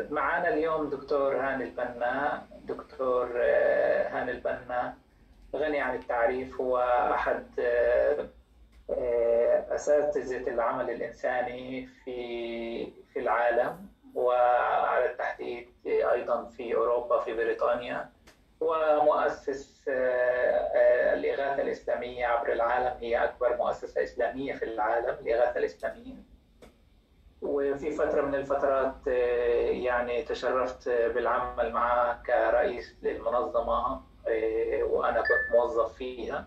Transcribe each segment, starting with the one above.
معنا اليوم دكتور هاني البنا دكتور آه، هاني البنا غني عن التعريف هو أحد آه، آه، أساتذة العمل الإنساني في في العالم وعلى التحديد أيضا في أوروبا في بريطانيا ومؤسس آه، آه، الإغاثة الإسلامية عبر العالم هي أكبر مؤسسة إسلامية في العالم الإغاثة الإسلامية وفي فترة من الفترات آه، يعني تشرفت بالعمل معه كرئيس للمنظمة آه، وأنا كنت موظف فيها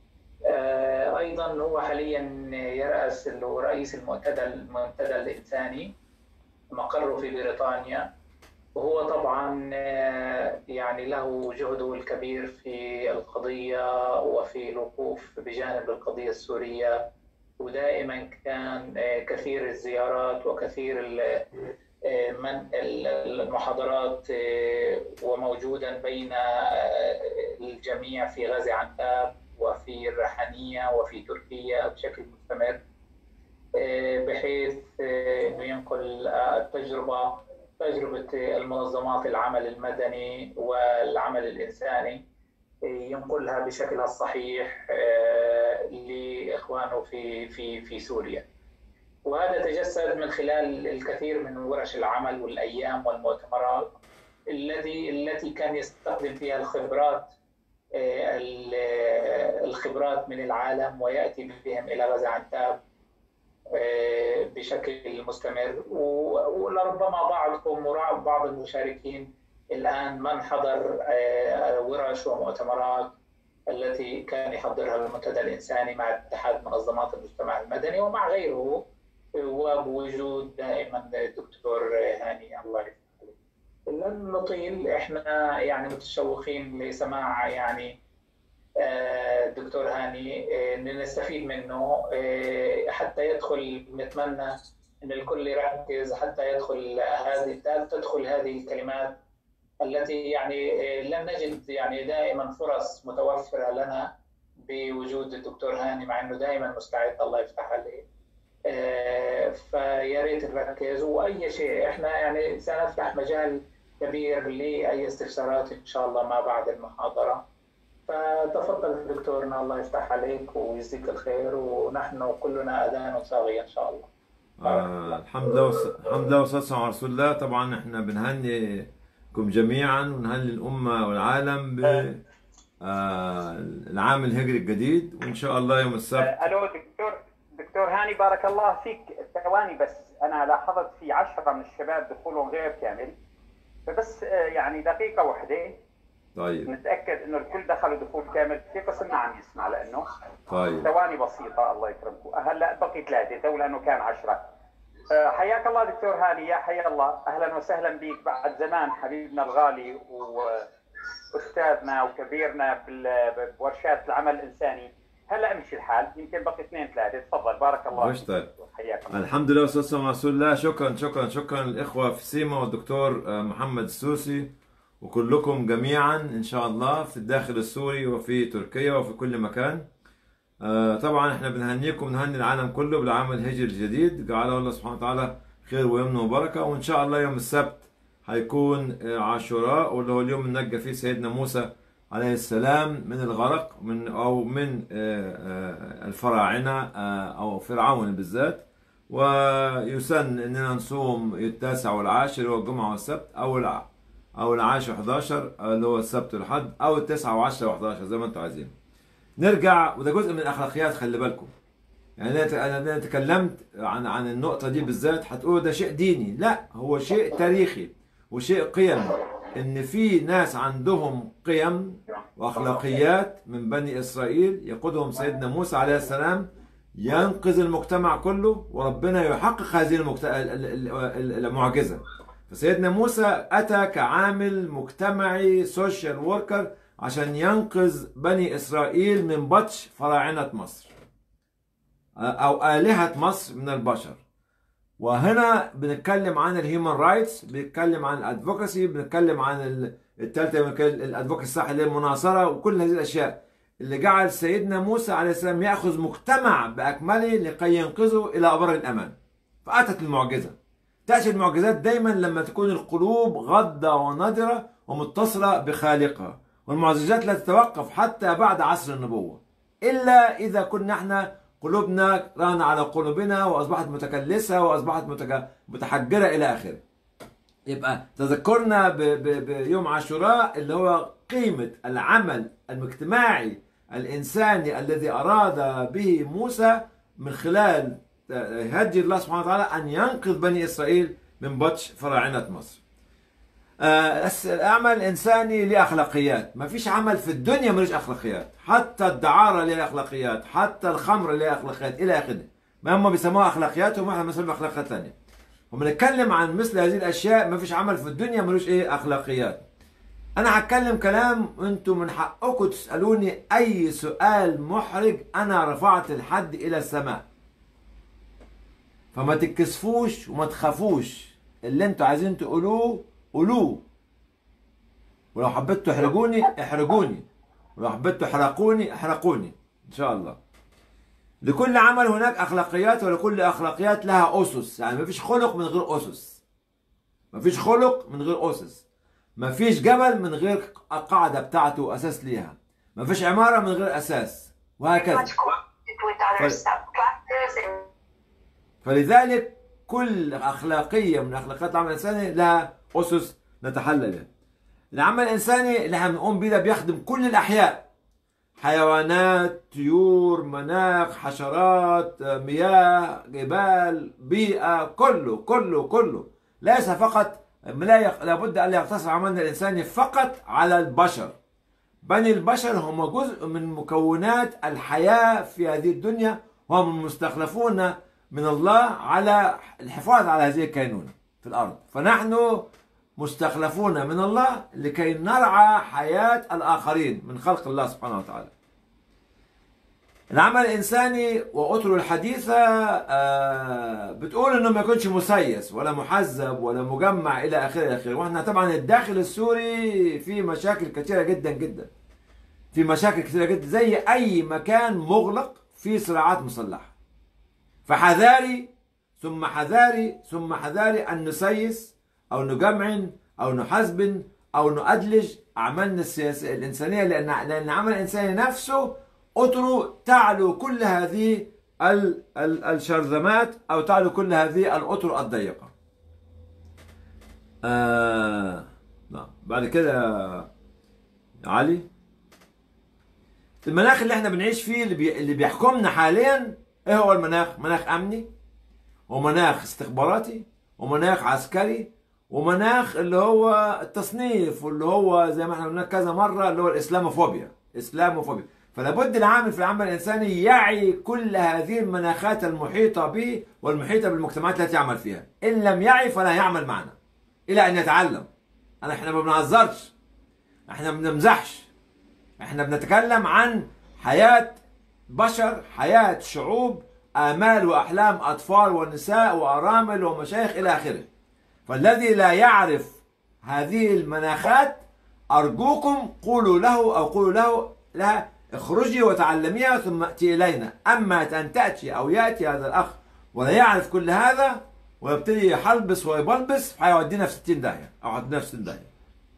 آه، أيضا هو حاليا يرأس اللي هو رئيس المنتدى المنتدى الإنساني مقره في بريطانيا وهو طبعا آه، يعني له جهده الكبير في القضية وفي الوقوف بجانب القضية السورية ودائما كان آه، كثير الزيارات وكثير ال- آه، من ال- المحاضرات آه، وموجودا بين آه، الجميع في غزة عنتاب وفي الريحانية وفي تركيا بشكل مستمر آه، بحيث آه، انه ينقل آه، التجربه تجربه المنظمات العمل المدني والعمل الانساني آه، ينقلها بشكلها الصحيح آه، لاخوانه في في في سوريا. وهذا تجسد من خلال الكثير من ورش العمل والايام والمؤتمرات الذي التي كان يستخدم فيها الخبرات آه، ال- آه، الخبرات من العالم وياتي بهم الى غزه عنتاب آه، بشكل مستمر و- ولربما بعضكم وبعض المشاركين الآن من حضر آه، ورش ومؤتمرات التي كان يحضرها المنتدى الإنساني مع اتحاد منظمات المجتمع المدني ومع غيره وبوجود دائما الدكتور هاني الله يفتح عليه. لن نطيل احنا يعني متشوقين لسماع يعني آه، الدكتور هاني آه، ان نستفيد منه آه، حتى يدخل نتمنى ان الكل يركز حتى يدخل هذه تدخل هذه الكلمات التي يعني آه، لم نجد يعني دائما فرص متوفره لنا بوجود الدكتور هاني مع انه دائما مستعد الله يفتح عليه آه، فيا ريت نركز واي شيء احنا يعني سنفتح مجال كبير لاي استفسارات ان شاء الله ما بعد المحاضره فتفضل دكتورنا الله يفتح عليك ويجزيك الخير ونحن كلنا اذان صاغيه ان شاء الله. آه الحمد لله وص... الحمد لله والصلاة على رسول الله طبعا احنا بنهنيكم جميعا ونهني الأمة والعالم ب آه العام الهجري الجديد وإن شاء الله يوم السبت آه، الو دكتور دكتور هاني بارك الله فيك ثواني بس انا لاحظت في عشرة من الشباب دخولهم غير كامل فبس آه، يعني دقيقة واحدة طيب نتأكد انه الكل دخلوا دخول كامل في قسم ما عم يسمع لانه طيب ثواني بسيطة الله يكرمكم هلا بقي ثلاثة تو لانه كان عشرة آه، حياك الله دكتور هاني يا حيا الله اهلا وسهلا بك بعد زمان حبيبنا الغالي واستاذنا وكبيرنا بال- بورشات العمل الانساني هلا مشي الحال يمكن بقي اثنين ثلاثة تفضل بارك الله وش طيب حياك الله الحمد لله والصلاة والسلام على رسول الله شكرا شكرا شكرا الإخوة في سيما والدكتور آه، محمد السوسي وكلكم جميعا إن شاء الله في الداخل السوري وفي تركيا وفي كل مكان آه، طبعا احنا بنهنيكم نهني العالم كله بالعام الهجري الجديد جعله الله سبحانه وتعالى خير ويمن وبركة وإن شاء الله يوم السبت هيكون آه، عاشوراء واللي هو اليوم اللي نجى فيه سيدنا موسى عليه السلام من الغرق من او من آه، آه، الفراعنه آه، او فرعون بالذات ويسن اننا نصوم التاسع والعاشر هو الجمعه والسبت او الع او العاشر 11 اللي هو السبت والحد او التسعة و10 و11 زي ما انتم عايزين. نرجع وده جزء من الاخلاقيات خلي بالكم. يعني انا انا تكلمت عن عن النقطه دي بالذات هتقولوا ده شيء ديني، لا هو شيء تاريخي وشيء قيمي ان في ناس عندهم قيم واخلاقيات من بني اسرائيل يقودهم سيدنا موسى عليه السلام ينقذ المجتمع كله وربنا يحقق هذه المجت... ال- ال- ال- المعجزه فسيدنا موسى اتى كعامل مجتمعي سوشيال وركر عشان ينقذ بني اسرائيل من بطش فراعنه مصر او الهه مصر من البشر وهنا بنتكلم عن الهيومن رايتس بنتكلم عن الادفوكاسي بنتكلم عن ال- التالتة الادفوكاسي الصح اللي هي المناصره وكل هذه الاشياء اللي جعل سيدنا موسى عليه السلام ياخذ مجتمع باكمله لكي ينقذه الى ابر الامان فاتت المعجزه تأتي المعجزات دايما لما تكون القلوب غضة ونضرة ومتصلة بخالقها والمعجزات لا تتوقف حتى بعد عصر النبوة إلا إذا كنا احنا قلوبنا ران على قلوبنا وأصبحت متكلسة وأصبحت متك... متحجرة إلى آخره يبقى تذكرنا ب... ب... بيوم عاشوراء اللي هو قيمة العمل الاجتماعي الإنساني الذي أراد به موسى من خلال هدي الله سبحانه وتعالى أن ينقذ بني إسرائيل من بطش فراعنة مصر آه، العمل الإنساني له أخلاقيات ما فيش عمل في الدنيا ملوش أخلاقيات حتى الدعارة لها أخلاقيات حتى الخمر لها أخلاقيات إلى آخره ما هم بيسموها أخلاقيات وما احنا بنسميها أخلاقيات ثانية وبنتكلم عن مثل هذه الأشياء ما فيش عمل في الدنيا ملوش إيه أخلاقيات أنا هتكلم كلام أنتم من حقكم تسألوني أي سؤال محرج أنا رفعت الحد إلى السماء فما تتكسفوش وما تخافوش اللي انتوا عايزين تقولوه قولوه ولو حبيتوا تحرجوني احرجوني ولو حبيتوا تحرقوني احرقوني ان شاء الله لكل عمل هناك اخلاقيات ولكل اخلاقيات لها اسس يعني مفيش خلق من غير اسس مفيش خلق من غير اسس مفيش جبل من غير قاعده بتاعته واساس ليها مفيش عماره من غير اساس وهكذا much connected with other Right. subclasses and فلذلك كل أخلاقية من أخلاقيات العمل الإنساني لها أسس نتحلى بها. العمل الإنساني اللي احنا بنقوم بيه ده بيخدم كل الأحياء حيوانات طيور مناخ حشرات مياه جبال بيئة كله كله كله ليس فقط لا يق- لابد أن لا يقتصر عملنا الإنساني فقط على البشر بل البشر هم جزء من مكونات الحياة في هذه الدنيا وهم المستخلفون من الله على الحفاظ على هذه الكينونة في الأرض فنحن مستخلفون من الله لكي نرعى حياة الآخرين من خلق الله سبحانه وتعالى العمل الإنساني وأطره الحديثة آه، بتقول إنه ما يكونش مسيس ولا محزب ولا مجمع إلى آخره إلى آخره وإحنا طبعا الداخل السوري فيه مشاكل كثيرة جدا جدا في مشاكل كثيرة جدا زي أي مكان مغلق فيه صراعات مسلحة فحذاري ثم حذاري ثم حذاري أن نسيس أو نجمع أو نحزب أو نؤدلج أعمالنا السياسية الإنسانية لأن لأن العمل الإنساني نفسه أطره تعلو كل هذه ال- ال- الشرذمات أو تعلو كل هذه الأطر الضيقة. آه نعم بعد كده يا علي المناخ اللي احنا بنعيش فيه اللي, بي... اللي بيحكمنا حاليا ايه هو المناخ؟ مناخ امني ومناخ استخباراتي ومناخ عسكري ومناخ اللي هو التصنيف واللي هو زي ما احنا قلنا كذا مره اللي هو الاسلاموفوبيا اسلاموفوبيا فلا بد العامل في العمل الانساني يعي كل هذه المناخات المحيطه به والمحيطه بالمجتمعات التي يعمل فيها ان لم يعي فلا يعمل معنا الى ان يتعلم انا احنا ما بنهزرش احنا ما بنمزحش احنا بنتكلم عن حياه بشر حياه شعوب امال واحلام اطفال ونساء وارامل ومشايخ الى اخره فالذي لا يعرف هذه المناخات أرجوكم قولوا له أو قولوا له لها اخرجي وتعلميها ثم ائتي إلينا أما أن تأتي أو يأتي هذا الأخ ولا يعرف كل هذا ويبتدي يحلبس ويبلبس هيودينا في 60 داهية أو هيودينا في 60 داهية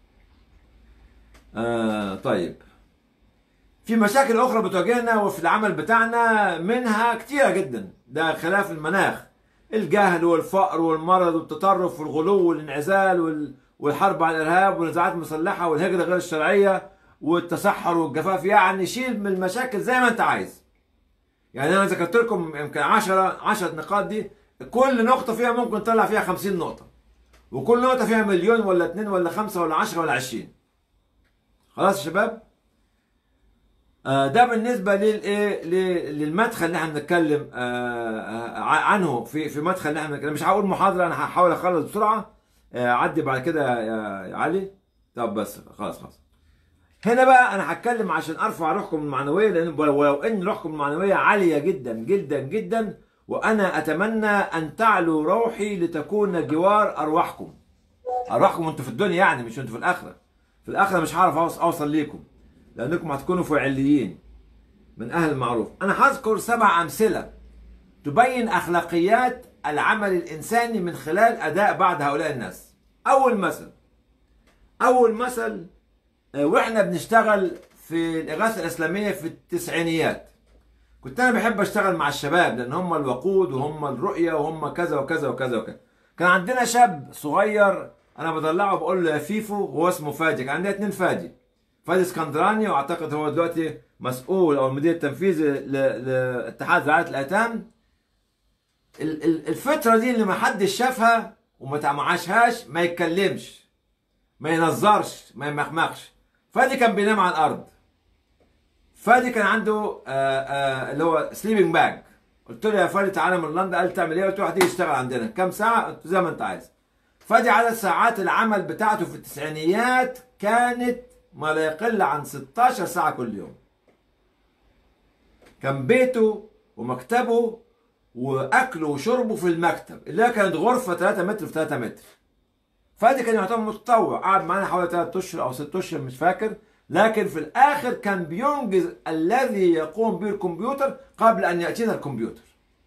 آه طيب في مشاكل أخرى بتواجهنا وفي العمل بتاعنا منها كتيرة جدا ده خلاف المناخ الجهل والفقر والمرض والتطرف والغلو والانعزال وال- والحرب على الارهاب والنزاعات المسلحه والهجره غير الشرعيه والتصحر والجفاف يعني شيل من المشاكل زي ما انت عايز. يعني انا ذكرت لكم يمكن 10 10 نقاط دي كل نقطه فيها ممكن نطلع فيها 50 نقطه. وكل نقطه فيها مليون ولا اتنين ولا خمسه ولا 10 ولا 20. خلاص يا شباب؟ آه، ده بالنسبه للايه ل- للمدخل اللي احنا بنتكلم آه، آه، عنه في في مدخل اللي احنا بنتكلم مش هقول محاضره انا هحاول اخلص بسرعه آه، عدي بعد كده يا يا علي طب بس خلاص خلاص هنا بقى انا هتكلم عشان ارفع روحكم المعنويه لان ولو ان روحكم المعنويه عاليه جدا جدا جدا وانا اتمنى ان تعلو روحي لتكون جوار ارواحكم ارواحكم وانتوا في الدنيا يعني مش انتوا في الاخره في الاخره مش هعرف أوص- اوصل ليكم لانكم هتكونوا فعليين من اهل المعروف انا هذكر سبع امثله تبين اخلاقيات العمل الإنساني من خلال أداء بعض هؤلاء الناس أول مثل أول مثل آه، وإحنا بنشتغل في الإغاثة الإسلامية في التسعينيات كنت أنا بحب أشتغل مع الشباب لأن هم الوقود وهم الرؤية وهم كذا وكذا وكذا وكذا كان عندنا شاب صغير أنا بدلعه بقول له يا فيفو وهو اسمه فادي كان عندنا اتنين فادي فادي اسكندراني واعتقد هو دلوقتي مسؤول او المدير التنفيذي ل- لاتحاد رعايه الايتام ال- ال- الفتره دي اللي ما حدش شافها وما تع- ما عاشهاش ما يتكلمش ما ينظرش ما يمخمخش فادي كان بينام على الارض فادي كان عنده آه، آه، اللي هو سليبنج باج قلت له يا فادي تعالى من لندن قال تعمل ايه؟ قلت له هتيجي تشتغل عندنا كم ساعه؟ قلت له زي ما انت عايز فادي عدد ساعات العمل بتاعته في التسعينيات كانت ما لا يقل عن 16 ساعة كل يوم كان بيته ومكتبه واكله وشربه في المكتب اللي هي كانت غرفة 3 متر في 3 متر فادي كان يعتبر متطوع قعد معانا حوالي 3 اشهر او 6 اشهر مش فاكر لكن في الاخر كان بينجز الذي يقوم به الكمبيوتر قبل ان ياتينا الكمبيوتر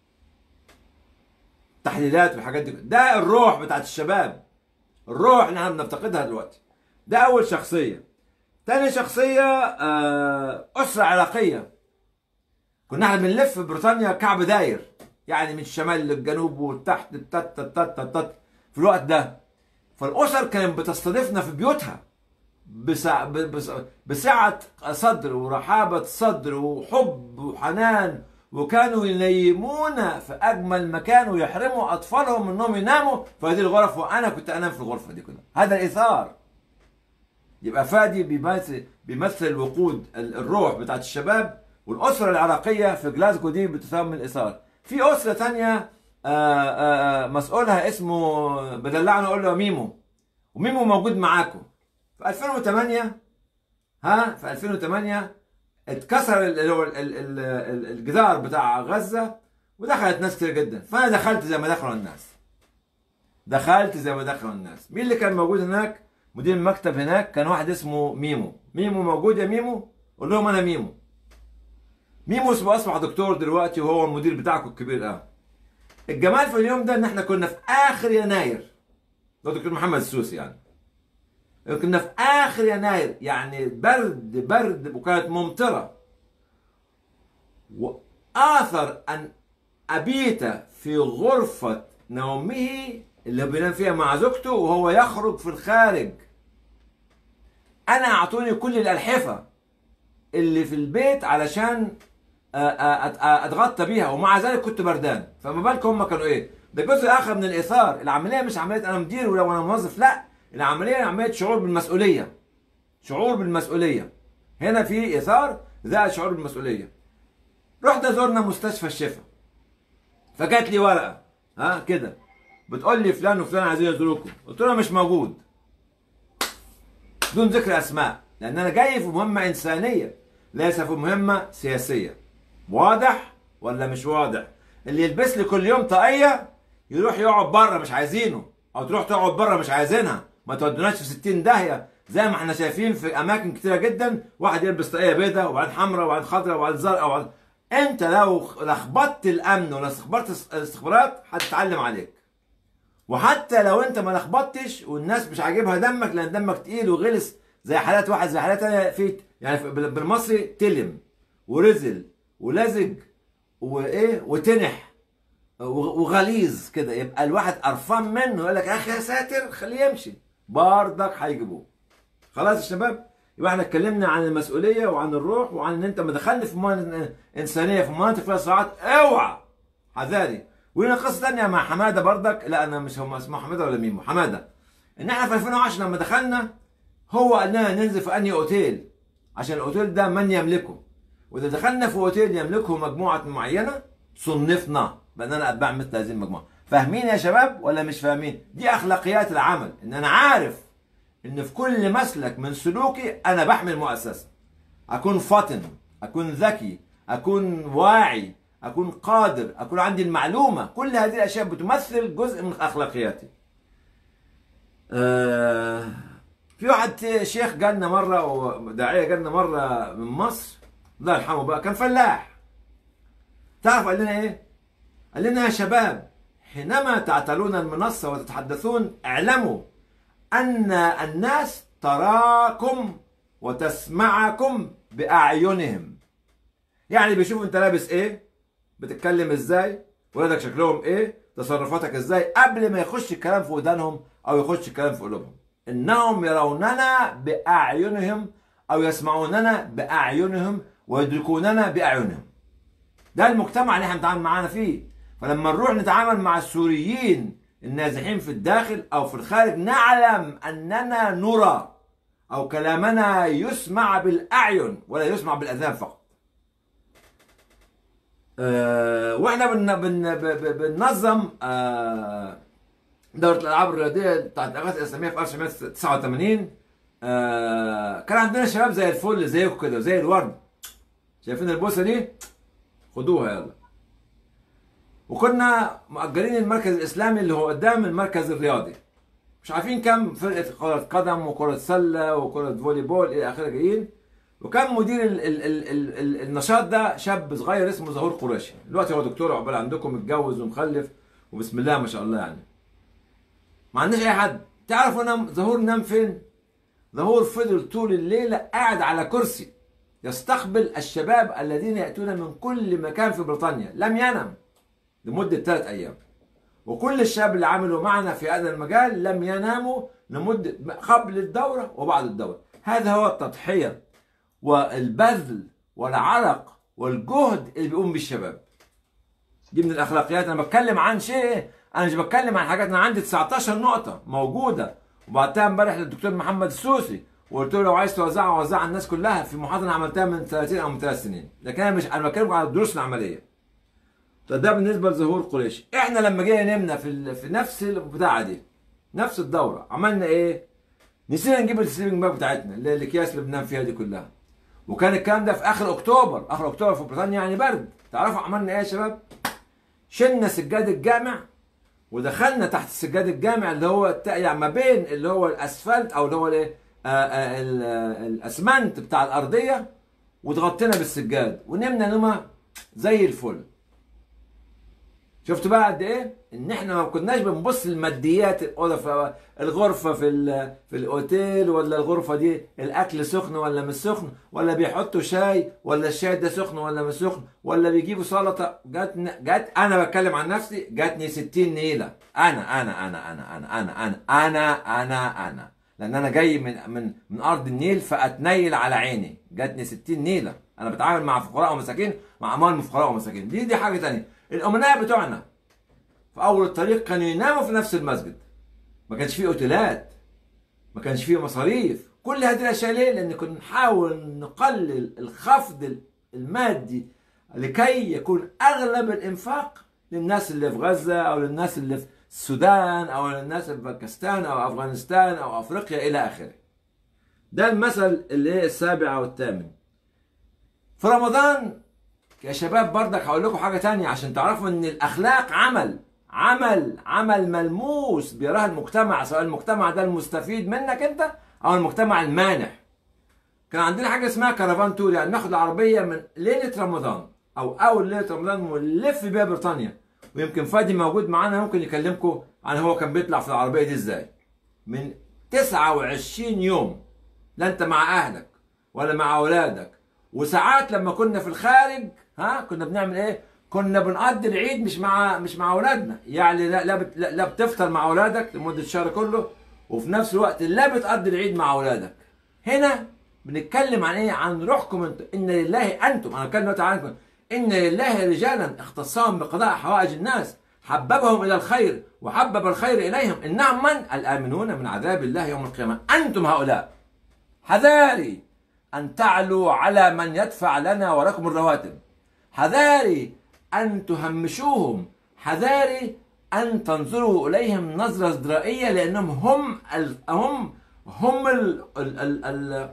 تحليلات والحاجات دي ده الروح بتاعت الشباب الروح اللي احنا بنفتقدها دلوقتي ده اول شخصيه تاني شخصيه آه، اسره عراقيه كنا احنا بنلف في بريطانيا كعب داير يعني من الشمال للجنوب وتحت تت تت تت تت في الوقت ده فالاسر كانت بتستضيفنا في بيوتها بسع... ب- بس... بسعة صدر ورحابة صدر وحب وحنان وكانوا ينيمونا في أجمل مكان ويحرموا أطفالهم إنهم يناموا في هذه الغرف وأنا كنت أنام في الغرفة دي كلها هذا الإيثار يبقى فادي بيمثل بيمثل الوقود ال- الروح بتاعت الشباب والأسرة العراقية في جلاسكو دي بتسمى الإيثار في أسرة تانية آه، آه، آه، مسؤولها اسمه بدلعنا أقول له ميمو وميمو موجود معاكم في 2008 ها في 2008 اتكسر ال- اللي هو ال- ال- ال- ال- الجدار بتاع غزة ودخلت ناس كتير جدا فأنا دخلت زي ما دخلوا الناس دخلت زي ما دخلوا الناس مين اللي كان موجود هناك مدير المكتب هناك كان واحد اسمه ميمو ميمو موجود يا ميمو قول لهم انا ميمو ميمو اسمه اصبح دكتور دلوقتي وهو المدير بتاعكم الكبير قوي الجمال في اليوم ده ان احنا كنا في اخر يناير ده دكتور محمد السوسي يعني كنا في اخر يناير يعني برد برد وكانت ممطره واثر ان ابيت في غرفه نومه اللي بينام فيها مع زوجته وهو يخرج في الخارج انا اعطوني كل الالحفه اللي في البيت علشان آه، آه، أت- آه، اتغطى بيها ومع ذلك كنت بردان فما بالكم هم كانوا ايه ده جزء اخر من الايثار العمليه مش عمليه انا مدير ولا انا موظف لا العمليه عمليه شعور بالمسؤوليه شعور بالمسؤوليه هنا في ايثار زائد شعور بالمسؤوليه رحنا زرنا مستشفى الشفا فجات لي ورقه ها كده بتقول لي فلان وفلان عايزين يزوروكم قلت له مش موجود بدون ذكر اسماء لان انا جاي في مهمه انسانيه ليس في مهمه سياسيه واضح ولا مش واضح اللي يلبس لي كل يوم طاقيه يروح يقعد بره مش عايزينه او تروح تقعد بره مش عايزينها ما تودوناش في 60 داهيه زي ما احنا شايفين في اماكن كتيره جدا واحد يلبس طاقيه بيضاء وبعدين حمراء وبعدين خضراء وبعدين زرقاء وبعدين انت لو لخبطت الامن ولا لخبطت الاستخبارات هتتعلم عليك وحتى لو انت ما لخبطتش والناس مش عاجبها دمك لان دمك تقيل وغلس زي حالات واحد زي حالات تانية في يعني في- بال- بالمصري تلم ورزل ولزج وايه وتنح و- وغليظ كده يبقى الواحد قرفان منه يقول لك يا اخي يا ساتر خليه يمشي برضك هيجيبوه خلاص يا شباب يبقى احنا اتكلمنا عن المسؤوليه وعن الروح وعن ان انت مدخلني في مناطق انسانيه في مناطق فيها صراعات اوعى حذاري ولنا قصه ثانيه مع حماده برضك لا انا مش هم اسمه حماده ولا ميمو حماده ان احنا في 2010 لما دخلنا هو قال لنا ننزل في انهي اوتيل عشان الاوتيل ده من يملكه واذا دخلنا في اوتيل يملكه مجموعه معينه صنفنا باننا اتباع مثل هذه المجموعه فاهمين يا شباب ولا مش فاهمين دي اخلاقيات العمل ان انا عارف ان في كل مسلك من سلوكي انا بحمل مؤسسه اكون فطن اكون ذكي اكون واعي اكون قادر اكون عندي المعلومه كل هذه الاشياء بتمثل جزء من اخلاقياتي آه في واحد شيخ جالنا مره وداعيه جالنا مره من مصر الله يرحمه بقى كان فلاح تعرف قال لنا ايه قال لنا يا شباب حينما تعتلون المنصة وتتحدثون اعلموا أن الناس تراكم وتسمعكم بأعينهم يعني بيشوفوا أنت لابس إيه بتتكلم إزاي ولادك شكلهم إيه تصرفاتك إزاي قبل ما يخش الكلام في ودانهم أو يخش الكلام في قلوبهم إنهم يروننا بأعينهم أو يسمعوننا بأعينهم ويدركوننا بأعينهم ده المجتمع اللي احنا بنتعامل معانا فيه فلما نروح نتعامل مع السوريين النازحين في الداخل او في الخارج نعلم اننا نرى او كلامنا يسمع بالاعين ولا يسمع بالاذان فقط آه واحنا بن بن ب- ب- بننظم آه دورة الألعاب الرياضية بتاعت الإغاثة الإسلامية في 1989 آه كان عندنا شباب زي الفل زيكم كده زي الورد شايفين البوسة دي؟ خدوها يلا وكنا مأجرين المركز الإسلامي اللي هو قدام المركز الرياضي مش عارفين كم فرقة كرة قدم وكرة سلة وكرة فولي بول إلى آخره جايين وكان مدير ال ال ال ال ال النشاط ده شاب صغير اسمه ظهور قريشي دلوقتي هو دكتور عقبال عندكم متجوز ومخلف وبسم الله ما شاء الله يعني ما عندناش اي حد تعرفوا نام ظهور نام فين ظهور فضل طول الليله قاعد على كرسي يستقبل الشباب الذين ياتون من كل مكان في بريطانيا لم ينم لمده ثلاث ايام وكل الشباب اللي عملوا معنا في هذا المجال لم يناموا لمده قبل الدوره وبعد الدوره هذا هو التضحيه والبذل والعرق والجهد اللي بيقوم بالشباب دي من الاخلاقيات انا بتكلم عن شيء انا مش بتكلم عن حاجات انا عندي 19 نقطه موجوده وبعتها امبارح للدكتور محمد السوسي وقلت له لو عايز توزعها وزعها على الناس كلها في محاضره عملتها من 30 او من 3 سنين لكن انا مش انا بتكلم على الدروس العمليه فده بالنسبه لظهور قريش احنا لما جينا نمنا في ال... في نفس البتاعه دي نفس الدوره عملنا ايه نسينا نجيب السليبنج باك بتاعتنا اللي هي الاكياس اللي بننام فيها دي كلها وكان الكلام ده في اخر اكتوبر اخر اكتوبر في بريطانيا يعني برد تعرفوا عملنا ايه يا شباب شلنا سجاد الجامع ودخلنا تحت سجاد الجامع اللي هو الت- يعني ما بين اللي هو الاسفلت او اللي هو الايه آه، آه، ال- آه، الاسمنت بتاع الارضيه واتغطينا بالسجاد ونمنا نومه زي الفل شفت بقى قد ايه ان احنا ما كناش بنبص للماديات الاوضه في الغرفه في ال- في الاوتيل ولا الغرفه دي الاكل سخن ولا مش سخن ولا بيحطوا شاي ولا الشاي ده سخن ولا مش سخن ولا بيجيبوا سلطه جات جات انا بتكلم عن نفسي جاتني 60 نيله انا انا انا انا انا انا انا انا انا انا لان انا جاي من من من ارض النيل فاتنيل على عيني جاتني 60 نيله انا بتعامل مع فقراء ومساكين مع اموال فقراء ومساكين دي دي حاجه تانية الامناء بتوعنا في اول الطريق كانوا يناموا في نفس المسجد ما كانش فيه اوتيلات ما كانش فيه مصاريف كل هذه الاشياء ليه لان كنا نحاول نقلل الخفض المادي لكي يكون اغلب الانفاق للناس اللي في غزه او للناس اللي في السودان او للناس اللي في باكستان او افغانستان او افريقيا الى اخره ده المثل اللي هي السابع او الثامن في رمضان يا شباب برضك هقول لكم حاجه تانية عشان تعرفوا ان الاخلاق عمل عمل عمل ملموس بيراه المجتمع سواء المجتمع ده المستفيد منك انت او المجتمع المانح كان عندنا حاجه اسمها كرفان تور يعني ناخد العربيه من ليله رمضان او اول ليله رمضان ونلف بيها بريطانيا ويمكن فادي موجود معانا ممكن يكلمكم عن هو كان بيطلع في العربيه دي ازاي من 29 يوم لا انت مع اهلك ولا مع اولادك وساعات لما كنا في الخارج ها كنا بنعمل ايه كنا بنقضي العيد مش مع مش مع اولادنا يعني لا لا, بت لا, لا بتفطر مع اولادك لمده الشهر كله وفي نفس الوقت لا بتقضي العيد مع اولادك هنا بنتكلم عن ايه عن روحكم انتم ان لله انتم انا بتكلم دلوقتي عنكم ان لله رجالا اختصهم بقضاء حوائج الناس حببهم الى الخير وحبب الخير اليهم انهم من الامنون من عذاب الله يوم القيامه انتم هؤلاء حذاري أن تعلوا على من يدفع لنا ولكم الرواتب حذاري أن تهمشوهم حذاري أن تنظروا إليهم نظرة ازدرائية لأنهم هم ال... هم هم ال... ال... ال... ال...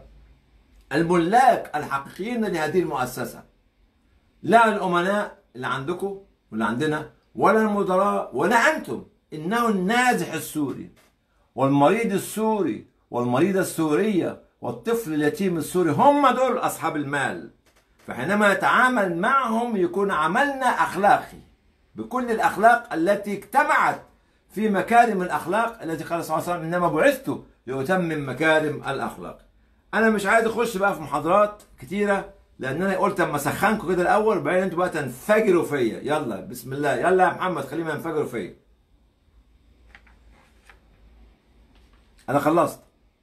الملاك الحقيقيين لهذه المؤسسة لا الأمناء اللي عندكم واللي عندنا ولا المدراء ولا أنتم إنه النازح السوري والمريض السوري والمريضة السورية والطفل اليتيم السوري هم دول أصحاب المال فحينما نتعامل معهم يكون عملنا أخلاقي بكل الاخلاق التي اجتمعت في مكارم الاخلاق التي قال صلى الله عليه وسلم انما بعثت لاتمم مكارم الاخلاق انا مش عايز اخش بقى في محاضرات كتيره لان انا قلت اما اسخنكم كده الاول وبعدين انتوا بقى تنفجروا فيا يلا بسم الله يلا يا محمد خليهم ينفجروا فيا انا خلصت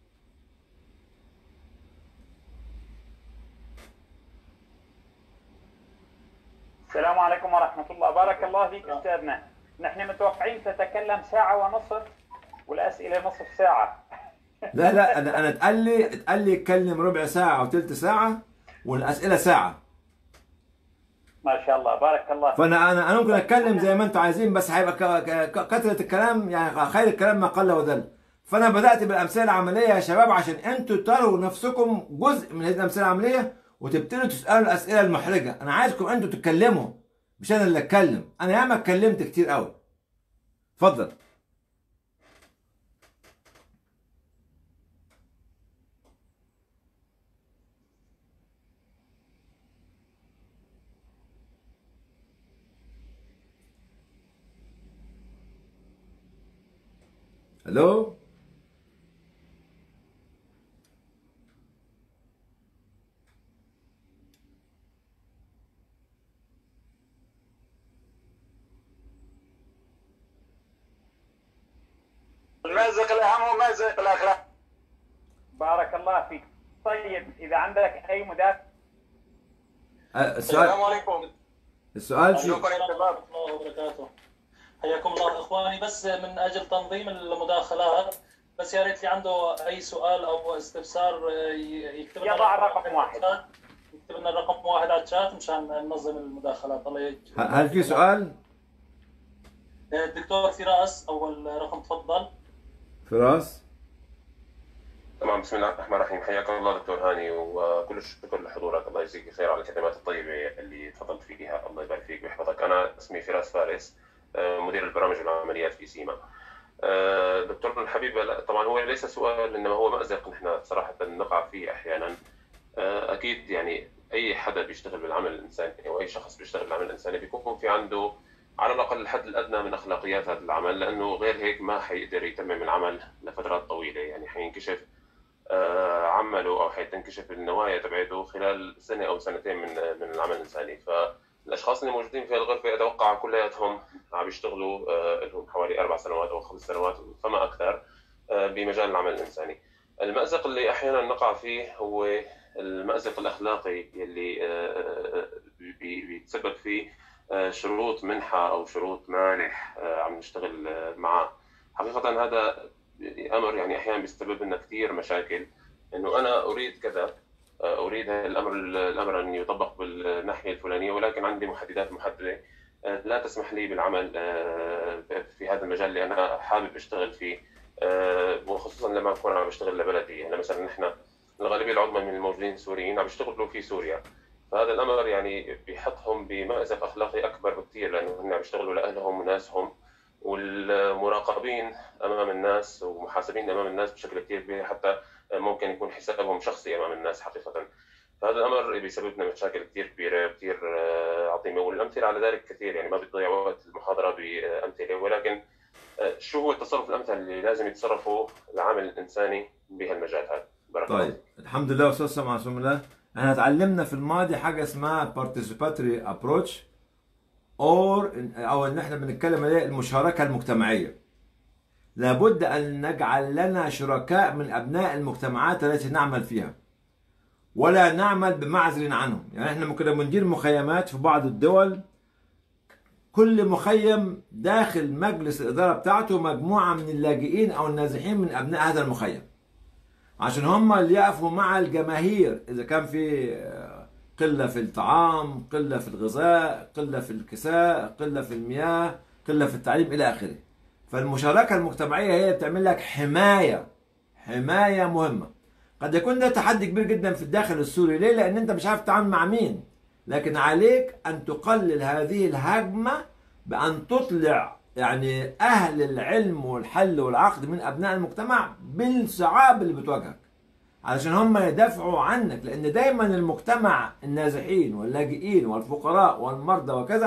السلام عليكم ورحمة الله بارك الله فيك أستاذنا نحن متوقعين تتكلم ساعة ونصف والأسئلة نصف ساعة لا لا انا انا اتقال لي اتقال لي اتكلم ربع ساعه او ثلث ساعه والاسئله ساعه ما شاء الله بارك الله فيك فانا انا انا ممكن اتكلم زي ما انتم عايزين بس هيبقى ك- ك- كثره الكلام يعني خير الكلام ما قل ودل فانا بدات بالامثله العمليه يا شباب عشان انتوا تروا نفسكم جزء من هذه الامثله العمليه وتبتدوا تسالوا الاسئله المحرجه انا عايزكم انتوا تتكلموا مش انا اللي اتكلم انا ياما اتكلمت كتير قوي اتفضل الو المازق الاهم ومازق الاخلاق بارك الله فيك طيب إذا عندك أي مدافع أه، السلام السؤال عليكم السؤال شو شكرا يا شباب ورحمة الله وبركاته حياكم الله اخواني بس من اجل تنظيم المداخلات بس يا ريت اللي عنده اي سؤال او استفسار ي- يكتب لنا يضع الرقم واحد. على الشات. يكتب لنا الرقم واحد على الشات مشان ننظم المداخلات الله يجزيك هل في سؤال الدكتور فراس اول رقم تفضل فراس تمام بسم الله الرحمن الرحيم حياكم الله دكتور هاني وكل الشكر لحضورك الله يجزيك خير على الكلمات الطيبه اللي تفضلت فيها الله يبارك فيك ويحفظك انا اسمي فراس فارس آه، مدير البرامج والعمليات في سيما آه، دكتور الحبيب لا، طبعا هو ليس سؤال انما هو مازق نحن صراحه نقع فيه احيانا آه، اكيد يعني اي حدا بيشتغل بالعمل الانساني او اي شخص بيشتغل بالعمل الانساني بيكون في عنده على الاقل الحد الادنى من اخلاقيات هذا العمل لانه غير هيك ما حيقدر يتمم العمل لفترات طويله يعني حينكشف آه، عمله او حتنكشف النوايا تبعته خلال سنه او سنتين من من العمل الانساني فالاشخاص اللي موجودين في الغرفه اتوقع كلياتهم عم يشتغلوا آه، لهم حوالي اربع سنوات او خمس سنوات فما اكثر آه، بمجال العمل الانساني. المأزق اللي احيانا نقع فيه هو المأزق الاخلاقي يلي آه، بي- بيتسبب فيه آه، شروط منحه او شروط مانح آه، عم نشتغل آه، معه. حقيقه هذا امر يعني احيانا بيسبب لنا كثير مشاكل انه انا اريد كذا اريد الامر الامر ان يطبق بالناحيه الفلانيه ولكن عندي محددات محدده لا تسمح لي بالعمل في هذا المجال اللي انا حابب اشتغل فيه وخصوصا لما اكون عم بشتغل لبلدي يعني مثلا نحن الغالبيه العظمى من الموجودين سوريين عم يشتغلوا في سوريا فهذا الامر يعني بيحطهم بمأزق اخلاقي اكبر بكثير لانه هم عم يشتغلوا لاهلهم وناسهم والمراقبين امام الناس ومحاسبين امام الناس بشكل كثير كبير حتى ممكن يكون حسابهم شخصي امام الناس حقيقه فهذا الامر بيسبب لنا مشاكل كثير كبيره كثير عظيمه والامثله على ذلك كثير يعني ما بتضيع وقت المحاضره بامثله ولكن شو هو التصرف الامثل اللي لازم يتصرفه العامل الانساني بهالمجال هذا بارك الله طيب الحمد لله والصلاه والسلام على رسول الله احنا اتعلمنا في الماضي حاجه اسمها participatory approach اور او ان احنا بنتكلم عليه المشاركه المجتمعيه لابد ان نجعل لنا شركاء من ابناء المجتمعات التي نعمل فيها ولا نعمل بمعزل عنهم يعني احنا ممكن بندير مخيمات في بعض الدول كل مخيم داخل مجلس الاداره بتاعته مجموعه من اللاجئين او النازحين من ابناء هذا المخيم عشان هم اللي يقفوا مع الجماهير اذا كان في قله في الطعام قله في الغذاء قله في الكساء قله في المياه قله في التعليم الى اخره فالمشاركه المجتمعيه هي بتعمل لك حمايه حمايه مهمه قد يكون ده تحدي كبير جدا في الداخل السوري ليه لان انت مش عارف تتعامل مع مين لكن عليك ان تقلل هذه الهجمه بان تطلع يعني اهل العلم والحل والعقد من ابناء المجتمع بالصعاب اللي بتواجهك علشان هم يدافعوا عنك لان دايما المجتمع النازحين واللاجئين والفقراء والمرضى وكذا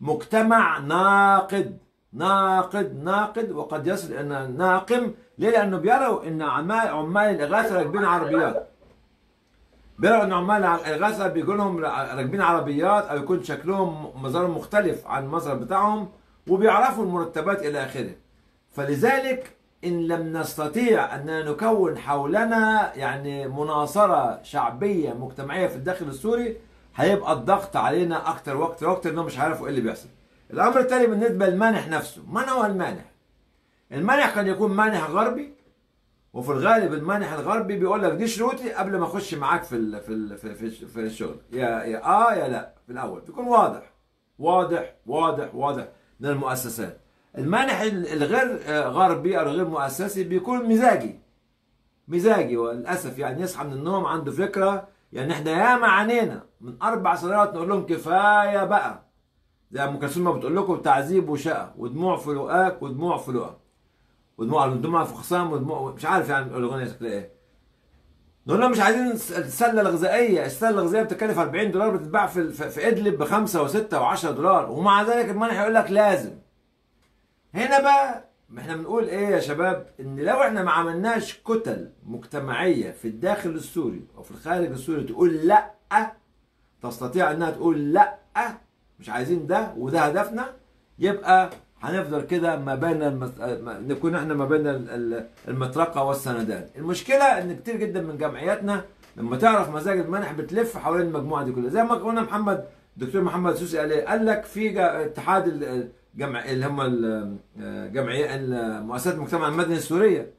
مجتمع ناقد ناقد ناقد وقد يصل ان ناقم ليه؟ لانه بيروا ان عمال عمال الاغاثه راكبين عربيات بيروا ان عمال الاغاثه بيجوا لهم راكبين عربيات او يكون شكلهم مظهر مختلف عن المظهر بتاعهم وبيعرفوا المرتبات الى اخره فلذلك ان لم نستطيع ان نكون حولنا يعني مناصره شعبيه مجتمعيه في الداخل السوري هيبقى الضغط علينا اكتر واكتر واكتر انهم مش هيعرفوا ايه اللي بيحصل. الامر الثاني بالنسبه للمانح نفسه، من هو المانح؟ المانح قد يكون مانح غربي وفي الغالب المانح الغربي بيقول لك دي شروطي قبل ما اخش معاك في ال في ال في, في, في الشغل يا يا اه يا لا في الاول بيكون واضح واضح واضح واضح من المؤسسات المانح الغير غربي او الغير مؤسسي بيكون مزاجي مزاجي وللاسف يعني يصحى من النوم عنده فكره يعني احنا ياما عانينا من اربع سنوات نقول لهم كفايه بقى زي ام كلثوم ما بتقول لكم تعذيب وشقى ودموع في لقاك ودموع في لقا ودموع دموع في خصام ودموع مش عارف يعني الاغنيه شكلها ايه نقول لهم مش عايزين السله الغذائيه، السله الغذائيه بتكلف 40 دولار بتتباع في في ادلب ب 5 و6 و10 دولار ومع ذلك المانح يقول لك لازم. هنا بقى احنا بنقول ايه يا شباب؟ ان لو احنا ما عملناش كتل مجتمعيه في الداخل السوري او في الخارج السوري تقول لا تستطيع انها تقول لا مش عايزين ده وده هدفنا يبقى هنفضل كده ما بين المت... نكون احنا ما بين المطرقه والسندان المشكله ان كتير جدا من جمعياتنا لما تعرف مزاج المنح بتلف حوالين المجموعه دي كلها زي ما قلنا محمد دكتور محمد سوسي قال ايه قال لك في جا... اتحاد الجمع اللي هم الجمعيه مؤسسات المجتمع المدني السوريه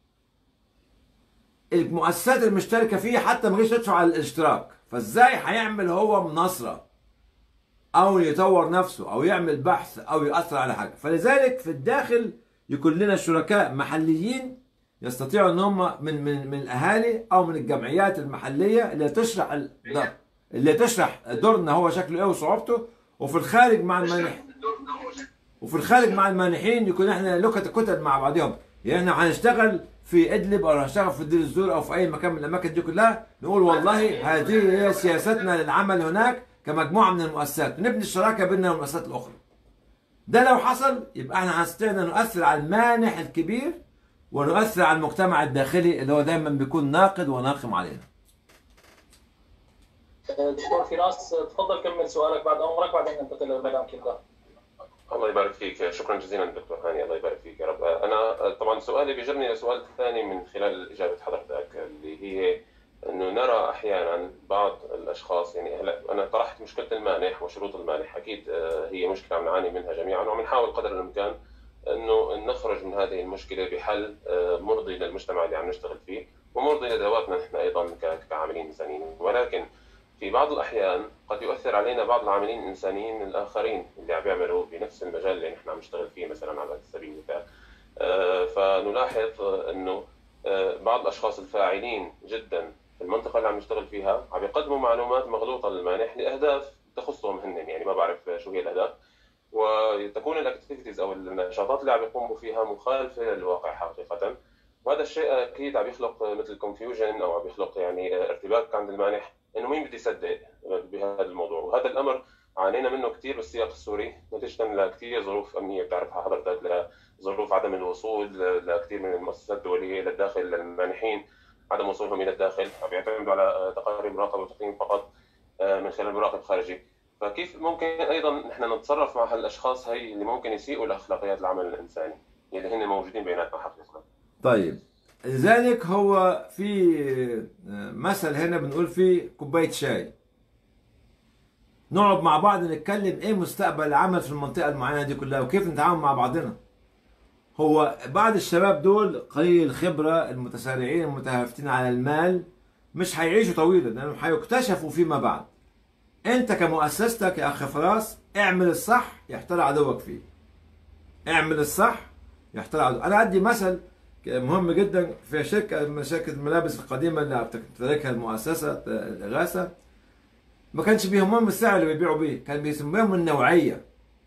المؤسسات المشتركه فيه حتى ما جيش تدفع الاشتراك فازاي هيعمل هو مناصره او يطور نفسه او يعمل بحث او ياثر على حاجه فلذلك في الداخل يكون لنا شركاء محليين يستطيعوا ان هم من من من الاهالي او من الجمعيات المحليه اللي تشرح ال- اللي تشرح دورنا هو شكله ايه وصعوبته وفي الخارج مع المانح وفي الخارج مع المانحين يكون احنا لكت كتل مع بعضهم يعني احنا هنشتغل في ادلب او هنشتغل في دير الزور او في اي مكان من الاماكن دي كلها نقول والله هذه هي سياستنا للعمل هناك كمجموعه من المؤسسات ونبني الشراكه بيننا والمؤسسات الاخرى ده لو حصل يبقى احنا هنستطيع ان نؤثر على المانح الكبير ونؤثر على المجتمع الداخلي اللي هو دايما بيكون ناقد وناقم علينا دكتور فراس تفضل كمل سؤالك بعد امرك بعدين ننتقل للمدام كذا الله يبارك فيك شكرا جزيلا دكتور هاني الله يبارك فيك يا رب انا طبعا سؤالي بيجرني لسؤال ثاني من خلال اجابه حضرتك اللي هي انه نرى احيانا بعض الاشخاص يعني هلا انا طرحت مشكله المانح وشروط المانح اكيد آه، هي مشكله عم نعاني منها جميعا وعم نحاول قدر الامكان انه نخرج من هذه المشكله بحل آه، مرضي للمجتمع اللي عم نشتغل فيه ومرضي لذواتنا نحن ايضا ك- كعاملين انسانيين ولكن في بعض الاحيان قد يؤثر علينا بعض العاملين الانسانيين الاخرين اللي عم بيعملوا بنفس المجال اللي نحن عم نشتغل فيه مثلا على سبيل المثال آه، فنلاحظ آه، انه آه، بعض الاشخاص الفاعلين جدا في المنطقه اللي عم نشتغل فيها عم يقدموا معلومات مغلوطه للمانح لاهداف تخصهم هن يعني ما بعرف شو هي الاهداف وتكون الاكتيفيتيز او النشاطات اللي عم يقوموا فيها مخالفه للواقع حقيقه وهذا الشيء اكيد عم يخلق مثل كونفيوجن او عم يخلق يعني ارتباك عند المانح انه مين بده يصدق بهذا الموضوع وهذا الامر عانينا منه كثير بالسياق السوري نتيجه لكثير ظروف امنيه بتعرفها حضرتك لظروف عدم الوصول لكثير من المؤسسات الدوليه الى الداخل للمانحين عدم وصولهم الى الداخل عم يعتمدوا على تقارير مراقبه وتقييم فقط من خلال مراقب خارجي فكيف ممكن ايضا نحن نتصرف مع هالاشخاص هي اللي ممكن يسيئوا لاخلاقيات العمل الانساني اللي هن موجودين بيناتنا حقيقه طيب لذلك هو في مثل هنا بنقول فيه كوبايه شاي نقعد مع بعض نتكلم ايه مستقبل العمل في المنطقه المعينه دي كلها وكيف نتعامل مع بعضنا هو بعض الشباب دول قليل الخبره المتسارعين المتهافتين على المال مش هيعيشوا طويلا لانهم هيكتشفوا فيما بعد انت كمؤسستك يا اخ فراس اعمل الصح يحترى عدوك فيه اعمل الصح يحترى عدوك انا ادي مثل مهم جدا في شركه من شركه الملابس القديمه اللي تمتلكها المؤسسه الاغاثه ما كانش بيهمهم السعر اللي بيبيعوا بيه كان بيسميهم النوعيه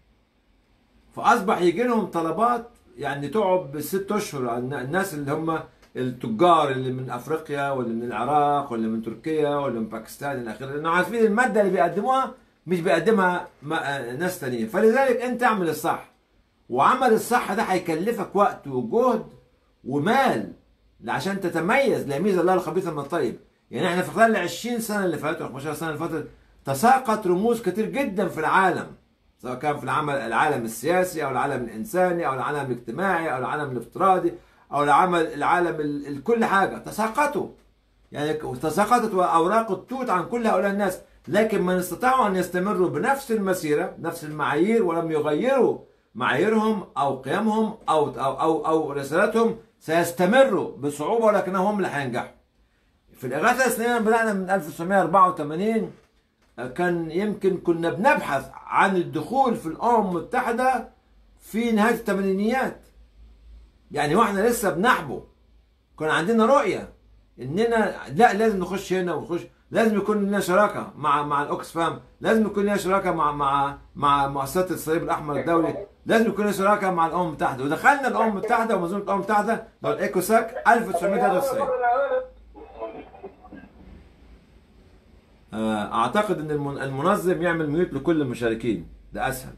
فاصبح يجي لهم طلبات يعني تقعد بالست اشهر الناس اللي هم التجار اللي من افريقيا ولا من العراق ولا من تركيا ولا من باكستان الى اخره لانه عارفين الماده اللي بيقدموها مش بيقدمها م- آه، ناس تانيين فلذلك انت اعمل الصح وعمل الصح ده هيكلفك وقت وجهد ومال عشان تتميز لا يميز الله الخبيث من الطيب يعني احنا في خلال ال 20 سنه اللي فاتوا 15 سنه اللي فاتت تساقط رموز كتير جدا في العالم سواء كان في العمل العالم السياسي او العالم الانساني او العالم الاجتماعي او العالم الافتراضي او العمل العالم ال- ال- كل حاجه تساقطوا يعني تساقطت اوراق التوت عن كل هؤلاء الناس لكن من استطاعوا ان يستمروا بنفس المسيره نفس المعايير ولم يغيروا معاييرهم او قيمهم او او او, أو رسالتهم سيستمروا بصعوبه ولكنهم هم اللي هينجحوا. في الاغاثه الاسلاميه بدانا من 1984 كان يمكن كنا بنبحث عن الدخول في الامم المتحده في نهايه الثمانينيات. يعني واحنا لسه بنحبو كان عندنا رؤيه اننا لا لازم نخش هنا ونخش لازم يكون لنا شراكه مع مع الاوكسفام لازم يكون لنا شراكه مع مع مع مؤسسه الصليب الاحمر الدولي لازم يكون لنا شراكه مع الامم المتحده ودخلنا الامم المتحده ومنظومه الامم المتحده لو الايكوساك 1993 آه، اعتقد ان المن- المنظم يعمل ميوت لكل المشاركين ده اسهل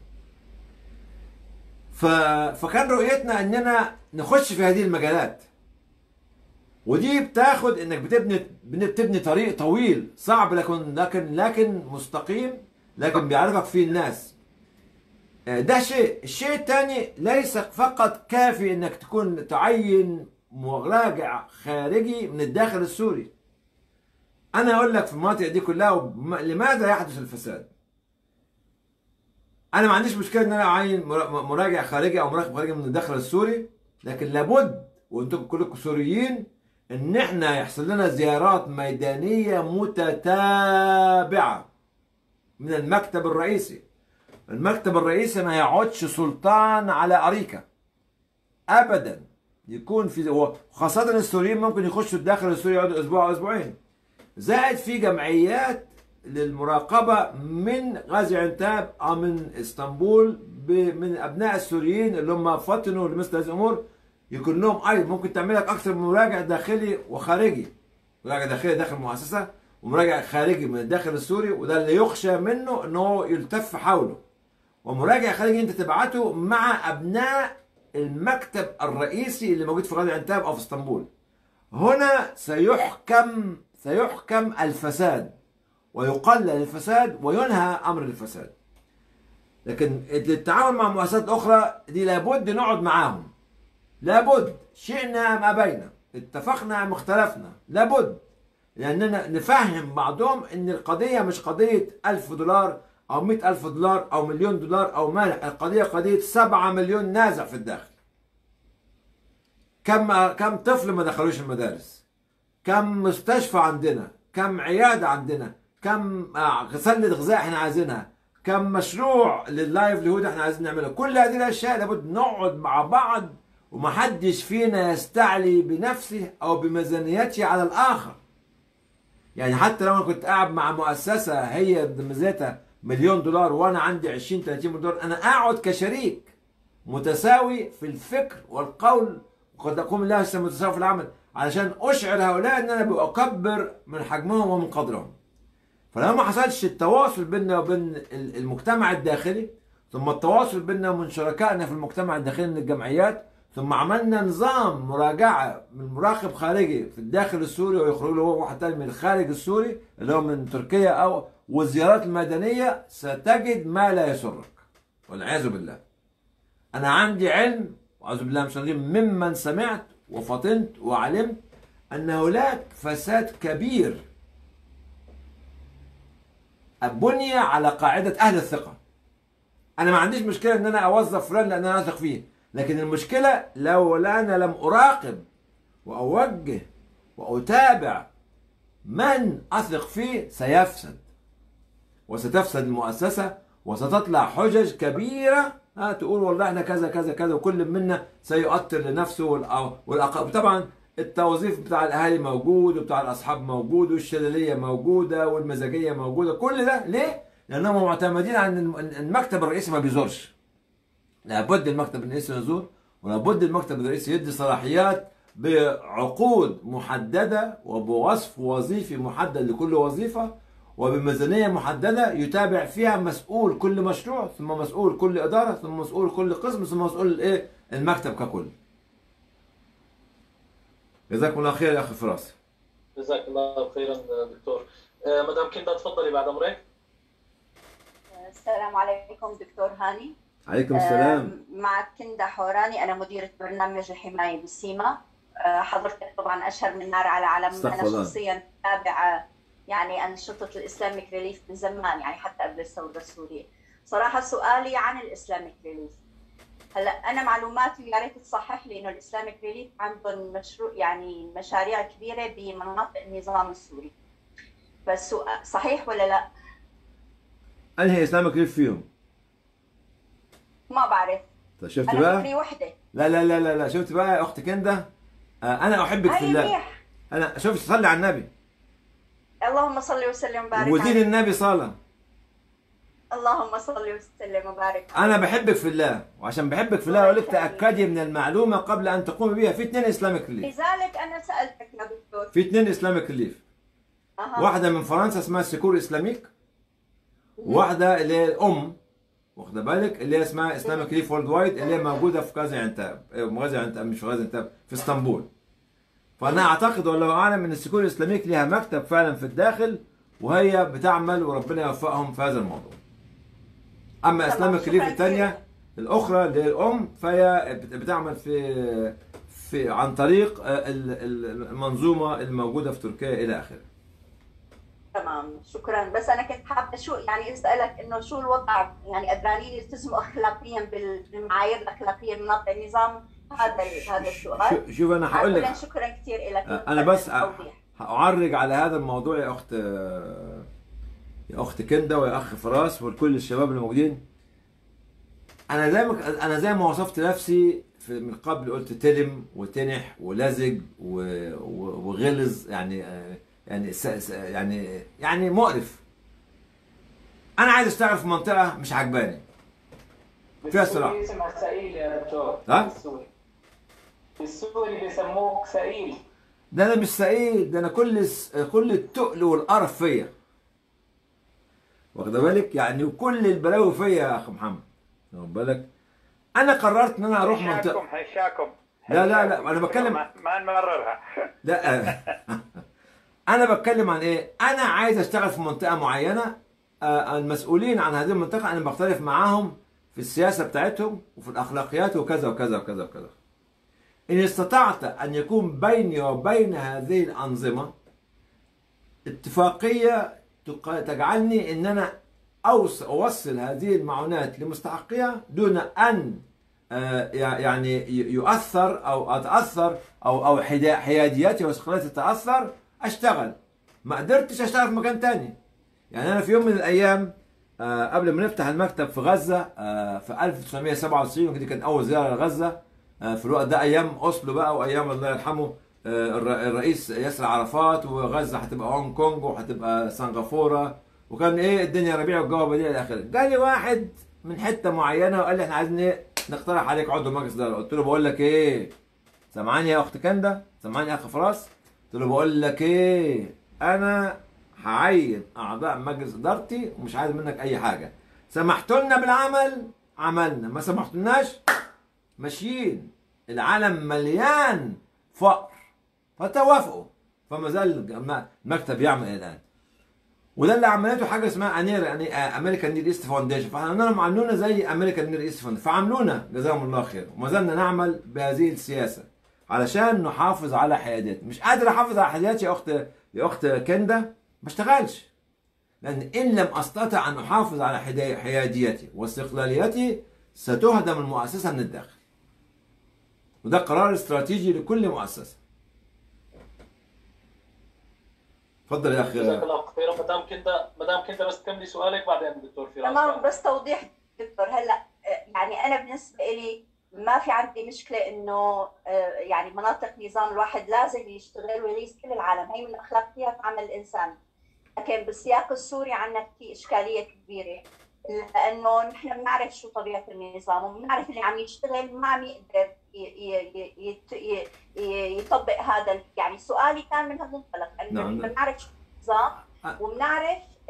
ف... فكان رؤيتنا اننا نخش في هذه المجالات ودي بتاخد انك بتبني بتبني طريق طويل صعب لكن لكن لكن مستقيم لكن بيعرفك فيه الناس آه، ده شيء الشيء الثاني ليس فقط كافي انك تكون تعين مراجع خارجي من الداخل السوري انا اقول لك في المناطق دي كلها وم- لماذا يحدث الفساد انا ما عنديش مشكله ان انا اعين مرا- مراجع خارجي او مراقب خارجي من الداخل السوري لكن لابد وانتم كلكم سوريين ان احنا يحصل لنا زيارات ميدانيه متتابعه من المكتب الرئيسي المكتب الرئيسي ما يقعدش سلطان على اريكه ابدا يكون في وخاصه السوريين ممكن يخشوا الداخل السوري يقعدوا اسبوع او اسبوعين زائد في جمعيات للمراقبة من غازي عنتاب أو من اسطنبول ب- من أبناء السوريين اللي هم فطنوا لمثل هذه الأمور يكون لهم أيضا ممكن تعمل لك أكثر من مراجع داخلي وخارجي مراجع داخلي داخل المؤسسة ومراجع خارجي من الداخل السوري وده اللي يخشى منه ان هو يلتف حوله ومراجع خارجي انت تبعته مع ابناء المكتب الرئيسي اللي موجود في غازي عنتاب او في اسطنبول هنا سيحكم سيحكم الفساد ويقلل الفساد وينهى امر الفساد لكن التعامل مع مؤسسات اخرى دي لابد نقعد معاهم لابد شئنا ام ابينا اتفقنا ام اختلفنا لابد لاننا نفهم بعضهم ان القضيه مش قضيه ألف دولار او مئة ألف دولار او مليون دولار او مال القضيه قضيه سبعة مليون نازع في الداخل كم كم طفل ما دخلوش المدارس كم مستشفى عندنا كم عياده عندنا كم آه، سله غذاء احنا عايزينها كم مشروع لللايفليهود احنا عايزين نعملها كل هذه الاشياء لابد نقعد مع بعض ومحدش فينا يستعلي بنفسه او بميزانيته على الاخر يعني حتى لو انا كنت قاعد مع مؤسسه هي ميزانيتها مليون دولار وانا عندي 20 30 مليون دولار انا اقعد كشريك متساوي في الفكر والقول وقد اقوم الله متساوي في العمل علشان اشعر هؤلاء ان انا بكبر من حجمهم ومن قدرهم فلما ما حصلش التواصل بيننا وبين ال- المجتمع الداخلي ثم التواصل بيننا وبين شركائنا في المجتمع الداخلي من الجمعيات ثم عملنا نظام مراجعة من مراقب خارجي في الداخل السوري ويخرج له واحد تاني من الخارج السوري اللي هو من تركيا أو والزيارات الميدانية ستجد ما لا يسرك والعياذ بالله أنا عندي علم وأعوذ بالله من الشيطان الرجيم ممن سمعت وفطنت وعلمت أن هناك فساد كبير بني على قاعدة أهل الثقة أنا ما عنديش مشكلة إن أنا أوظف فلان لأن أنا أثق فيه لكن المشكلة لو أنا لم أراقب وأوجه وأتابع من أثق فيه سيفسد وستفسد المؤسسة وستطلع حجج كبيرة ها تقول والله احنا كذا كذا كذا وكل منا سيؤثر لنفسه والأ- والأق... طبعا التوظيف بتاع الاهالي موجود وبتاع الاصحاب موجود والشلاليه موجوده والمزاجيه موجوده كل ده ليه؟ لانهم معتمدين على ان المكتب الرئيسي ما بيزورش لابد المكتب الرئيسي يزور ولابد المكتب الرئيسي يدي صلاحيات بعقود محدده وبوصف وظيفي محدد لكل وظيفه وبميزانيه محدده يتابع فيها مسؤول كل مشروع ثم مسؤول كل اداره ثم مسؤول كل قسم ثم مسؤول الايه المكتب ككل جزاكم الله خير يا اخي فراس جزاك الله خيرا دكتور آه، مدام كندا تفضلي بعد امرك السلام عليكم دكتور هاني عليكم السلام آم، معك كندا حوراني أنا مديرة برنامج الحماية بالسيما آه، حضرتك طبعا أشهر من نار على علم استغفر أنا الله. شخصيا متابعة يعني أنشطة الإسلاميك ريليف من زمان يعني حتى قبل الثورة السورية صراحة سؤالي عن الإسلاميك ريليف هلا أنا معلوماتي يا ريت تصحح لي إنه الإسلاميك ريليف عندهم مشروع يعني مشاريع كبيرة بمناطق النظام السوري بس سؤال- صحيح ولا لا؟ انهي اسلامك كيف فيهم ما بعرف طيب شفت أنا بقى فكري وحدة لا لا لا لا لا شفت بقى يا اخت كندا آه انا احبك في هاي الله منيح انا شوف صلي على النبي اللهم صل وسلم وبارك ودين عليه. النبي صلاه اللهم صل وسلم وبارك انا بحبك في الله وعشان بحبك في الله اقول لك تاكدي من المعلومه قبل ان تقومي بها في اثنين اسلامك ريليف لذلك انا سالتك يا دكتور في اثنين اسلامك ريليف أها. واحده من فرنسا اسمها سيكور اسلاميك واحده اللي هي الام واخده بالك اللي هي اسمها اسلامك ريليف وورلد وايد اللي هي موجوده في غازي عنتاب إيه، غازي عنتاب مش في غازي عنتاب في اسطنبول فانا اعتقد والله اعلم ان السيكور الاسلاميك لها مكتب فعلا في الداخل وهي بتعمل وربنا يوفقهم في هذا الموضوع اما تمام، اسلامك ريليف شكراً الثانيه كثير. الاخرى اللي هي الام فهي بت- بتعمل في في عن طريق آه، ال- ال- المنظومه الموجوده في تركيا الى اخره تمام شكرا بس انا كنت حابه شو يعني اسالك انه شو الوضع يعني قدرانين يلتزموا اخلاقيا بال- بالمعايير الاخلاقيه بمناطق النظام هذا ال- هذا السؤال شو- شوف انا هقول لك أولاً شكرا كثير لك آه، انا بس التوضيح. هأعرج على هذا الموضوع يا اخت آه، يا اخت كندا ويا اخ فراس وكل الشباب اللي موجودين انا زي ما انا زي ما وصفت نفسي في من قبل قلت تلم وتنح ولزج و- و- وغلظ يعني آه، يعني س- س- يعني يعني مقرف انا عايز اشتغل في منطقه مش عجباني فيها صراع. بالسوري اسمها سئيل يا دكتور ها؟ بالسوري بالسوري بيسموك سئيل ده انا مش سعيد ده انا كل س- كل التقل والقرف فيا واخد بالك يعني وكل البلاوي فيا يا اخ محمد واخد بالك انا قررت ان انا اروح منطقه هشاكم هشاكم لا، لا، لا، هشاكم. أنا بتكلم- ما, ما نمررها لا انا بتكلم عن ايه انا عايز اشتغل في منطقه معينه آه، المسؤولين عن هذه المنطقه انا بختلف معاهم في السياسه بتاعتهم وفي الاخلاقيات وكذا وكذا وكذا وكذا ان استطعت ان يكون بيني وبين هذه الانظمه اتفاقيه تق- تجعلني ان انا أوص- اوصل هذه المعونات لمستحقيها دون ان آه، يع- يعني ي- يؤثر او اتاثر او او حدا- حيادياتي واستقلاليتي تتاثر اشتغل ما قدرتش اشتغل في مكان تاني يعني انا في يوم من الايام آه، قبل ما نفتح المكتب في غزه آه، في 1997 ودي كانت اول زياره لغزه آه، في الوقت ده ايام اوسلو بقى وايام الله يرحمه آه، الر- الرئيس ياسر عرفات وغزه هتبقى هونج كونج وهتبقى سنغافوره وكان ايه الدنيا ربيع والجو بديع الى اخره جالي واحد من حته معينه وقال لي احنا عايزين ايه نقترح عليك عضو مجلس اداره قلت له بقول لك ايه سامعاني يا اخت كندا سامعاني يا اخ فراس قلت له بقول لك ايه انا هعين اعضاء مجلس ادارتي ومش عايز منك اي حاجه سمحتوا لنا بالعمل عملنا ما سمحتولناش ماشيين العالم مليان فقر فتوافقوا فما زال الم- المكتب يعمل الى الان وده اللي عملته حاجه اسمها انير يعني امريكان نير ايست فاونديشن فاحنا لهم عاملونا زي امريكان نير ايست فاونديشن فعاملونا جزاهم الله خير وما زلنا نعمل بهذه السياسه علشان نحافظ على حياديتي مش قادر احافظ على حياديتي يا اخت يا اخت كندا ما اشتغلش لان ان لم استطع ان احافظ على حدا- حياديتي واستقلاليتي ستهدم المؤسسه من الداخل وده قرار استراتيجي لكل مؤسسه اتفضل يا جزاك اخي الله خيرا مدام كندا مدام كندا بس تكملي سؤالك بعدين دكتور فراس تمام بس توضيح دكتور هلا آه، يعني انا بالنسبه لي ما في عندي مشكله انه آه، يعني مناطق نظام الواحد لازم يشتغل ويقيس كل العالم هي من اخلاقيات عمل الانسان لكن بالسياق السوري عندنا في اشكاليه كبيره لانه نحن بنعرف شو طبيعه النظام وبنعرف اللي عم يشتغل ما عم يقدر ي- ي- ي- ي- ي- يطبق هذا ال- يعني سؤالي كان من هذا المنطلق انه نعم. نحن بنعرف شو النظام أه. وبنعرف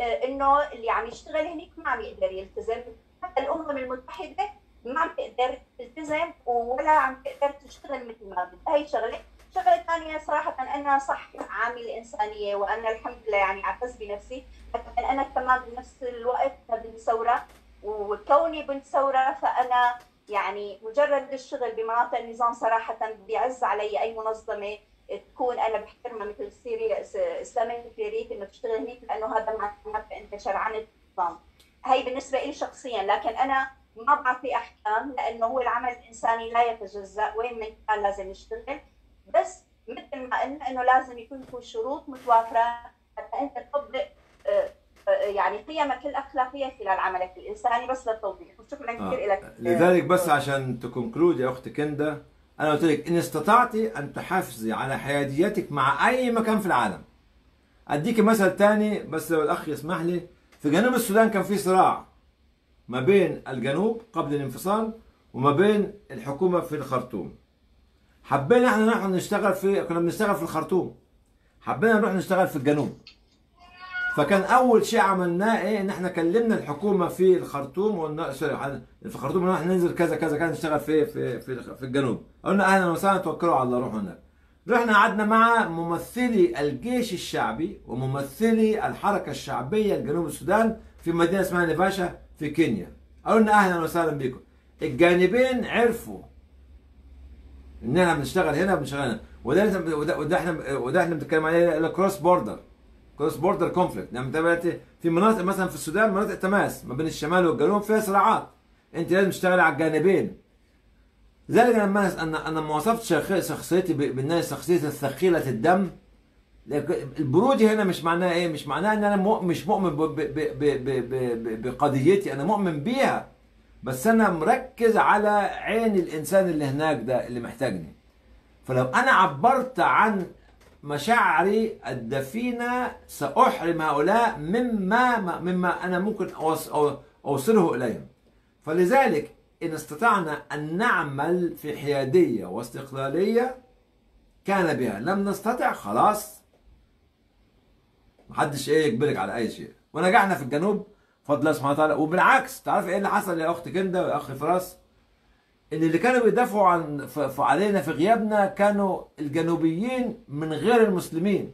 آه، انه اللي عم يشتغل هناك ما عم يقدر يلتزم حتى الامم المتحده ما عم تقدر تلتزم ولا عم تقدر تشتغل مثل ما بدها هي شغله شغله ثانيه صراحه انا صح عامل انسانيه وانا الحمد لله يعني اعتز بنفسي لكن انا كمان بنفس الوقت بنت ثوره وكوني بنت ثوره فانا يعني مجرد الشغل بمناطق النظام صراحه بيعز علي اي منظمه تكون انا بحترمها مثل سيريا اسلاميه كليريك انه تشتغل هناك لانه هذا معناته انت شرعان النظام هي بالنسبه لي شخصيا لكن انا ما بعطي احكام لانه هو العمل الانساني لا يتجزا وين ما كان لازم يشتغل بس مثل ما قلنا انه لازم يكون في شروط متوافره حتى انت تطبق آه، آه، يعني قيمك الاخلاقيه خلال عملك الانساني بس للتوضيح وشكرا آه. كثير لك لذلك بس عشان تكونكلود يا اختي كندا انا قلت لك ان استطعتي ان تحافظي على حياديتك مع اي مكان في العالم اديك مثل تاني بس لو الاخ يسمح لي في جنوب السودان كان في صراع ما بين الجنوب قبل الانفصال وما بين الحكومه في الخرطوم حبينا احنا نروح نشتغل في كنا بنشتغل في الخرطوم حبينا نروح نشتغل في الجنوب فكان اول شيء عملناه ايه ان احنا كلمنا الحكومه في الخرطوم وقلنا سوري في الخرطوم ان احنا ننزل كذا كذا كذا نشتغل في في في, في الجنوب قلنا اهلا وسهلا توكلوا على الله روحوا هناك رحنا قعدنا مع ممثلي الجيش الشعبي وممثلي الحركه الشعبيه لجنوب السودان في مدينه اسمها نيفاشا في كينيا قلنا اهلا وسهلا بكم الجانبين عرفوا ان احنا بنشتغل هنا وبنشتغل هنا وده وده, وده احنا وده احنا بنتكلم عليه الكروس بوردر كروس بوردر كونفليكت يعني دلوقتي في مناطق مثلا في السودان مناطق تماس ما بين الشمال والجنوب فيها صراعات انت لازم تشتغل على الجانبين لذلك لما انا انا ما وصفت شخصيتي بالناس شخصيتي الثقيله الدم البرودي هنا مش معناه ايه مش معناه ان انا مش مؤمن بقضيتي انا مؤمن بيها بس انا مركز على عين الانسان اللي هناك ده اللي محتاجني فلو انا عبرت عن مشاعري الدفينة سأحرم هؤلاء مما مما أنا ممكن أوصله إليهم فلذلك إن استطعنا أن نعمل في حيادية واستقلالية كان بها لم نستطع خلاص محدش ايه يجبرك على اي شيء ونجحنا في الجنوب بفضل الله سبحانه وتعالى وبالعكس تعرف ايه اللي حصل يا اخت كندا ويا اخ فراس ان اللي كانوا بيدافعوا عن علينا في غيابنا كانوا الجنوبيين من غير المسلمين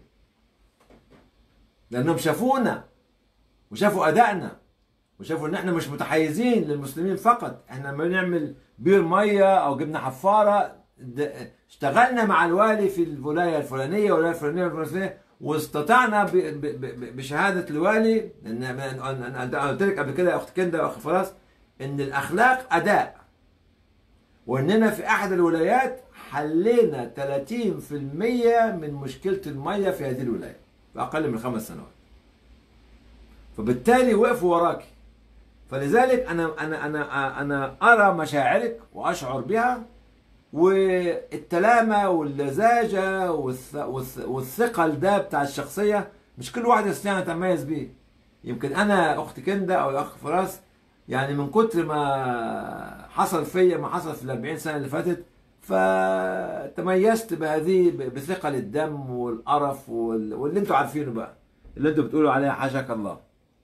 لانهم شافونا وشافوا ادائنا وشافوا ان احنا مش متحيزين للمسلمين فقط احنا لما بنعمل بير ميه او جبنا حفاره اشتغلنا مع الوالي في الولايه الفلانيه والولايه الفلانيه والفلانيه واستطعنا بشهاده الوالي ان انا قلت لك قبل كده يا اخت كندا واخ فراس ان الاخلاق اداء واننا في احد الولايات حلينا 30% من مشكله الميه في هذه الولايه في اقل من خمس سنوات فبالتالي وقفوا وراكي فلذلك انا انا انا انا ارى مشاعرك واشعر بها والتلامه واللزاجه والثقل ده بتاع الشخصيه مش كل واحد يستطيع ان يتميز به يمكن انا اخت كندا او الاخ فراس يعني من كتر ما حصل فيا ما حصل في ال 40 سنه اللي فاتت فتميزت بهذه بثقل الدم والقرف واللي انتوا عارفينه بقى اللي انتوا بتقولوا عليه حاشاك الله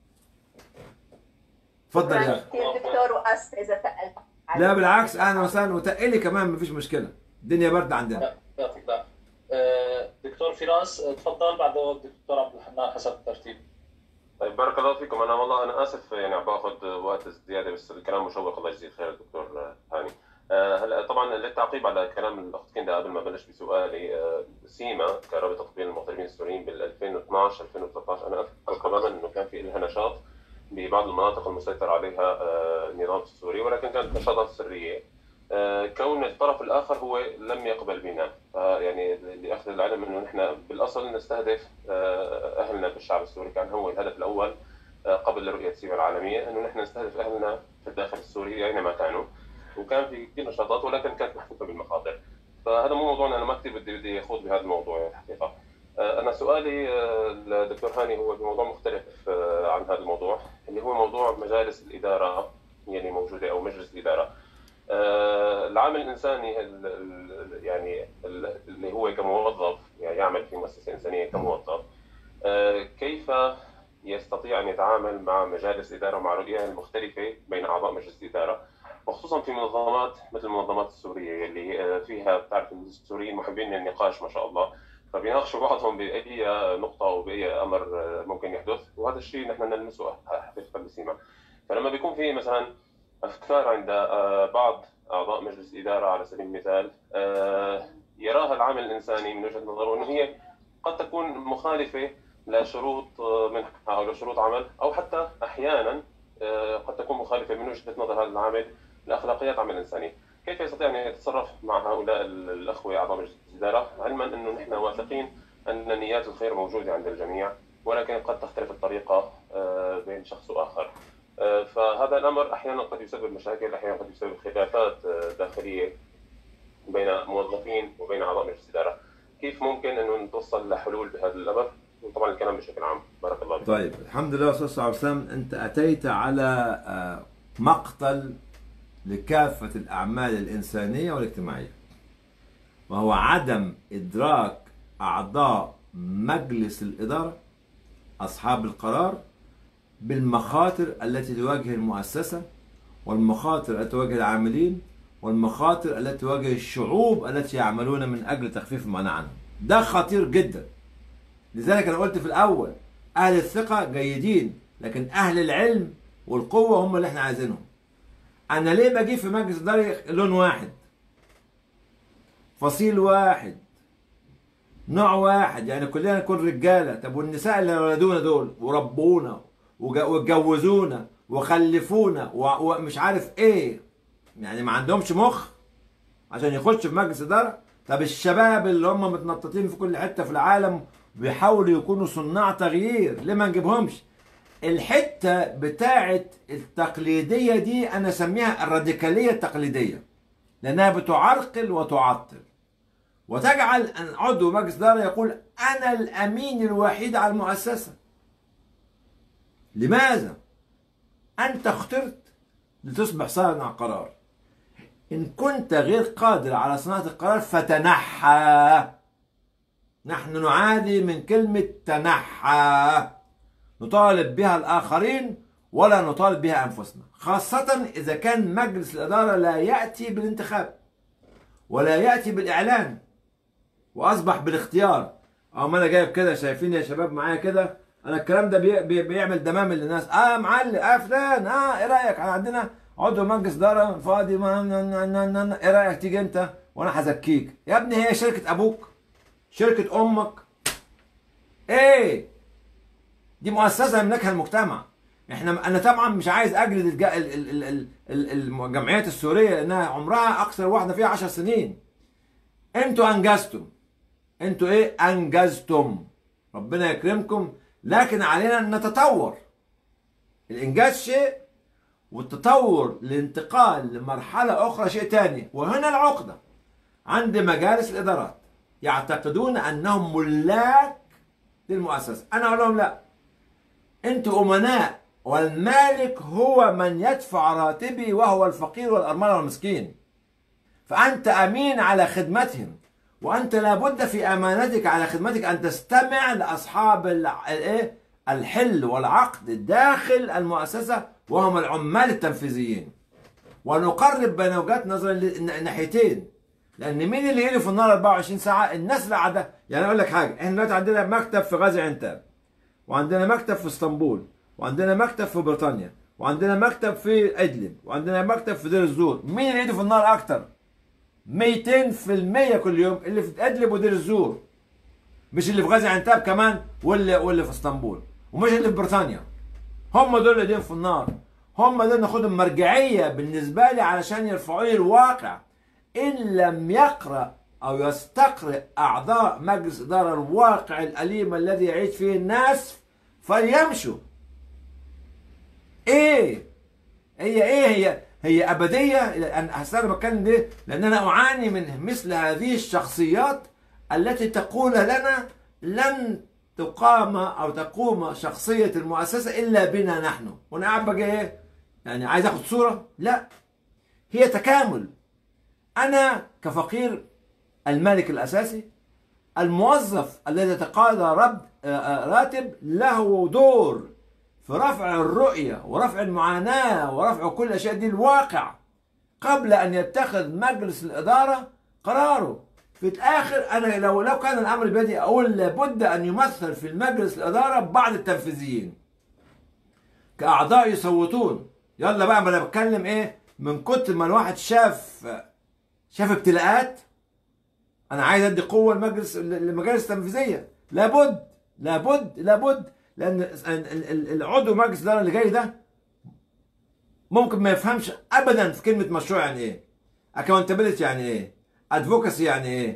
اتفضل يا اخي دكتور واسف اذا تقلت لا بالعكس اهلا وسهلا وتقلي كمان مفيش مشكله الدنيا برد عندنا يعطيك دكتور فراس تفضل بعد الدكتور عبد الحنان حسب الترتيب طيب بارك الله فيكم انا والله انا اسف يعني عم باخذ وقت زياده بس الكلام مشوق الله يجزيه خير الدكتور هاني هلا طبعا للتعقيب على كلام الاخت كندا قبل ما بلش بسؤالي سيما كرابطه تطبيق المغتربين السوريين بال 2012 2013 انا اذكر تماما انه كان في لها نشاط ببعض المناطق المسيطر عليها النظام السوري ولكن كانت نشاطات سريه كون الطرف الاخر هو لم يقبل بنا يعني لاخذ العلم انه نحن بالاصل نستهدف اهلنا بالشعب السوري كان هو الهدف الاول قبل رؤيه سيما العالميه انه نحن نستهدف اهلنا في الداخل السوري اينما كانوا وكان في كثير نشاطات ولكن كانت محفوفه بالمخاطر فهذا مو موضوعنا انا ما كثير بدي بدي اخوض بهذا الموضوع الحقيقه انا سؤالي للدكتور هاني هو بموضوع مختلف عن هذا الموضوع اللي هو موضوع مجالس الاداره يعني موجوده او مجلس الاداره العامل الانساني يعني اللي هو كموظف يعني يعمل في مؤسسه انسانيه كموظف كيف يستطيع أن يتعامل مع مجالس إدارة ومع رؤية المختلفة بين أعضاء مجلس الإدارة وخصوصا في منظمات مثل المنظمات السورية اللي آه، فيها بتعرف السوريين محبين للنقاش ما شاء الله فبيناقشوا بعضهم بأي نقطة أو بأي أمر آه، ممكن يحدث وهذا الشيء نحن نلمسه حقيقة بسيما فلما بيكون في مثلا أفكار عند آه، بعض أعضاء مجلس الإدارة على سبيل المثال آه، يراها العامل الإنساني من وجهة نظره أنه هي قد تكون مخالفة لشروط آه، منحة أو لشروط عمل أو حتى أحيانا آه، قد تكون مخالفة من وجهة نظر هذا العامل لأخلاقيات عمل إنساني كيف يستطيع أن يتصرف مع هؤلاء الأخوة أعضاء مجلس الإدارة علما أنه نحن واثقين أن نيات الخير موجودة عند الجميع ولكن قد تختلف الطريقة آه، بين شخص وآخر آه، فهذا الأمر أحيانا قد يسبب مشاكل أحيانا قد يسبب خلافات آه، داخلية بين موظفين وبين أعضاء مجلس الإدارة كيف ممكن أنه نتوصل لحلول بهذا الأمر وطبعا الكلام بشكل عام بارك الله فيك طيب الحمد لله استاذ عبد السلام انت اتيت على آه، مقتل لكافه الاعمال الانسانيه والاجتماعيه وهو عدم ادراك اعضاء مجلس الاداره اصحاب القرار بالمخاطر التي تواجه المؤسسه والمخاطر التي تواجه العاملين والمخاطر التي تواجه الشعوب التي يعملون من اجل تخفيف المعاناه عنهم ده خطير جدا لذلك انا قلت في الاول اهل الثقه جيدين لكن اهل العلم والقوه هم اللي احنا عايزينهم انا ليه بجيب في مجلس اداري لون واحد فصيل واحد نوع واحد يعني كلنا نكون رجاله طب والنساء اللي ولدونا دول وربونا وج- واتجوزونا وخلفونا و- ومش عارف ايه يعني ما عندهمش مخ عشان يخش في مجلس اداره طب الشباب اللي هم متنططين في كل حته في العالم بيحاولوا يكونوا صناع تغيير ليه ما نجيبهمش الحته بتاعه التقليديه دي انا اسميها الراديكاليه التقليديه لانها بتعرقل وتعطل وتجعل ان عضو مجلس اداره يقول انا الامين الوحيد على المؤسسه لماذا انت اخترت لتصبح صانع قرار إن كنت غير قادر على صناعة القرار فتنحى نحن نعادي من كلمة تنحى نطالب بها الآخرين ولا نطالب بها أنفسنا خاصة إذا كان مجلس الإدارة لا يأتي بالانتخاب ولا يأتي بالإعلان وأصبح بالاختيار أو ما أنا جايب كده شايفين يا شباب معايا كده أنا الكلام ده بي بي بيعمل دمام للناس آه معلم آه فلان آه إيه رأيك أنا عندنا عضو مجلس إدارة فاضي ما نا- نا- نا- نا- نا. إيه رأيك تيجي أنت وأنا هزكيك يا ابني هي شركة أبوك شركة أمك إيه دي مؤسسة يملكها المجتمع احنا انا طبعا مش عايز اجلد الج- ال- ال- ال- ال- الجمعيات السوريه لانها عمرها اكثر واحده فيها 10 سنين انتوا انجزتم انتوا ايه انجزتم ربنا يكرمكم لكن علينا ان نتطور الانجاز شيء والتطور الانتقال لمرحله اخرى شيء تاني وهنا العقده عند مجالس الادارات يعتقدون انهم ملاك للمؤسسه انا اقول لهم لا انتوا امناء والمالك هو من يدفع راتبي وهو الفقير والارمله والمسكين فانت امين على خدمتهم وانت لابد في امانتك على خدمتك ان تستمع لاصحاب الع- الايه الحل والعقد داخل المؤسسه وهم العمال التنفيذيين ونقرب بين وجهات نظر الناحيتين لان مين اللي يلي في النار 24 ساعه الناس اللي قاعده يعني اقول لك حاجه احنا دلوقتي عندنا مكتب في غازي عنتاب وعندنا مكتب في اسطنبول وعندنا مكتب في بريطانيا وعندنا مكتب في ادلب وعندنا مكتب في دير الزور مين اللي ايده في النار اكتر 200% كل يوم اللي في ادلب ودير الزور مش اللي في غازي عنتاب كمان واللي واللي في اسطنبول ومش اللي في بريطانيا هم دول اللي ايديهم في النار هم دول ناخدهم مرجعيه بالنسبه لي علشان يرفعوا لي الواقع ان لم يقرا او يستقرئ اعضاء مجلس اداره الواقع الاليم الذي يعيش فيه الناس فليمشوا ايه هي ايه هي هي ابديه انا أصل انا بتكلم ليه؟ لان انا اعاني من مثل هذه الشخصيات التي تقول لنا لن تقام او تقوم شخصيه المؤسسه الا بنا نحن وانا قاعد بقى ايه؟ يعني عايز اخد صوره؟ لا هي تكامل انا كفقير المالك الاساسي الموظف الذي يتقاضى رب آه، آه، راتب له دور في رفع الرؤية ورفع المعاناة ورفع كل الأشياء دي الواقع قبل أن يتخذ مجلس الإدارة قراره في الآخر أنا لو لو كان الأمر بيدي أقول لابد أن يمثل في المجلس الإدارة بعض التنفيذيين كأعضاء يصوتون يلا بقى ما أنا بتكلم إيه من كتر ما الواحد شاف شاف ابتلاءات أنا عايز أدي قوة لمجلس للمجالس التنفيذية لابد لابد لابد لأن ال- ال- ال- العضو مجلس الإدارة اللي جاي ده ممكن ما يفهمش ابدا في كلمه مشروع يعني ايه اكونتابيلتي يعني ايه ادفوكاسي يعني ايه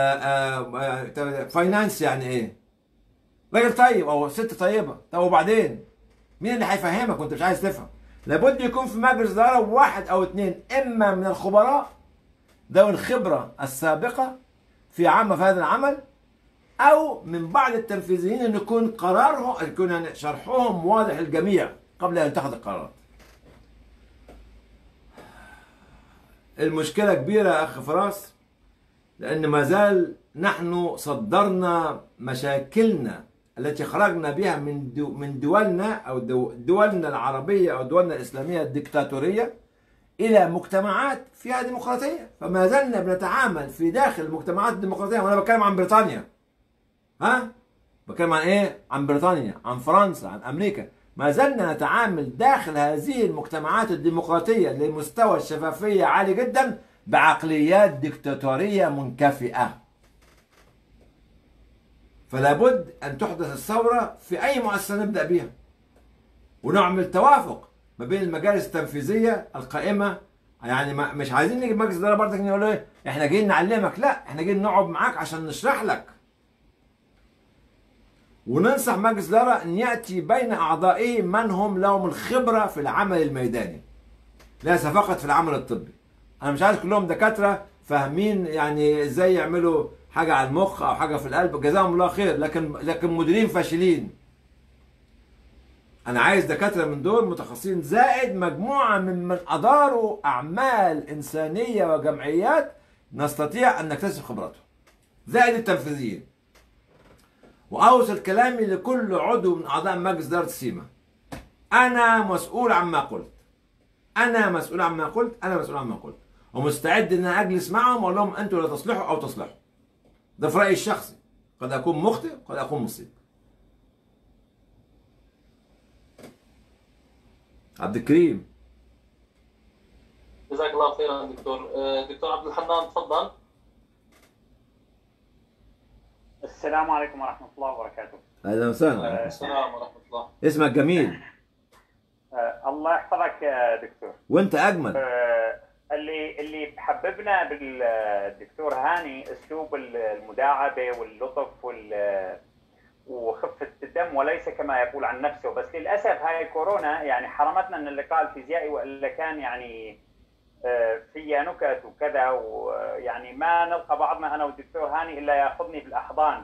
فاينانس يعني ايه راجل طيب او ست طيبه طب وبعدين مين اللي هيفهمك وانت مش عايز تفهم لابد يكون في مجلس اداره واحد او اثنين اما من الخبراء ذوي الخبره السابقه في عمل في هذا العمل او من بعض التنفيذيين ان يكون قرارهم يكون يعني شرحهم واضح للجميع قبل ان يتخذ القرار المشكلة كبيرة يا أخ فراس لأن ما زال نحن صدرنا مشاكلنا التي خرجنا بها من دو من دولنا أو دو دولنا العربية أو دولنا الإسلامية الدكتاتورية إلى مجتمعات فيها ديمقراطية فما زلنا بنتعامل في داخل المجتمعات الديمقراطية وأنا بتكلم عن بريطانيا ها بتكلم عن إيه؟ عن بريطانيا عن فرنسا عن أمريكا ما زلنا نتعامل داخل هذه المجتمعات الديمقراطية لمستوى الشفافية عالي جدا بعقليات ديكتاتورية منكفئة فلا بد أن تحدث الثورة في أي مؤسسة نبدأ بها ونعمل توافق ما بين المجالس التنفيذية القائمة يعني ما مش عايزين نيجي مجلس الإدارة برضك نقول إيه إحنا جايين نعلمك لا إحنا جايين نقعد معاك عشان نشرح لك وننصح مجلس الإدارة أن يأتي بين أعضائه من هم لهم الخبرة في العمل الميداني ليس فقط في العمل الطبي أنا مش عايز كلهم دكاترة فاهمين يعني إزاي يعملوا حاجة على المخ أو حاجة في القلب جزاهم الله خير لكن لكن مديرين فاشلين أنا عايز دكاترة من دول متخصصين زائد مجموعة ممن أداروا أعمال إنسانية وجمعيات نستطيع أن نكتسب خبراتهم زائد التنفيذيين واوصل كلامي لكل عضو من اعضاء مجلس اداره السيما انا مسؤول عما قلت انا مسؤول عما قلت انا مسؤول عما قلت ومستعد ان أنا اجلس معهم واقول لهم انتوا لا تصلحوا او تصلحوا ده في رايي الشخصي قد اكون مخطئ قد اكون مصيب عبد الكريم جزاك الله خيرا دكتور آه، دكتور عبد الحنان تفضل السلام عليكم ورحمة الله وبركاته اهلا وسهلا وعليكم السلام ورحمه الله اسمك جميل آه، الله يحفظك يا دكتور وانت اجمل آه، اللي اللي بحببنا بالدكتور هاني اسلوب المداعبه واللطف وال وخفه الدم وليس كما يقول عن نفسه بس للاسف هاي كورونا يعني حرمتنا من اللقاء الفيزيائي والا كان يعني آه، فيها نكت وكذا ويعني ما نلقى بعضنا انا والدكتور هاني الا ياخذني بالاحضان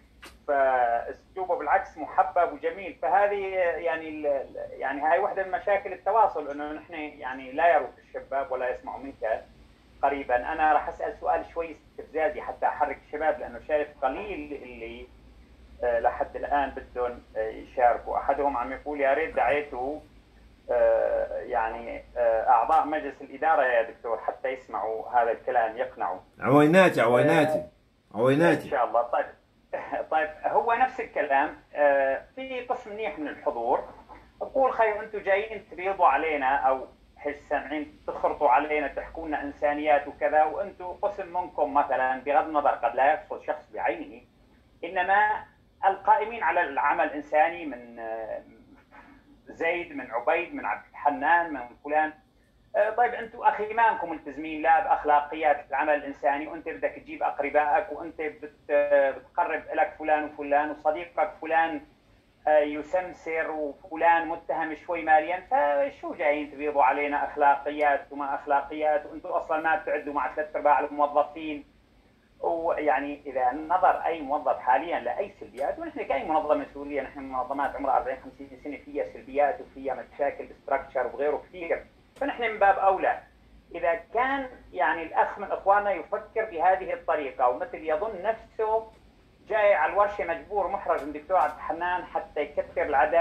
فاسلوبه بالعكس محبب وجميل فهذه يعني ال- ال- يعني هاي واحده من مشاكل التواصل انه نحن يعني لا يروك الشباب ولا يسمعوا منك قريبا انا راح اسال سؤال شوي استفزازي حتى احرك الشباب لانه شايف قليل اللي آه، لحد الان بدهم آه، يشاركوا احدهم عم يقول يا ريت دعيتوا آه، يعني آه، اعضاء مجلس الاداره يا دكتور حتى يسمعوا هذا الكلام يقنعوا عويناتي عويناتي ان عويناتي شاء الله طيب طيب هو نفس الكلام آه، في قسم منيح من الحضور اقول خير انتم جايين تبيضوا علينا او حس سامعين تخرطوا علينا تحكوا لنا انسانيات وكذا وانتم قسم منكم مثلا بغض النظر قد لا يقصد شخص بعينه انما القائمين على العمل الانساني من آه، زيد من عبيد من عبد الحنان من فلان آه، طيب انتم اخي ما انكم ملتزمين لا باخلاقيات العمل الانساني وانت بدك تجيب اقربائك وانت بت- بتقرب لك فلان وفلان وصديقك فلان آه، يسمسر وفلان متهم شوي ماليا فشو جايين تبيضوا علينا اخلاقيات وما اخلاقيات وانتم اصلا ما بتعدوا مع ثلاث ارباع الموظفين ويعني اذا نظر اي موظف حاليا لاي سلبيات ونحن كاي منظمه سوريه نحن منظمات عمرها 40 50 سنه فيها سلبيات وفيها مشاكل بستراكشر وغيره كثير فنحن من باب اولى اذا كان يعني الاخ من اخواننا يفكر بهذه الطريقه ومثل يظن نفسه جاي على الورشه مجبور محرج من دكتور عبد الحنان حتى يكثر العدد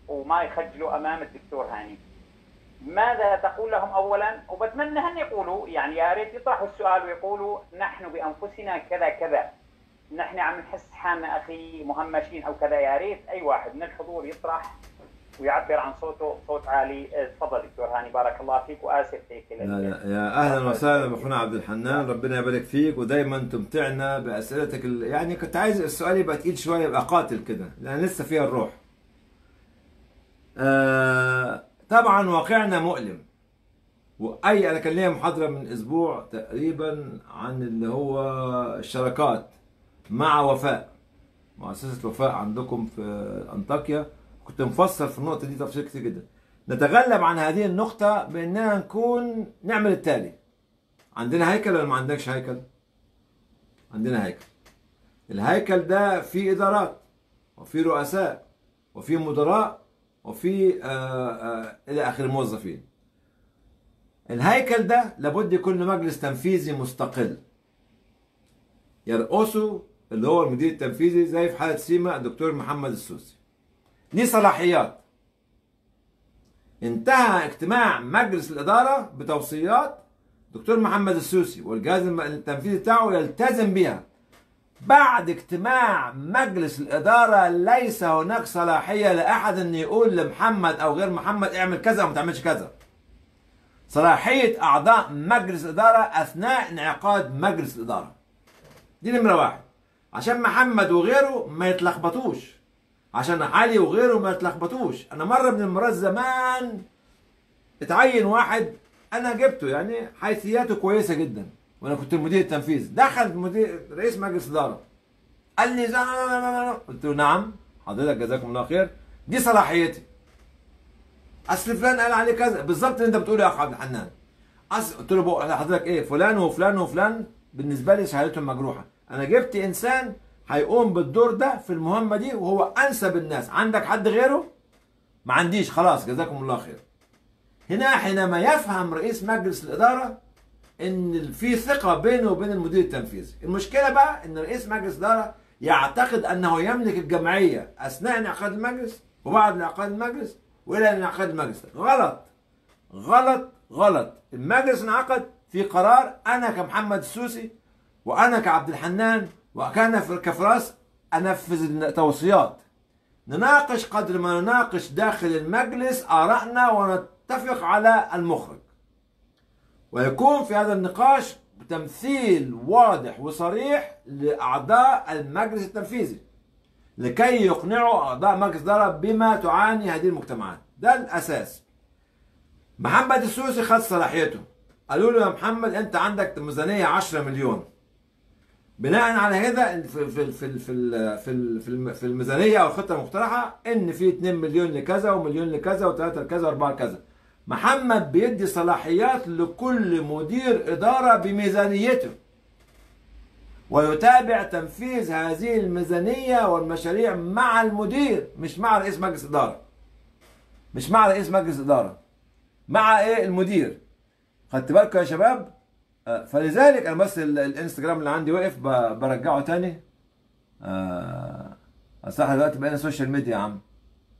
وما يخجلوا امام الدكتور هاني ماذا تقول لهم اولا وبتمنى هن يقولوا يعني يا ريت يطرحوا السؤال ويقولوا نحن بانفسنا كذا كذا نحن عم نحس حالنا اخي مهمشين او كذا يا ريت اي واحد من الحضور يطرح ويعبر عن صوته صوت عالي آه، تفضل دكتور هاني بارك الله فيك واسف هيك لا لا يا اهلا وسهلا باخونا عبد الحنان ربنا يبارك فيك ودايما تمتعنا باسئلتك ال... يعني كنت عايز السؤال يبقى تقيل شويه يبقى قاتل كده لان لسه فيها الروح. آه طبعا واقعنا مؤلم واي انا كان ليا محاضره من اسبوع تقريبا عن اللي هو الشراكات مع وفاء مؤسسه وفاء عندكم في انطاكيا كنت مفسر في النقطه دي تفصيل كتير جدا نتغلب عن هذه النقطه باننا نكون نعمل التالي عندنا هيكل ولا ما عندكش هيكل عندنا هيكل الهيكل ده فيه ادارات وفي رؤساء وفي مدراء وفي آه آه الى اخر الموظفين الهيكل ده لابد يكون له مجلس تنفيذي مستقل يرقصه اللي هو المدير التنفيذي زي في حاله سيما الدكتور محمد السوسي ليه صلاحيات انتهى اجتماع مجلس الاداره بتوصيات دكتور محمد السوسي والجهاز التنفيذي بتاعه يلتزم بها بعد اجتماع مجلس الإدارة ليس هناك صلاحية لأحد أن يقول لمحمد أو غير محمد اعمل كذا أو ما تعملش كذا صلاحية أعضاء مجلس الإدارة أثناء انعقاد مجلس الإدارة دي نمرة واحد عشان محمد وغيره ما يتلخبطوش عشان علي وغيره ما يتلخبطوش أنا مرة من المرات زمان اتعين واحد أنا جبته يعني حيثياته كويسة جدا وانا كنت المدير التنفيذي دخل مدير رئيس مجلس اداره قال لي زا- قلت له نعم حضرتك جزاكم الله خير دي صلاحيتي اصل فلان قال عليه كذا بالظبط اللي انت بتقوله يا اخ عبد الحنان أصل قلت له بقى حضرتك ايه فلان وفلان وفلان بالنسبه لي شهادتهم مجروحه انا جبت انسان هيقوم بالدور ده في المهمه دي وهو انسب الناس عندك حد غيره ما عنديش خلاص جزاكم الله خير هنا حينما يفهم رئيس مجلس الاداره ان في ثقه بينه وبين المدير التنفيذي المشكله بقى ان رئيس مجلس الاداره يعتقد انه يملك الجمعيه اثناء انعقاد المجلس وبعد انعقاد المجلس والى انعقاد المجلس غلط غلط غلط المجلس انعقد في قرار انا كمحمد السوسي وانا كعبد الحنان وكان في- كفراس انفذ التوصيات نناقش قدر ما نناقش داخل المجلس ارائنا ونتفق على المخرج ويكون في هذا النقاش تمثيل واضح وصريح لأعضاء المجلس التنفيذي لكي يقنعوا أعضاء مجلس الإدارة بما تعاني هذه المجتمعات ده الأساس محمد السوسي خد صلاحيته قالوا له يا محمد أنت عندك ميزانية 10 مليون بناء على هذا في في في في في في في الميزانيه او الخطه المقترحه ان في 2 مليون لكذا ومليون لكذا و3 لكذا و4 لكذا محمد بيدي صلاحيات لكل مدير إدارة بميزانيته ويتابع تنفيذ هذه الميزانية والمشاريع مع المدير مش مع رئيس مجلس إدارة مش مع رئيس مجلس إدارة مع إيه المدير خدت بالكم يا شباب آه، فلذلك أنا بس ال- الانستجرام اللي عندي وقف ب- برجعه تاني آه، أصل احنا دلوقتي بقينا سوشيال ميديا يا عم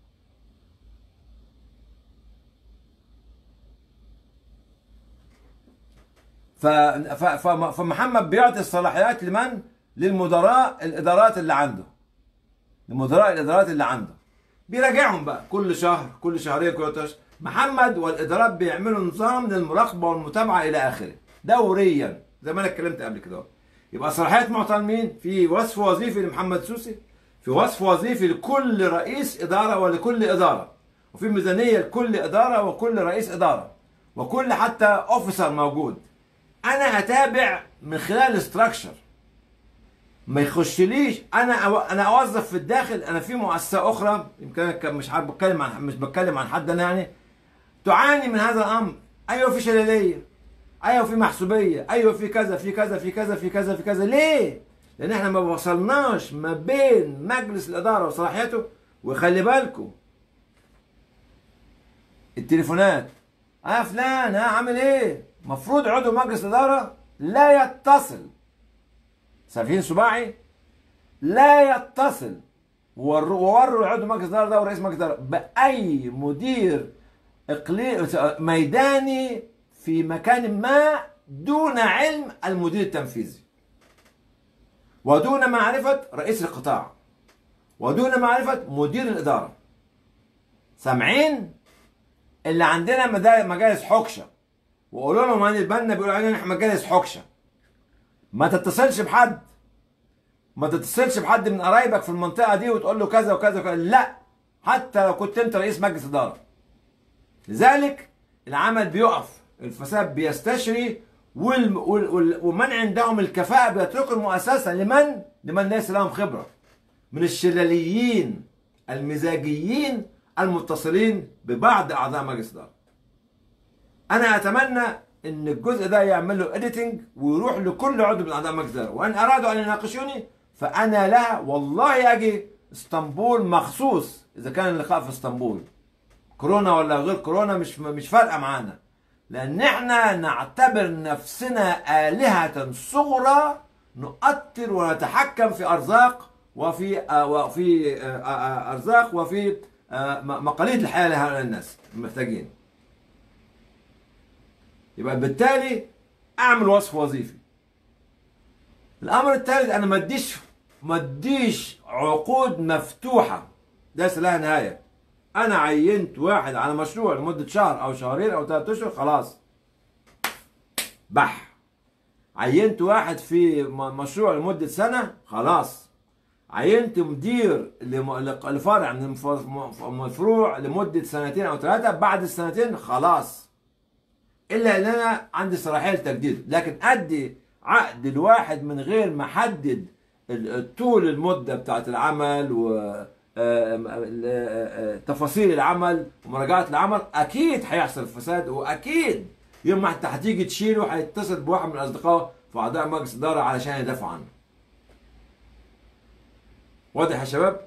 ف... ف... ف... فمحمد بيعطي الصلاحيات لمن؟ للمدراء الادارات اللي عنده. لمدراء الادارات اللي عنده. بيراجعهم بقى كل شهر كل شهرين كل ثلاث أشهر. محمد والادارات بيعملوا نظام للمراقبه والمتابعه الى اخره دوريا زي ما انا اتكلمت قبل كده يبقى صلاحيات معطى لمين؟ في وصف وظيفي لمحمد سوسي في وصف وظيفي لكل رئيس اداره ولكل اداره وفي ميزانيه لكل اداره وكل رئيس اداره وكل حتى اوفيسر موجود انا اتابع من خلال ستراكشر ما يخشليش انا أو انا اوظف في الداخل انا في مؤسسه اخرى يمكن أنا ك- مش حابب بتكلم عن مش بتكلم عن حد انا يعني تعاني من هذا الامر ايوه في شلاليه ايوه في محسوبيه ايوه في كذا في كذا في كذا في كذا في كذا ليه لان احنا ما وصلناش ما بين مجلس الاداره وصلاحيته وخلي بالكم التليفونات اه فلان ها عامل ايه مفروض عضو مجلس اداره لا يتصل سافين صباعي لا يتصل ووروا ووروا عضو مجلس الاداره ده ورئيس مجلس الاداره باي مدير اقليم ميداني في مكان ما دون علم المدير التنفيذي ودون معرفه رئيس القطاع ودون معرفه مدير الاداره سامعين اللي عندنا مدا- مجالس حكشه وقولوا لهم هاني البنا بيقولوا علينا احنا مجالس حكشه ما تتصلش بحد ما تتصلش بحد من قرايبك في المنطقه دي وتقول له كذا وكذا وكذا لا حتى لو كنت انت رئيس مجلس اداره لذلك العمل بيقف الفساد بيستشري وال... وال... وال... ومن عندهم الكفاءه بيتركوا المؤسسه لمن؟ لمن ليس لهم خبره من الشلاليين المزاجيين المتصلين ببعض اعضاء مجلس الاداره انا اتمنى ان الجزء ده يعمل له اديتنج ويروح لكل عضو من اعضاء مجلس الاداره وان ارادوا ان يناقشوني فانا لها والله اجي اسطنبول مخصوص اذا كان اللقاء في اسطنبول كورونا ولا غير كورونا مش مش فارقه معانا لان احنا نعتبر نفسنا الهه صغرى نؤثر ونتحكم في ارزاق وفي آه، وفي آه، آه، ارزاق وفي آه، م- مقاليد الحياه لهؤلاء الناس المحتاجين يبقى بالتالي اعمل وصف وظيفي الامر الثالث انا ما اديش ما اديش عقود مفتوحه ليس لها نهايه انا عينت واحد على مشروع لمده شهر او شهرين او ثلاثة اشهر خلاص بح عينت واحد في م- مشروع لمده سنه خلاص عينت مدير لم- لفرع من الف- من الفروع لمده سنتين او ثلاثه بعد السنتين خلاص الا ان انا عندي صلاحيه لتجديده لكن ادي عقد الواحد من غير ما احدد ال- طول المده بتاعت العمل و آه، ال- آه، آه، تفاصيل العمل ومراجعه العمل اكيد هيحصل فساد واكيد يوم ما انت هتيجي تشيله هيتصل بواحد من اصدقائه في اعضاء مجلس الاداره علشان يدافعوا عنه واضح يا شباب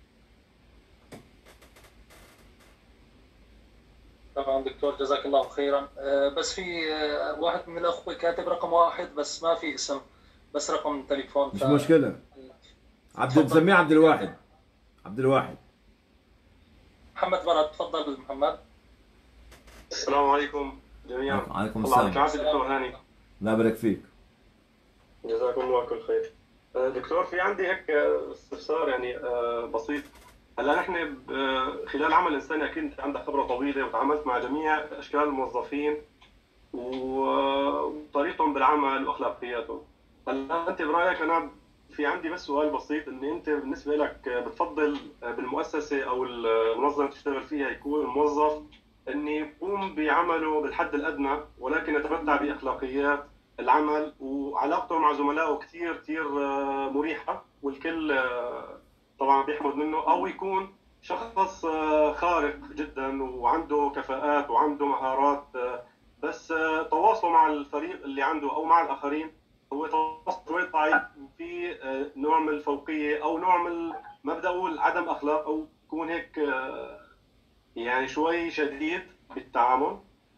طبعا دكتور جزاك الله خيرا آه، بس في آه، واحد من الاخوه كاتب رقم واحد بس ما في اسم بس رقم تليفون مش مشكله عبد نسميه عبد الواحد عبد الواحد محمد برا تفضل محمد السلام عليكم جميعا عليكم الله يعطيك السلام العافيه دكتور هاني الله يبارك فيك جزاكم الله كل خير آه، دكتور في عندي هيك آه، استفسار يعني آه، بسيط هلا نحن ب- آه، خلال عمل انساني اكيد انت عندك خبره طويله وتعاملت مع جميع اشكال الموظفين و- وطريقتهم بالعمل واخلاقياتهم هلا انت برايك انا في عندي بس سؤال بسيط ان انت بالنسبه لك آه، بتفضل آه، بالمؤسسه او المنظمه اللي تشتغل فيها يكون الموظف ان يقوم بعمله بالحد الادنى ولكن يتمتع باخلاقيات العمل وعلاقته مع زملائه كثير كثير آه، مريحه والكل آه، طبعا بيحمد منه او يكون شخص آه، خارق جدا وعنده كفاءات وعنده مهارات آه، بس آه، تواصله مع الفريق اللي عنده او مع الاخرين هو تواصل شوي ضعيف وفي آه، نوع من الفوقيه او نوع من ما بدي اقول عدم اخلاق او يكون هيك آه، يعني شوي شديد بالتعامل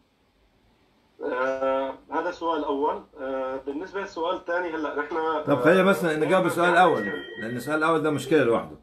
آه هذا السؤال الاول آه بالنسبه للسؤال الثاني هلا نحن طب خلينا بس نجاوب السؤال الاول لان السؤال الاول ده مشكله لوحده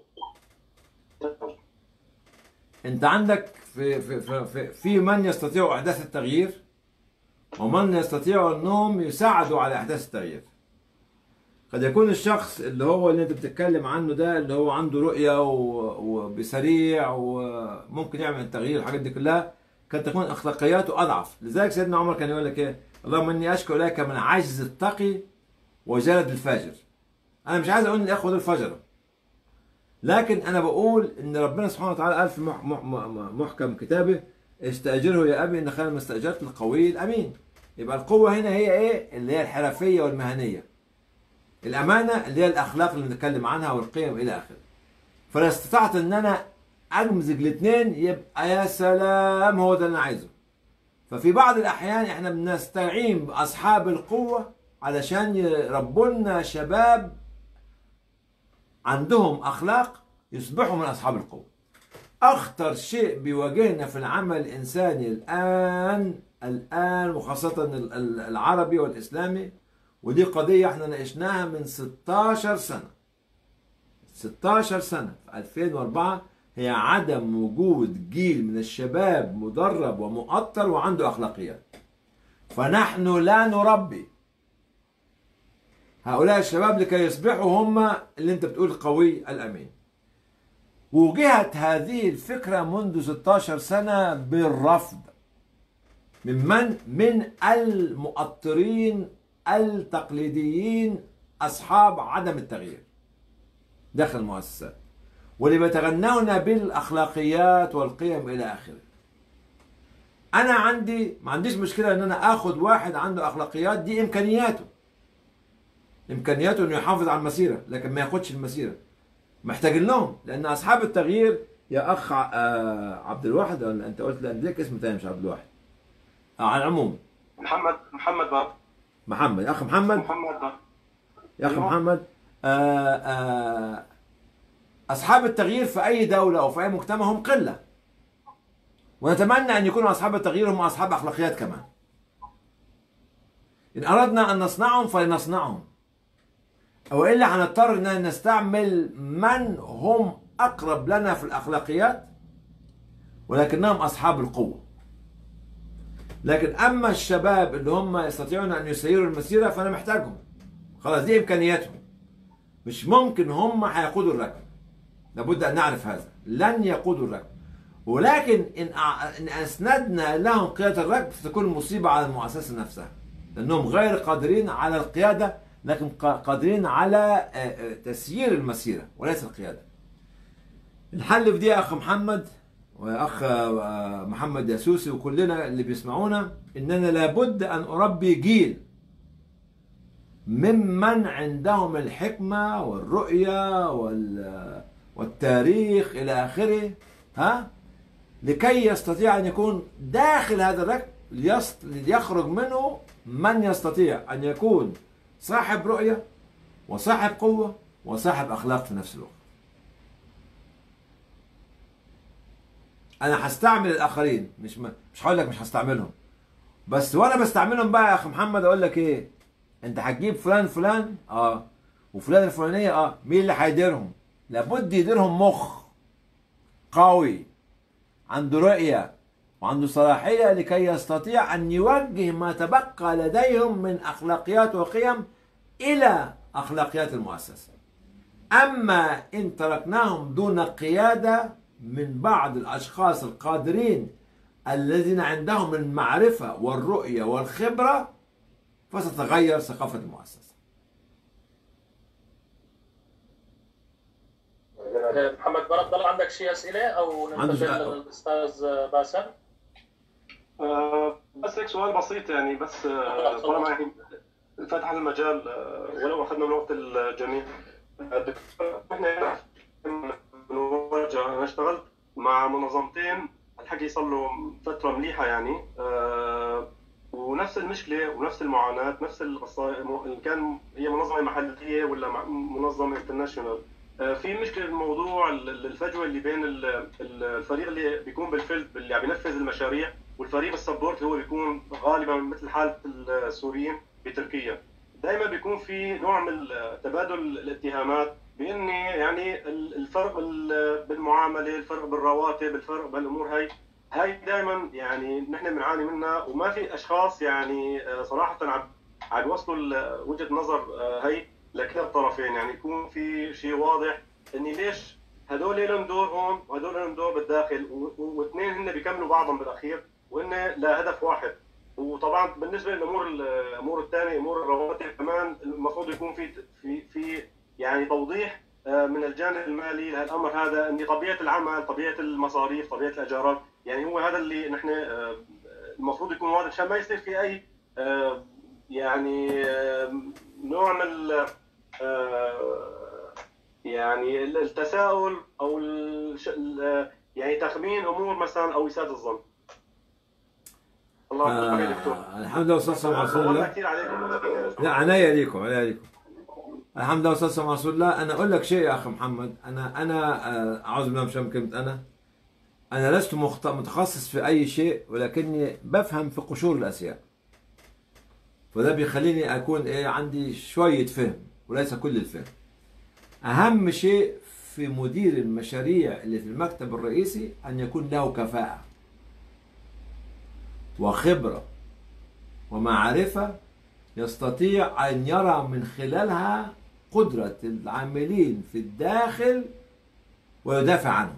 انت عندك في في في في, في من يستطيع احداث التغيير ومن يستطيع انهم يساعدوا على احداث التغيير قد يكون الشخص اللي هو اللي انت بتتكلم عنه ده اللي هو عنده رؤيه و- وبسريع وممكن يعمل التغيير الحاجات دي كلها قد تكون اخلاقياته اضعف لذلك سيدنا عمر كان يقول لك ايه اللهم اني اشكو اليك من عجز التقي وجلد الفاجر انا مش عايز اقول ان الاخوه دول فجره لكن انا بقول ان ربنا سبحانه وتعالى قال في مح- مح- مح- محكم كتابه استاجره يا ابي ان خير ما استاجرت القوي الامين يبقى القوه هنا هي ايه اللي هي الحرفيه والمهنيه الامانه اللي هي الاخلاق اللي بنتكلم عنها والقيم الى اخره فلو استطعت ان انا امزج الاثنين يبقى يا سلام هو ده اللي انا عايزه ففي بعض الاحيان احنا بنستعين باصحاب القوه علشان يربوا لنا شباب عندهم اخلاق يصبحوا من اصحاب القوه اخطر شيء بيواجهنا في العمل الانساني الان الان وخاصه ال- ال- العربي والاسلامي ودي قضيه احنا ناقشناها من 16 سنه 16 سنة في 2004 هي عدم وجود جيل من الشباب مدرب ومؤطر وعنده أخلاقيات فنحن لا نربي هؤلاء الشباب لكي يصبحوا هم اللي انت بتقول قوي الأمين وجهت هذه الفكرة منذ 16 سنة بالرفض من من؟ من المؤطرين التقليديين أصحاب عدم التغيير داخل المؤسسات واللي بيتغنون بالأخلاقيات والقيم إلى آخره أنا عندي ما عنديش مشكلة إن أنا آخذ واحد عنده أخلاقيات دي إمكانياته إمكانياته إنه يحافظ على المسيرة لكن ما ياخدش المسيرة محتاجين لهم لأن أصحاب التغيير يا أخ آه، عبد الواحد ولا أنت قلت لا ليك اسم تاني مش عبد الواحد آه، على العموم محمد محمد بار محمد أخ محمد محمد بار يا اخي أيوة. محمد آه آه اصحاب التغيير في اي دوله او في اي مجتمع هم قله ونتمنى ان يكونوا اصحاب التغيير هم اصحاب اخلاقيات كمان ان اردنا ان نصنعهم فلنصنعهم والا هنضطر ان نستعمل من هم اقرب لنا في الاخلاقيات ولكنهم اصحاب القوه لكن اما الشباب اللي هم يستطيعون ان يسيروا المسيره فانا محتاجهم خلاص دي امكانياتهم مش ممكن هم هيقودوا الركب لابد ان نعرف هذا لن يقودوا الركب ولكن ان أع- ان اسندنا لهم قياده الركب ستكون مصيبه على المؤسسه نفسها لانهم غير قادرين على القياده لكن قا- قادرين على آه، آه، تسيير المسيره وليس القياده الحل في دي يا اخ محمد ويا اخ آه، محمد ياسوسي وكلنا اللي بيسمعونا اننا لابد ان اربي جيل ممن عندهم الحكمة والرؤية وال والتاريخ إلى آخره ها لكي يستطيع أن يكون داخل هذا الركب ليست- ليخرج منه من يستطيع أن يكون صاحب رؤية وصاحب قوة وصاحب أخلاق في نفس الوقت أنا هستعمل الآخرين مش م... مش هقول لك مش هستعملهم بس وأنا بستعملهم بقى يا أخي محمد أقول لك إيه انت هتجيب فلان فلان اه وفلان الفلانيه اه مين اللي هيديرهم لابد يديرهم مخ قوي عنده رؤيه وعنده صلاحيه لكي يستطيع ان يوجه ما تبقى لديهم من اخلاقيات وقيم الى اخلاقيات المؤسسه اما ان تركناهم دون قياده من بعض الاشخاص القادرين الذين عندهم المعرفه والرؤيه والخبره فستتغير ثقافة المؤسسة محمد برد ضل عندك شيء اسئله او عنده ننتقل سؤال. للاستاذ باسم آه، بس هيك سؤال بسيط يعني بس آه، طالما يعني فتح المجال آه، ولو اخذنا من وقت الجميع آه، دكتور احنا بنواجه انا اشتغلت مع منظمتين الحكي صار له فتره مليحه يعني آه، ونفس المشكله ونفس المعاناه نفس القصه ان كان هي منظمه محليه ولا مع- منظمه انترناشونال آه، في مشكله الموضوع ال- الفجوه اللي بين ال- ال- الفريق اللي بيكون بالفيلد اللي عم ينفذ المشاريع والفريق السبورت هو بيكون غالبا مثل حاله السوريين بتركيا دائما بيكون في نوع من تبادل الاتهامات بان يعني الفرق بال- بالمعامله الفرق بالرواتب الفرق بالامور هاي هاي دائما يعني نحن بنعاني منها وما في اشخاص يعني آه، صراحه عم عم يوصلوا ل- وجهه نظر آه، هي لكلا الطرفين يعني يكون في شيء واضح اني ليش هدول لهم دور هون وهدول لهم دور بالداخل و- و- واثنين هن بيكملوا بعضهم بالاخير وهن لهدف واحد وطبعا بالنسبه للامور الامور الثانيه امور الرواتب كمان المفروض يكون في في في يعني توضيح آه، من الجانب المالي لهالامر هذا ان طبيعه العمل طبيعه المصاريف طبيعه الاجارات يعني هو هذا اللي نحن آه، المفروض يكون واضح عشان ما يصير في اي آه، يعني آه، نوع من ال- آه، يعني التساؤل او الش- ال- يعني تخمين امور مثلا او اساءه الظن الله يوفقك يا دكتور آه الحمد لله والصلاة والسلام على رسول والله الله كثير عليكم لا عناية ليكم عناية ليكم الحمد لله والصلاة والسلام على رسول الله أنا أقول لك شيء يا أخي محمد أنا أنا آه، أعوذ بالله من الشيطان كلمة أنا أنا لست مخت- متخصص في أي شيء ولكني بفهم في قشور الأشياء فده بيخليني أكون إيه عندي شوية فهم وليس كل الفهم أهم شيء في مدير المشاريع اللي في المكتب الرئيسي أن يكون له كفاءة وخبرة ومعرفة يستطيع أن يرى من خلالها قدرة العاملين في الداخل ويدافع عنهم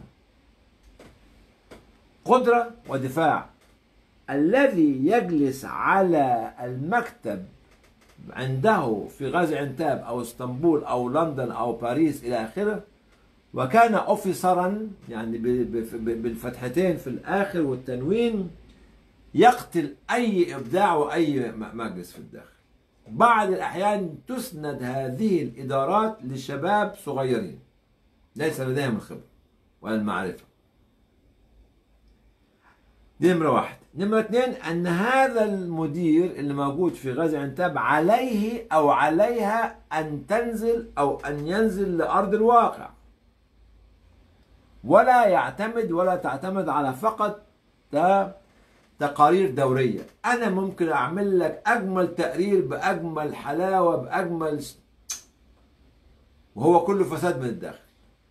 قدرة ودفاع الذي يجلس على المكتب عنده في غازي عنتاب او اسطنبول او لندن او باريس الى اخره وكان اوفيسرا يعني ب- ب- ب- بالفتحتين في الاخر والتنوين يقتل اي ابداع واي م- مجلس في الداخل بعض الاحيان تسند هذه الادارات لشباب صغيرين ليس لديهم الخبره ولا المعرفه دي نمرة واحد نمرة اثنين أن هذا المدير اللي موجود في غازي عنتاب عليه أو عليها أن تنزل أو أن ينزل لأرض الواقع ولا يعتمد ولا تعتمد على فقط ت- تقارير دورية أنا ممكن أعمل لك أجمل تقرير بأجمل حلاوة بأجمل س- وهو كله فساد من الداخل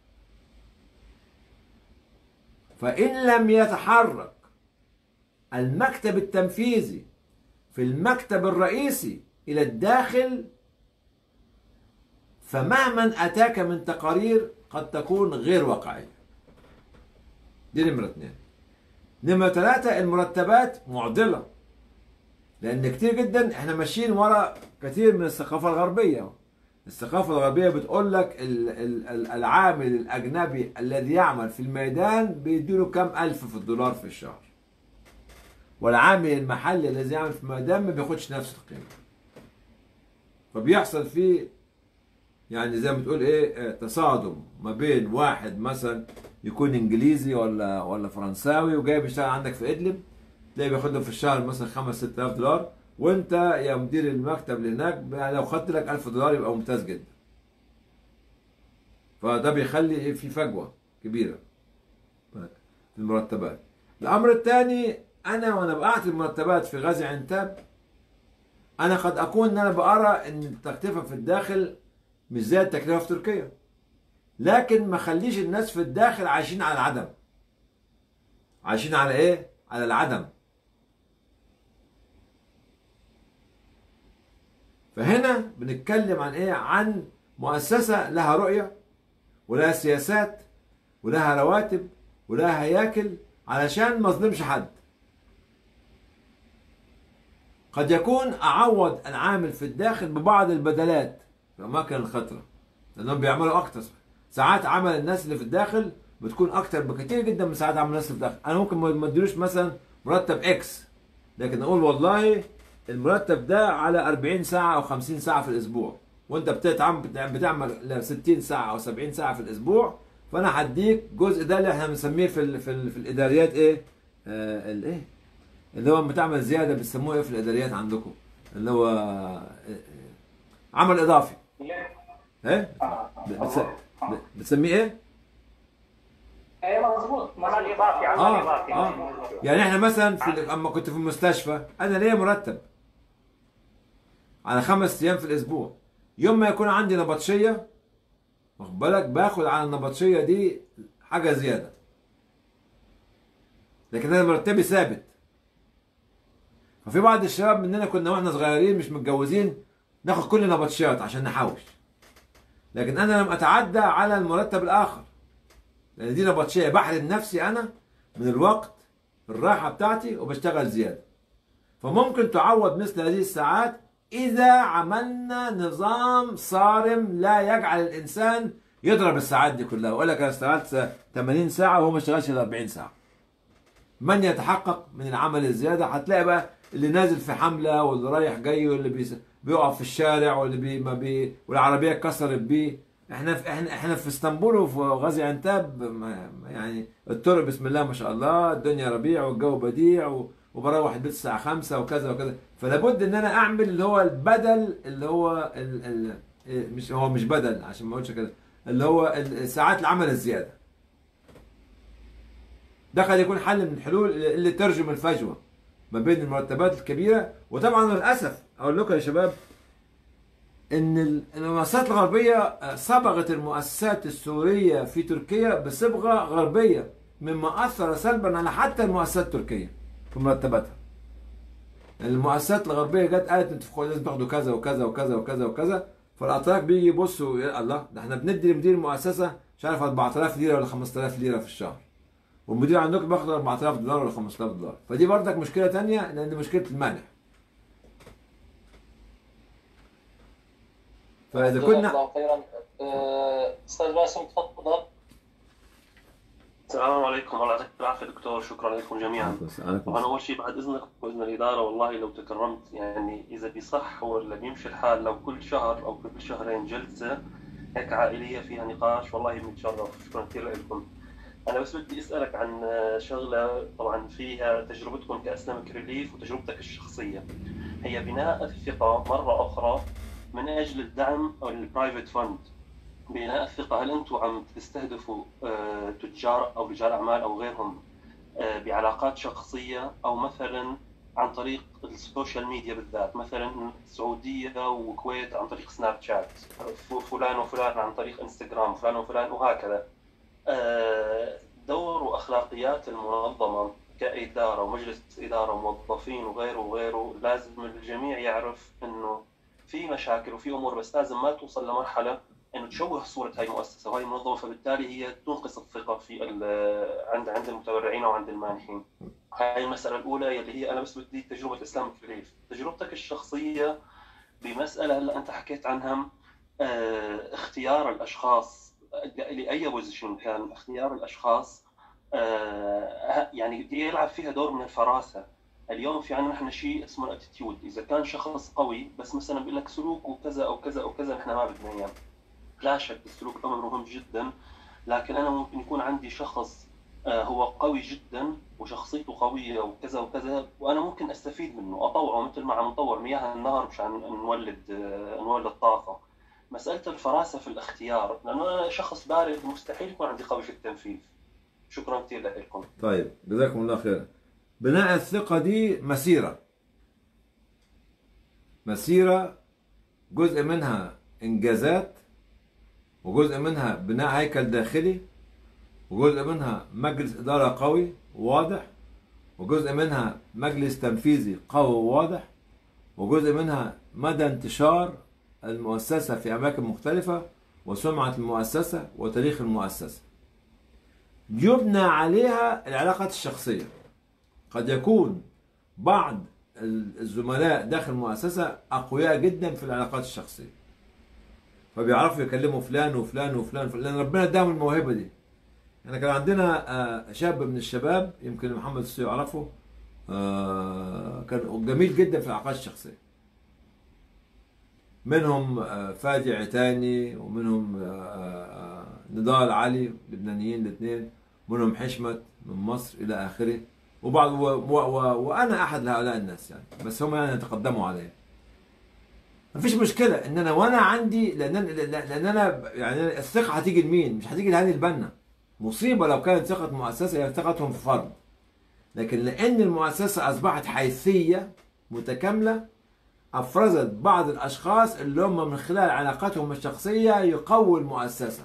فإن لم يتحرك المكتب التنفيذي في المكتب الرئيسي إلى الداخل فمهما أتاك من تقارير قد تكون غير واقعية دي نمرة اثنين نمرة ثلاثة المرتبات معضلة لأن كتير جدا احنا ماشيين ورا كثير من الثقافة الغربية الثقافة الغربية بتقول لك ال- ال- ال- العامل الأجنبي الذي يعمل في الميدان بيديله كم ألف في الدولار في الشهر والعامل المحلي الذي يعمل في الميدان ما بياخدش نفس القيمة فبيحصل فيه يعني زي ما بتقول ايه آه، تصادم ما بين واحد مثلا يكون انجليزي ولا ولا فرنساوي وجاي بيشتغل عندك في ادلب تلاقيه بياخد له في الشهر مثلا 5 6000 دولار وانت يا مدير المكتب اللي هناك يعني لو خدت لك 1000 دولار يبقى ممتاز جدا فده بيخلي ايه في فجوه كبيره في المرتبات الامر الثاني انا وانا بقعت المرتبات في غازي عنتاب انا قد اكون ان انا بقرا ان التكلفه في الداخل مش زي التكلفه في تركيا لكن ما خليش الناس في الداخل عايشين على العدم عايشين على ايه على العدم فهنا بنتكلم عن ايه عن مؤسسه لها رؤيه ولها سياسات ولها رواتب ولها هياكل علشان ما اظلمش حد قد يكون اعوض العامل في الداخل ببعض البدلات في اماكن الخطره لانهم بيعملوا اكتر ساعات عمل الناس اللي في الداخل بتكون اكتر بكتير جدا من ساعات عمل الناس اللي في الداخل انا ممكن ما اديلوش مثلا مرتب اكس لكن اقول والله المرتب ده على 40 ساعه او 50 ساعه في الاسبوع وانت بتتعم بتعمل 60 ساعه او 70 ساعه في الاسبوع فانا هديك جزء ده اللي احنا بنسميه في ال في, ال في الاداريات ايه آه الايه اللي هو بتعمل زياده بتسموه ايه في الاداريات عندكم اللي هو آه، آه، عمل اضافي ايه بتس- ب- بتسميه ايه ايه مظبوط عمل اضافي عمل اه اضافي اه يعني احنا مثلا في اما كنت في المستشفى انا ليا مرتب على خمس ايام في الاسبوع يوم ما يكون عندي نبطشيه واخد بالك باخد على النبطشيه دي حاجه زياده لكن انا مرتبي ثابت ففي بعض الشباب مننا كنا واحنا صغيرين مش متجوزين ناخد كل نبطشيات عشان نحوش لكن انا لم اتعدى على المرتب الاخر لان دي نبطشيه بحرم نفسي انا من الوقت الراحه بتاعتي وبشتغل زياده فممكن تعوض مثل هذه الساعات اذا عملنا نظام صارم لا يجعل الانسان يضرب الساعات دي كلها ويقول لك انا اشتغلت 80 ساعه وهو ما اشتغلش الا 40 ساعه من يتحقق من العمل الزياده هتلاقي بقى اللي نازل في حمله واللي رايح جاي واللي بيس- بيقف في الشارع واللي بي ما بي والعربيه اتكسرت بيه احنا في احنا احنا في اسطنبول وفي غازي عنتاب ما- ما- يعني الطرق بسم الله ما شاء الله الدنيا ربيع والجو بديع و- وبروح البيت الساعه 5 وكذا وكذا فلابد ان انا اعمل اللي هو البدل اللي هو ال ال إيه، مش هو مش بدل عشان ما اقولش كده اللي هو ال- ساعات العمل الزياده ده قد يكون حل من الحلول اللي ترجم الفجوه ما بين المرتبات الكبيره وطبعا للاسف اقول لكم يا شباب ان ال- المؤسسات الغربيه آه، صبغت المؤسسات السوريه في تركيا بصبغه غربيه مما اثر سلبا على حتى المؤسسات التركيه في مرتباتها المؤسسات الغربيه جت قالت انتوا في- لازم تاخدوا كذا وكذا وكذا وكذا وكذا فالاتراك بيجي يبصوا يا الله ده احنا بندي لمدير المؤسسه مش عارف 4000 ليره ولا 5000 ليره في الشهر والمدير عندكم بياخد 4000 دولار ولا 5000 دولار فدي برضك مشكله تانية لان مشكله المانع فاذا جزاك كنا الله خيرا آه، استاذ باسم تفضل السلام عليكم الله يعطيك العافيه دكتور شكرا لكم جميعا طبعا اول شيء بعد اذنك واذن الاداره والله لو تكرمت يعني اذا بيصح ولا بيمشي الحال لو كل شهر او كل شهرين جلسه هيك عائليه فيها نقاش والله بنتشرف شكرا كثير لكم انا بس بدي اسالك عن شغله طبعا فيها تجربتكم كاسلامك ريليف وتجربتك الشخصيه هي بناء الثقه مره اخرى من اجل الدعم او البرايفت فند بناء الثقة هل أنتم عم تستهدفوا آه، تجار أو رجال أعمال أو غيرهم آه، بعلاقات شخصية أو مثلا عن طريق السوشيال ميديا بالذات مثلا السعودية والكويت عن طريق سناب شات ف- فلان وفلان عن طريق انستغرام فلان وفلان وهكذا آه، دور وأخلاقيات المنظمة كإدارة ومجلس إدارة وموظفين وغيره وغيره لازم الجميع يعرف إنه في مشاكل وفي أمور بس لازم ما توصل لمرحلة انه تشوه صوره هاي المؤسسه وهي المنظمه فبالتالي هي تنقص الثقه في ال- عند عند المتبرعين وعند المانحين. هاي المساله الاولى يلي هي انا بس بدي تجربه اسلامك ريليف، تجربتك الشخصيه بمساله هلا انت حكيت عنها آه، اختيار الاشخاص لاي بوزيشن كان اختيار الاشخاص آه، يعني بدي يلعب فيها دور من الفراسه اليوم في عندنا نحن شيء اسمه الاتيتيود اذا كان شخص قوي بس مثلا بيقول لك سلوكه كذا او كذا او كذا نحن ما بدنا اياه لا شك السلوك امر مهم جدا لكن انا ممكن يكون عندي شخص آه، هو قوي جدا وشخصيته قويه وكذا وكذا وانا ممكن استفيد منه اطوعه مثل ما عم نطوع مياه النهر مشان نولد آه، نولد طاقه مساله الفراسه في الاختيار لانه انا شخص بارد مستحيل يكون عندي قوي في التنفيذ شكرا كثير لكم طيب جزاكم الله خيرا بناء الثقة دي مسيرة مسيرة جزء منها إنجازات وجزء منها بناء هيكل داخلي وجزء منها مجلس إدارة قوي وواضح وجزء منها مجلس تنفيذي قوي وواضح وجزء منها مدى انتشار المؤسسة في أماكن مختلفة وسمعة المؤسسة وتاريخ المؤسسة يبنى عليها العلاقات الشخصية قد يكون بعض الزملاء داخل المؤسسة أقوياء جدا في العلاقات الشخصية فبيعرفوا يكلموا فلان وفلان وفلان, وفلان لأن ربنا اداهم الموهبة دي احنا كان عندنا آه، شاب من الشباب يمكن محمد السيو يعرفه آه، كان جميل جدا في العلاقات الشخصية منهم آه، فادي عتاني ومنهم آه، آه، نضال علي لبنانيين الاثنين منهم حشمت من مصر الى اخره وبعض و و و وانا احد هؤلاء الناس يعني بس هم يعني تقدموا علي ما فيش مشكله ان انا وانا عندي لان أنا لان انا يعني الثقه هتيجي لمين؟ مش هتيجي لهاني البنا مصيبه لو كانت ثقه مؤسسه هي ثقتهم في فرد لكن لان المؤسسه اصبحت حيثيه متكامله افرزت بعض الاشخاص اللي هم من خلال علاقاتهم الشخصيه يقووا المؤسسه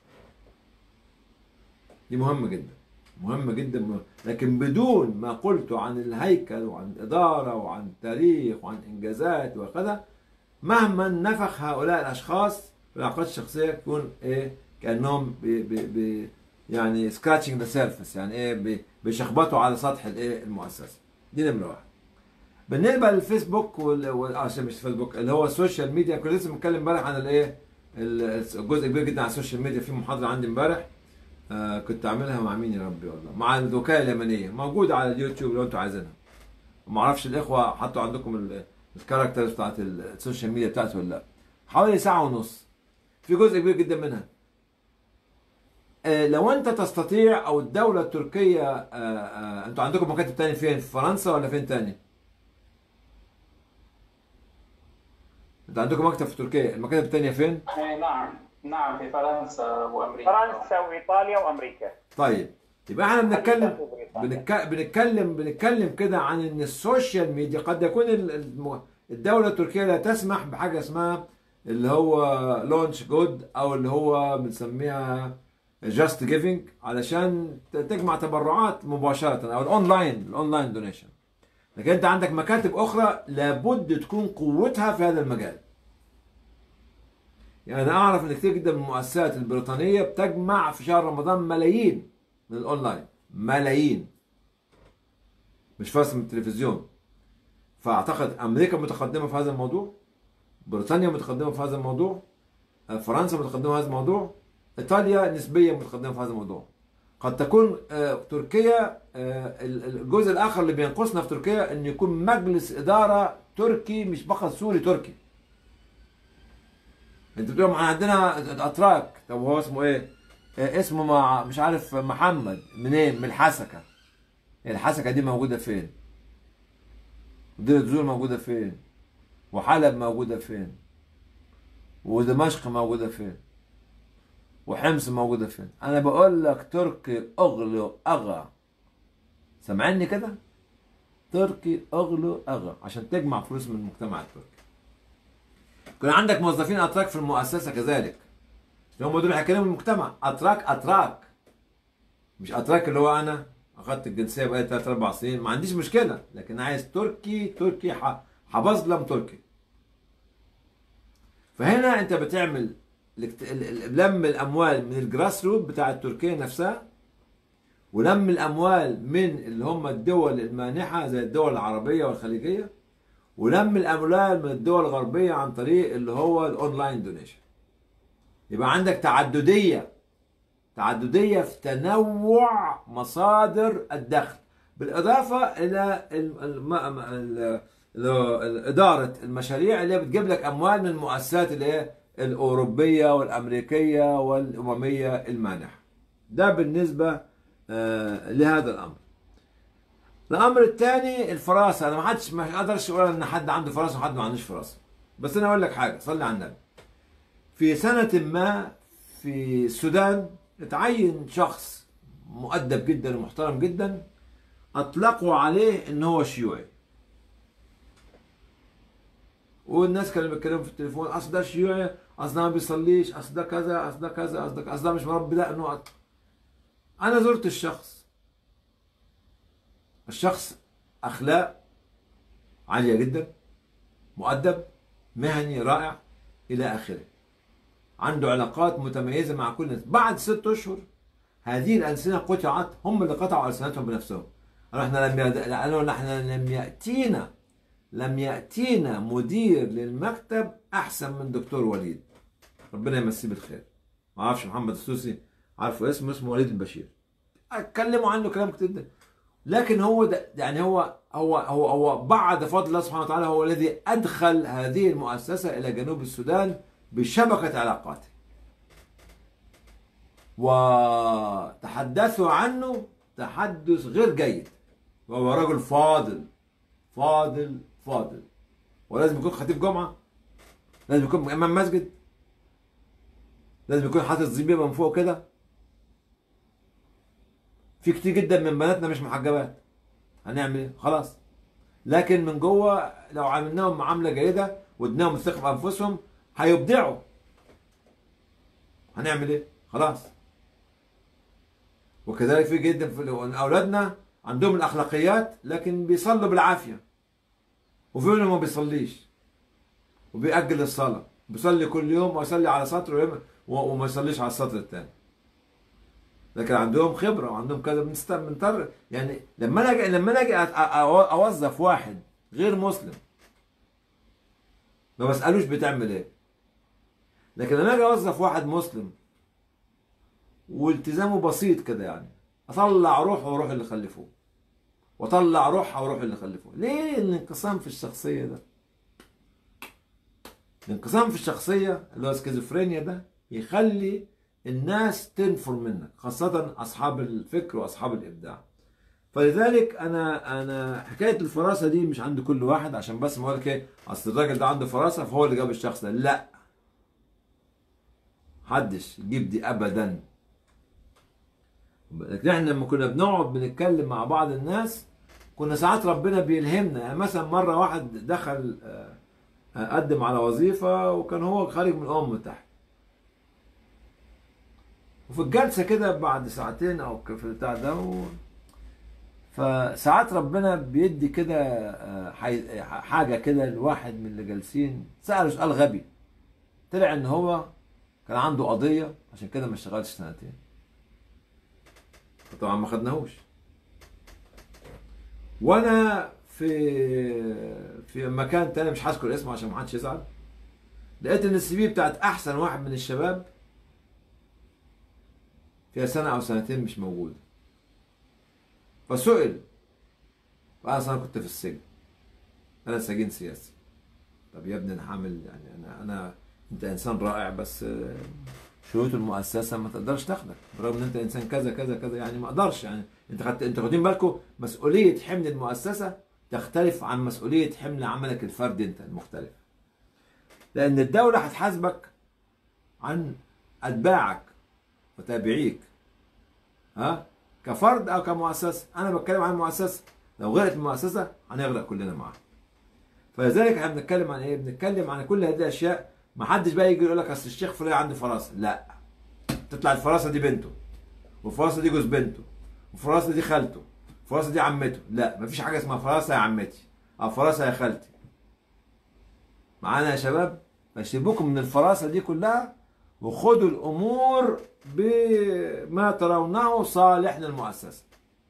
دي مهمه جدا مهمه جدا مهمة. لكن بدون ما قلته عن الهيكل وعن الاداره وعن التاريخ وعن انجازات وكذا مهما نفخ هؤلاء الاشخاص في العلاقات الشخصيه يكون ايه كانهم بي بي بي يعني سكراتشنج ذا سيرفيس يعني ايه بي بيشخبطوا على سطح الايه المؤسسه دي نمره واحد بالنسبه للفيسبوك وال وال- اه عشان مش فيسبوك اللي هو السوشيال ميديا كنت لسه بتكلم امبارح عن الايه ال- الجزء كبير جدا على السوشيال ميديا في محاضره عندي امبارح آه كنت عاملها مع مين يا ربي والله مع الوكاله اليمنيه موجوده على اليوتيوب لو انتوا عايزينها ما اعرفش الاخوه حطوا عندكم ال- الكاركترز بتاعت السوشيال ميديا بتاعته ولا لا حوالي ساعه ونص في جزء كبير جدا منها آه، لو انت تستطيع او الدوله التركيه آه، آه، انتوا عندكم مكاتب تاني فين في فرنسا ولا فين تاني انتوا عندكم مكتب في تركيا المكاتب التانية فين إيه، نعم نعم في فرنسا وامريكا فرنسا وايطاليا وامريكا طيب يبقى احنا بنتكلم بنتك- بنتكلم بنتكلم كده عن ان السوشيال ميديا قد يكون ال- الم- الدوله التركيه لا تسمح بحاجه اسمها اللي هو لونش جود او اللي هو بنسميها جاست جيفنج علشان ت- تجمع تبرعات مباشره او الاونلاين الاونلاين دونيشن لكن انت عندك مكاتب اخرى لابد تكون قوتها في هذا المجال يعني انا اعرف ان كتير جدا من المؤسسات البريطانيه بتجمع في شهر رمضان ملايين من الاونلاين ملايين مش بس من التلفزيون فاعتقد امريكا متقدمه في هذا الموضوع بريطانيا متقدمه في هذا الموضوع آه، فرنسا متقدمه في هذا الموضوع ايطاليا نسبيا متقدمه في هذا الموضوع قد تكون آه، تركيا آه، ال- الجزء الاخر اللي بينقصنا في تركيا ان يكون مجلس اداره تركي مش فقط سوري تركي انت بتقول ما عندنا اتراك طب هو اسمه ايه؟ آه، اسمه مع مش عارف محمد منين؟ من الحسكه الحسكه دي موجوده فين؟ ودير الزور موجوده فين؟ وحلب موجوده فين؟ ودمشق موجوده فين؟ وحمص موجوده فين؟ انا بقول لك تركي اغلو اغا سامعني كده؟ تركي اغلو اغا عشان تجمع فلوس من المجتمع التركي يكون عندك موظفين اتراك في المؤسسه كذلك هم دول هيكلموا المجتمع اتراك اتراك مش اتراك اللي هو انا اخدت الجنسيه بقالي 3 4 سنين ما عنديش مشكله لكن عايز تركي تركي ح- حبظلم تركي فهنا انت بتعمل الاكت- ال- ال- لم الاموال من الجراس روت بتاع تركيا نفسها ولم الاموال من اللي هم الدول المانحه زي الدول العربيه والخليجيه ولم الاموال من الدول الغربيه عن طريق اللي هو الاونلاين دونيشن يبقى عندك تعدديه تعدديه في تنوع مصادر الدخل بالاضافه الى ال- الم- ال- ال- اداره المشاريع اللي هي بتجيب لك اموال من المؤسسات اللي هي الاوروبيه والامريكيه والامميه المانحه ده بالنسبه آه، لهذا الامر الامر الثاني الفراسه انا ما حدش ما اقدرش اقول ان حد عنده فراسه وحد ما عندوش فراسه بس انا اقول لك حاجه صلي على النبي في سنه ما في السودان اتعين شخص مؤدب جدا ومحترم جدا اطلقوا عليه ان هو شيوعي والناس كانوا بيتكلموا في التليفون اصل ده شيوعي اصل ده ما بيصليش اصل ده كذا اصل ده كذا اصل ده اصل ده مش مربي دقنه انا زرت الشخص الشخص اخلاق عاليه جدا مؤدب مهني رائع الى اخره عنده علاقات متميزه مع كل الناس بعد ست اشهر هذه الالسنه قطعت هم اللي قطعوا السنتهم بنفسهم قالوا احنا لم يد... قالوا نحن لم ياتينا لم ياتينا مدير للمكتب احسن من دكتور وليد ربنا يمسيه بالخير ما اعرفش محمد السوسي عارفه اسمه اسمه وليد البشير اتكلموا عنه كلام كتير جدا لكن هو ده يعني هو هو هو هو بعد فضل الله سبحانه وتعالى هو الذي ادخل هذه المؤسسه الى جنوب السودان بشبكه علاقاته وتحدثوا عنه تحدث غير جيد وهو رجل فاضل فاضل فاضل ولازم يكون خطيب جمعه لازم يكون امام مسجد لازم يكون حاطط زبيبه من فوق كده في كتير جدا من بناتنا مش محجبات هنعمل ايه خلاص لكن من جوه لو عملناهم معامله جيده واديناهم الثقه في انفسهم هيبدعوا هنعمل ايه خلاص وكذلك في جدا في اولادنا عندهم الاخلاقيات لكن بيصلوا بالعافيه وفي منهم ما بيصليش وبيأجل الصلاه بيصلي كل يوم ويصلي على سطر ويم- وما يصليش على السطر الثاني لكن عندهم خبره وعندهم كذا بنست- بنضطر يعني لما انا أجي- لما انا اجي أت- أ- اوظف واحد غير مسلم ما بسالوش بتعمل ايه لكن لما اجي اوظف واحد مسلم والتزامه بسيط كده يعني اطلع روحه وروح اللي خلفوه واطلع روحها وروح اللي خلفوه ليه الانقسام في الشخصيه ده الانقسام في الشخصيه اللي هو سكيزوفرينيا ده يخلي الناس تنفر منك خاصة أصحاب الفكر وأصحاب الإبداع فلذلك أنا أنا حكاية الفراسة دي مش عند كل واحد عشان بس ما أقول إيه أصل الراجل ده عنده فراسة فهو اللي جاب الشخص ده لا محدش يجيب دي أبدا لكن احنا لما كنا بنقعد بنتكلم مع بعض الناس كنا ساعات ربنا بيلهمنا يعني مثلا مرة واحد دخل آه، قدم على وظيفة وكان هو خارج من أم تحت وفي الجلسة كده بعد ساعتين أو في البتاع ده و... فساعات ربنا بيدي كده آه، حي- حاجة كده لواحد من اللي جالسين سأله سؤال غبي طلع إن هو كان عنده قضية عشان كده ما اشتغلش سنتين فطبعا ما خدناهوش وانا في في مكان تاني مش هذكر اسمه عشان ما حدش يزعل لقيت ان السي في بتاعت احسن واحد من الشباب فيها سنه او سنتين مش موجوده فسئل فقال أصل انا كنت في السجن انا سجين سياسي طب يا ابني انا هعمل يعني انا انا انت انسان رائع بس آه، شروط المؤسسه ما تقدرش تاخدك برغم ان انت انسان كذا كذا كذا يعني ما اقدرش يعني انت خدت انت واخدين بالكم مسؤوليه حمل المؤسسه تختلف عن مسؤوليه حمل عملك الفردي انت المختلف لان الدوله هتحاسبك عن اتباعك وتابعيك ها كفرد او كمؤسسه انا بتكلم عن المؤسسه لو غرقت المؤسسه هنغرق كلنا معاها فلذلك احنا بنتكلم عن ايه بنتكلم عن كل هذه الاشياء ما حدش بقى يجي يقول لك اصل الشيخ فلان عنده فراسه لا تطلع الفراسه دي بنته والفراسه دي جوز بنته والفراسه دي خالته الفراسه دي عمته لا مفيش حاجه اسمها فراسه يا عمتي او فراسه يا خالتي معانا يا شباب فسيبوكم من الفراسه دي كلها وخدوا الامور بما ترونه صالح للمؤسسه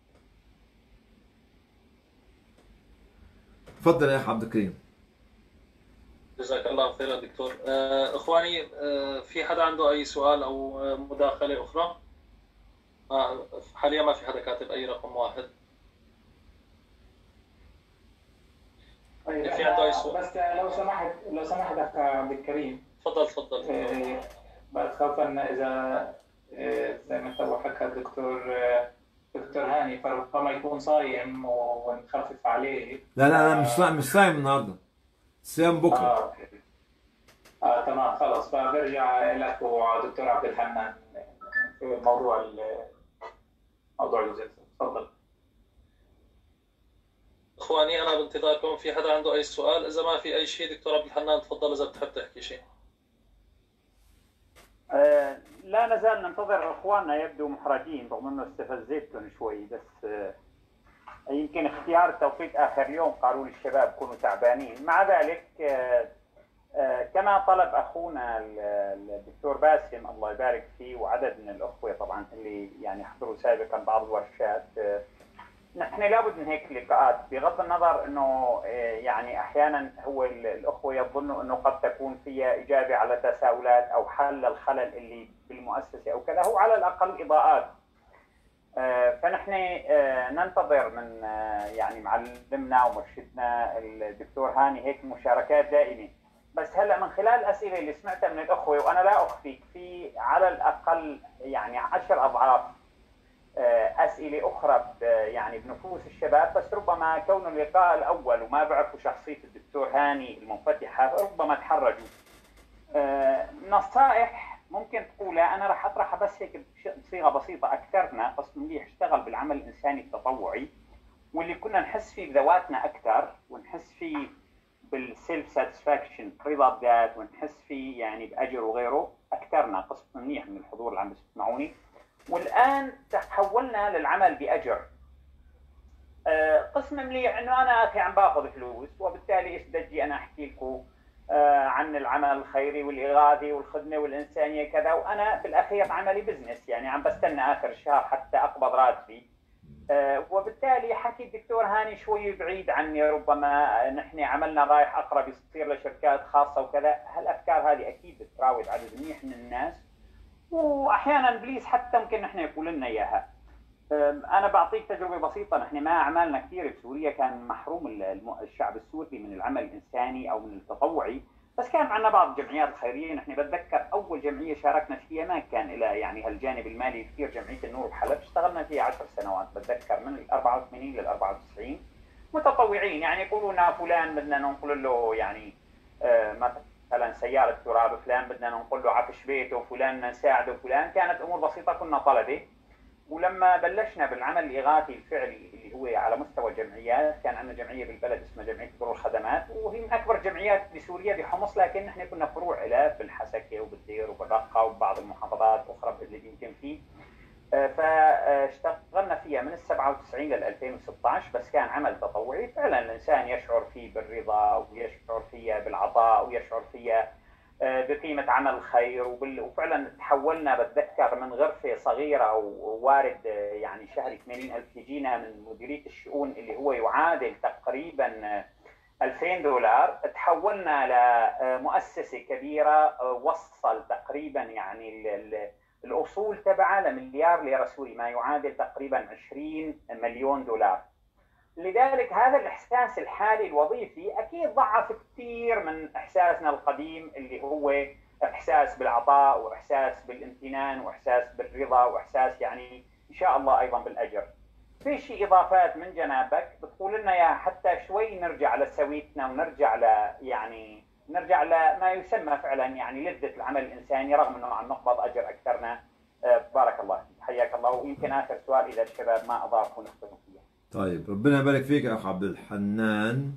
اتفضل يا اخ عبد الكريم جزاك الله خيرا دكتور آه، اخواني آه، في حدا عنده اي سؤال او آه، مداخله اخرى آه، حاليا ما في حدا كاتب اي رقم واحد طيب في عنده أي أنا سؤال؟ بس لو سمحت لو سمحت اخ عبد الكريم تفضل تفضل آه، بعد خوفا اذا آه، زي ما تو حكى الدكتور آه، دكتور هاني فربما يكون صايم ونخفف عليه لا لا انا مش صايم مش صايم النهارده صيام بكره اه اه تمام خلاص فبرجع لك ودكتور عبد الحنان في موضوع ال- موضوع الجلسه تفضل اخواني انا بانتظاركم في حدا عنده اي سؤال اذا ما في اي شيء دكتور عبد الحنان تفضل اذا بتحب تحكي شيء آه، لا نزال ننتظر اخواننا يبدو محرجين رغم انه استفزيتهم شوي بس آه، يمكن اختيار توقيت اخر اليوم قالوا لي الشباب كونوا تعبانين مع ذلك آه، آه، كما طلب اخونا ال- ال- الدكتور باسم الله يبارك فيه وعدد من الاخوه طبعا اللي يعني حضروا سابقا بعض الورشات آه، نحن لابد من هيك لقاءات بغض النظر انه آه، يعني احيانا هو ال- الاخوه يظنوا انه قد تكون فيها اجابه على تساؤلات او حل الخلل اللي بالمؤسسه او كذا هو على الاقل اضاءات آه، فنحن آه، ننتظر من آه، يعني معلمنا ومرشدنا الدكتور هاني هيك مشاركات دائمه بس هلا من خلال الاسئله اللي سمعتها من الاخوه وانا لا اخفيك في على الاقل يعني عشر اضعاف آه، اسئله اخرى ب- يعني بنفوس الشباب بس ربما كون اللقاء الاول وما بعرفوا شخصيه الدكتور هاني المنفتحه ربما تحرجوا آه، نصائح ممكن تقولها انا راح اطرحها بس هيك بش- بصيغه بسيطه اكثرنا قسم منيح اشتغل بالعمل الانساني التطوعي واللي كنا نحس فيه بذواتنا اكثر ونحس فيه بالسيلف ساتسفاكشن رضا الذات ونحس فيه يعني باجر وغيره اكثرنا قسم منيح من الحضور اللي عم بيسمعوني والان تحولنا للعمل باجر آه، قسم مليح انه انا اخي عم باخذ فلوس وبالتالي ايش بدي أجي انا احكي لكم آه، عن العمل الخيري والاغاثي والخدمه والانسانيه كذا وانا بالاخير عملي بزنس يعني عم بستنى اخر الشهر حتى اقبض راتبي آه، وبالتالي حكي الدكتور هاني شوي بعيد عني ربما آه، نحن عملنا رايح اقرب يصير لشركات خاصه وكذا هالافكار هذه اكيد بتراود عدد منيح من الناس واحيانا ابليس حتى ممكن نحن يقول لنا اياها أم، انا بعطيك تجربه بسيطه نحن ما اعمالنا كثير بسوريا كان محروم ال- الم- الشعب السوري من العمل الانساني او من التطوعي بس كان عندنا بعض الجمعيات الخيريه نحن بتذكر اول جمعيه شاركنا فيها ما كان لها يعني هالجانب المالي كثير جمعيه النور بحلب اشتغلنا فيها 10 سنوات بتذكر من ال 84 لل 94 متطوعين يعني يقولوا لنا فلان بدنا ننقل له يعني آه، مثلا سياره تراب فلان بدنا ننقل له عفش بيته فلان بدنا نساعده فلان كانت امور بسيطه كنا طلبه ولما بلشنا بالعمل الاغاثي الفعلي اللي هو على مستوى جمعيات كان عندنا جمعيه بالبلد اسمها جمعيه برو الخدمات وهي من اكبر جمعيات بسوريا بحمص لكن نحن كنا فروع لها بالحسكه وبالدير وبالرقه وبعض المحافظات الاخرى اللي يمكن فيه فاشتغلنا فيها من ال 97 لل 2016 بس كان عمل تطوعي فعلا الانسان يشعر فيه بالرضا ويشعر فيها بالعطاء ويشعر فيها بقيمة عمل الخير وفعلا تحولنا بتذكر من غرفة صغيرة ووارد يعني شهري 80 ألف يجينا من مديرية الشؤون اللي هو يعادل تقريبا 2000 دولار تحولنا لمؤسسة كبيرة وصل تقريبا يعني الأصول تبعها لمليار ليرة سوري ما يعادل تقريبا 20 مليون دولار لذلك هذا الاحساس الحالي الوظيفي اكيد ضعف كثير من احساسنا القديم اللي هو احساس بالعطاء واحساس بالامتنان واحساس بالرضا واحساس يعني ان شاء الله ايضا بالاجر. في شيء اضافات من جنابك بتقول لنا يا حتى شوي نرجع لسويتنا ونرجع ل يعني نرجع لما يسمى فعلا يعني لذه العمل الانساني رغم انه عم نقبض اجر اكثرنا بارك الله فيك حياك الله ويمكن اخر سؤال اذا الشباب ما اضافوا نختم فيه. طيب ربنا يبارك فيك يا اخ عبد الحنان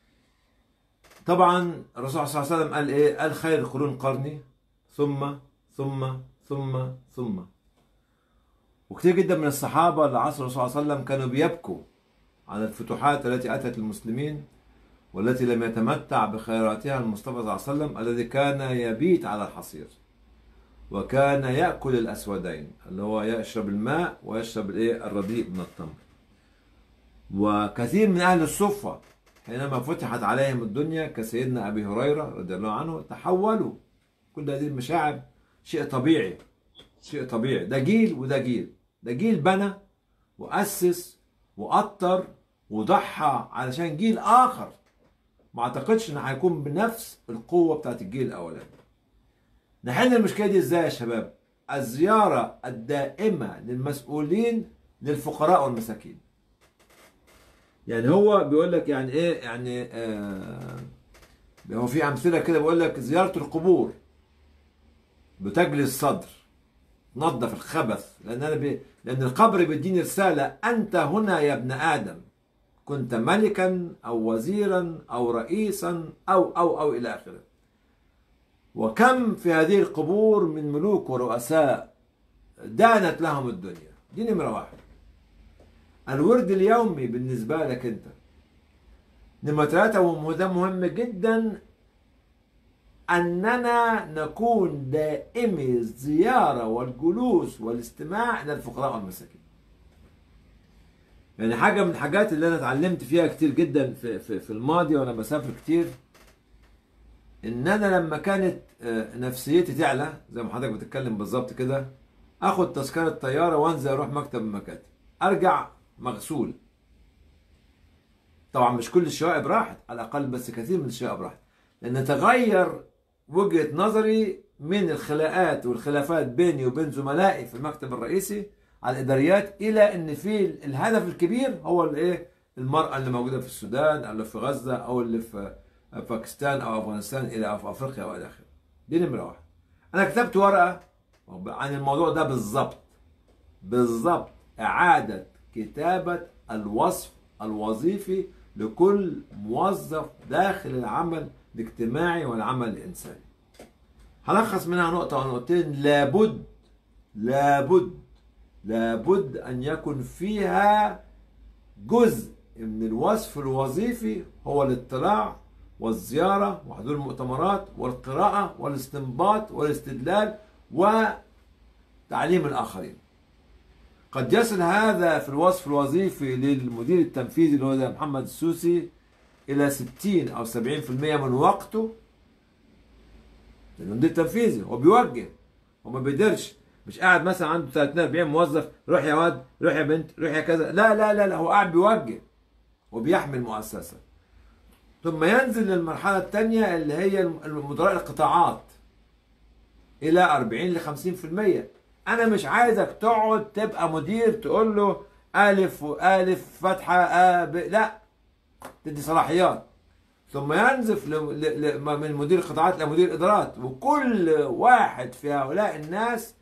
طبعا الرسول صلى الله عليه وسلم قال ايه قال خير القرون قرني ثم ثم ثم ثم وكثير جدا من الصحابه اللي عصر الرسول صلى الله عليه وسلم كانوا بيبكوا على الفتوحات التي اتت المسلمين والتي لم يتمتع بخيراتها المصطفى صلى الله عليه وسلم الذي كان يبيت على الحصير وكان ياكل الاسودين اللي هو يشرب الماء ويشرب الايه الرديء من التمر وكثير من أهل الصفة حينما فتحت عليهم الدنيا كسيدنا أبي هريرة رضي الله عنه تحولوا كل هذه المشاعر شيء طبيعي شيء طبيعي ده جيل وده جيل ده جيل بنى وأسس وأطر وضحى علشان جيل آخر ما أعتقدش إن هيكون بنفس القوة بتاعت الجيل الأولاني نحل المشكلة دي إزاي يا شباب؟ الزيارة الدائمة للمسؤولين للفقراء والمساكين يعني هو بيقول لك يعني ايه يعني آه هو في امثله كده بيقول لك زياره القبور بتجلي الصدر نظف الخبث لان انا بي لان القبر بيديني رساله انت هنا يا ابن ادم كنت ملكا او وزيرا او رئيسا او او او الى اخره وكم في هذه القبور من ملوك ورؤساء دانت لهم الدنيا دي نمره واحد الورد اليومي بالنسبة لك أنت نمرة ثلاثة وده مهم جدا أننا نكون دائمي الزيارة والجلوس والاستماع إلى الفقراء والمساكين يعني حاجة من الحاجات اللي أنا اتعلمت فيها كتير جدا في, في, في الماضي وأنا بسافر كتير إن أنا لما كانت نفسيتي تعلى زي ما حضرتك بتتكلم بالظبط كده آخد تذكرة طيارة وأنزل أروح مكتب من مكاتب أرجع مغسول طبعا مش كل الشوائب راحت على الاقل بس كثير من الشوائب راحت لان تغير وجهه نظري من الخلاءات والخلافات بيني وبين زملائي في المكتب الرئيسي على الاداريات الى ان في الهدف الكبير هو الايه المراه اللي موجوده في السودان او اللي في غزه او اللي في باكستان او افغانستان الى في افريقيا والى اخره دي نمره واحد انا كتبت ورقه عن الموضوع ده بالظبط بالظبط اعاده كتابة الوصف الوظيفي لكل موظف داخل العمل الاجتماعي والعمل الإنساني هلخص منها نقطة أو نقطتين لابد لابد لابد أن يكون فيها جزء من الوصف الوظيفي هو الاطلاع والزيارة وحضور المؤتمرات والقراءة والاستنباط والاستدلال وتعليم الآخرين قد يصل هذا في الوصف الوظيفي للمدير التنفيذي اللي هو ده محمد السوسي إلى 60 أو 70% من وقته المدير التنفيذي هو بيوجه هو ما بيقدرش مش قاعد مثلا عنده 30 40 موظف روح يا واد روح يا بنت روح يا كذا لا لا لا, لا هو قاعد بيوجه وبيحمي المؤسسة ثم ينزل للمرحلة الثانية اللي هي مدراء القطاعات إلى 40 ل 50% أنا مش عايزك تقعد تبقى مدير تقول له ألف وألف فتحة آ ب لا تدي صلاحيات ثم ينزف ل... ل... ل... من مدير القطاعات لمدير الإدارات وكل واحد في هؤلاء الناس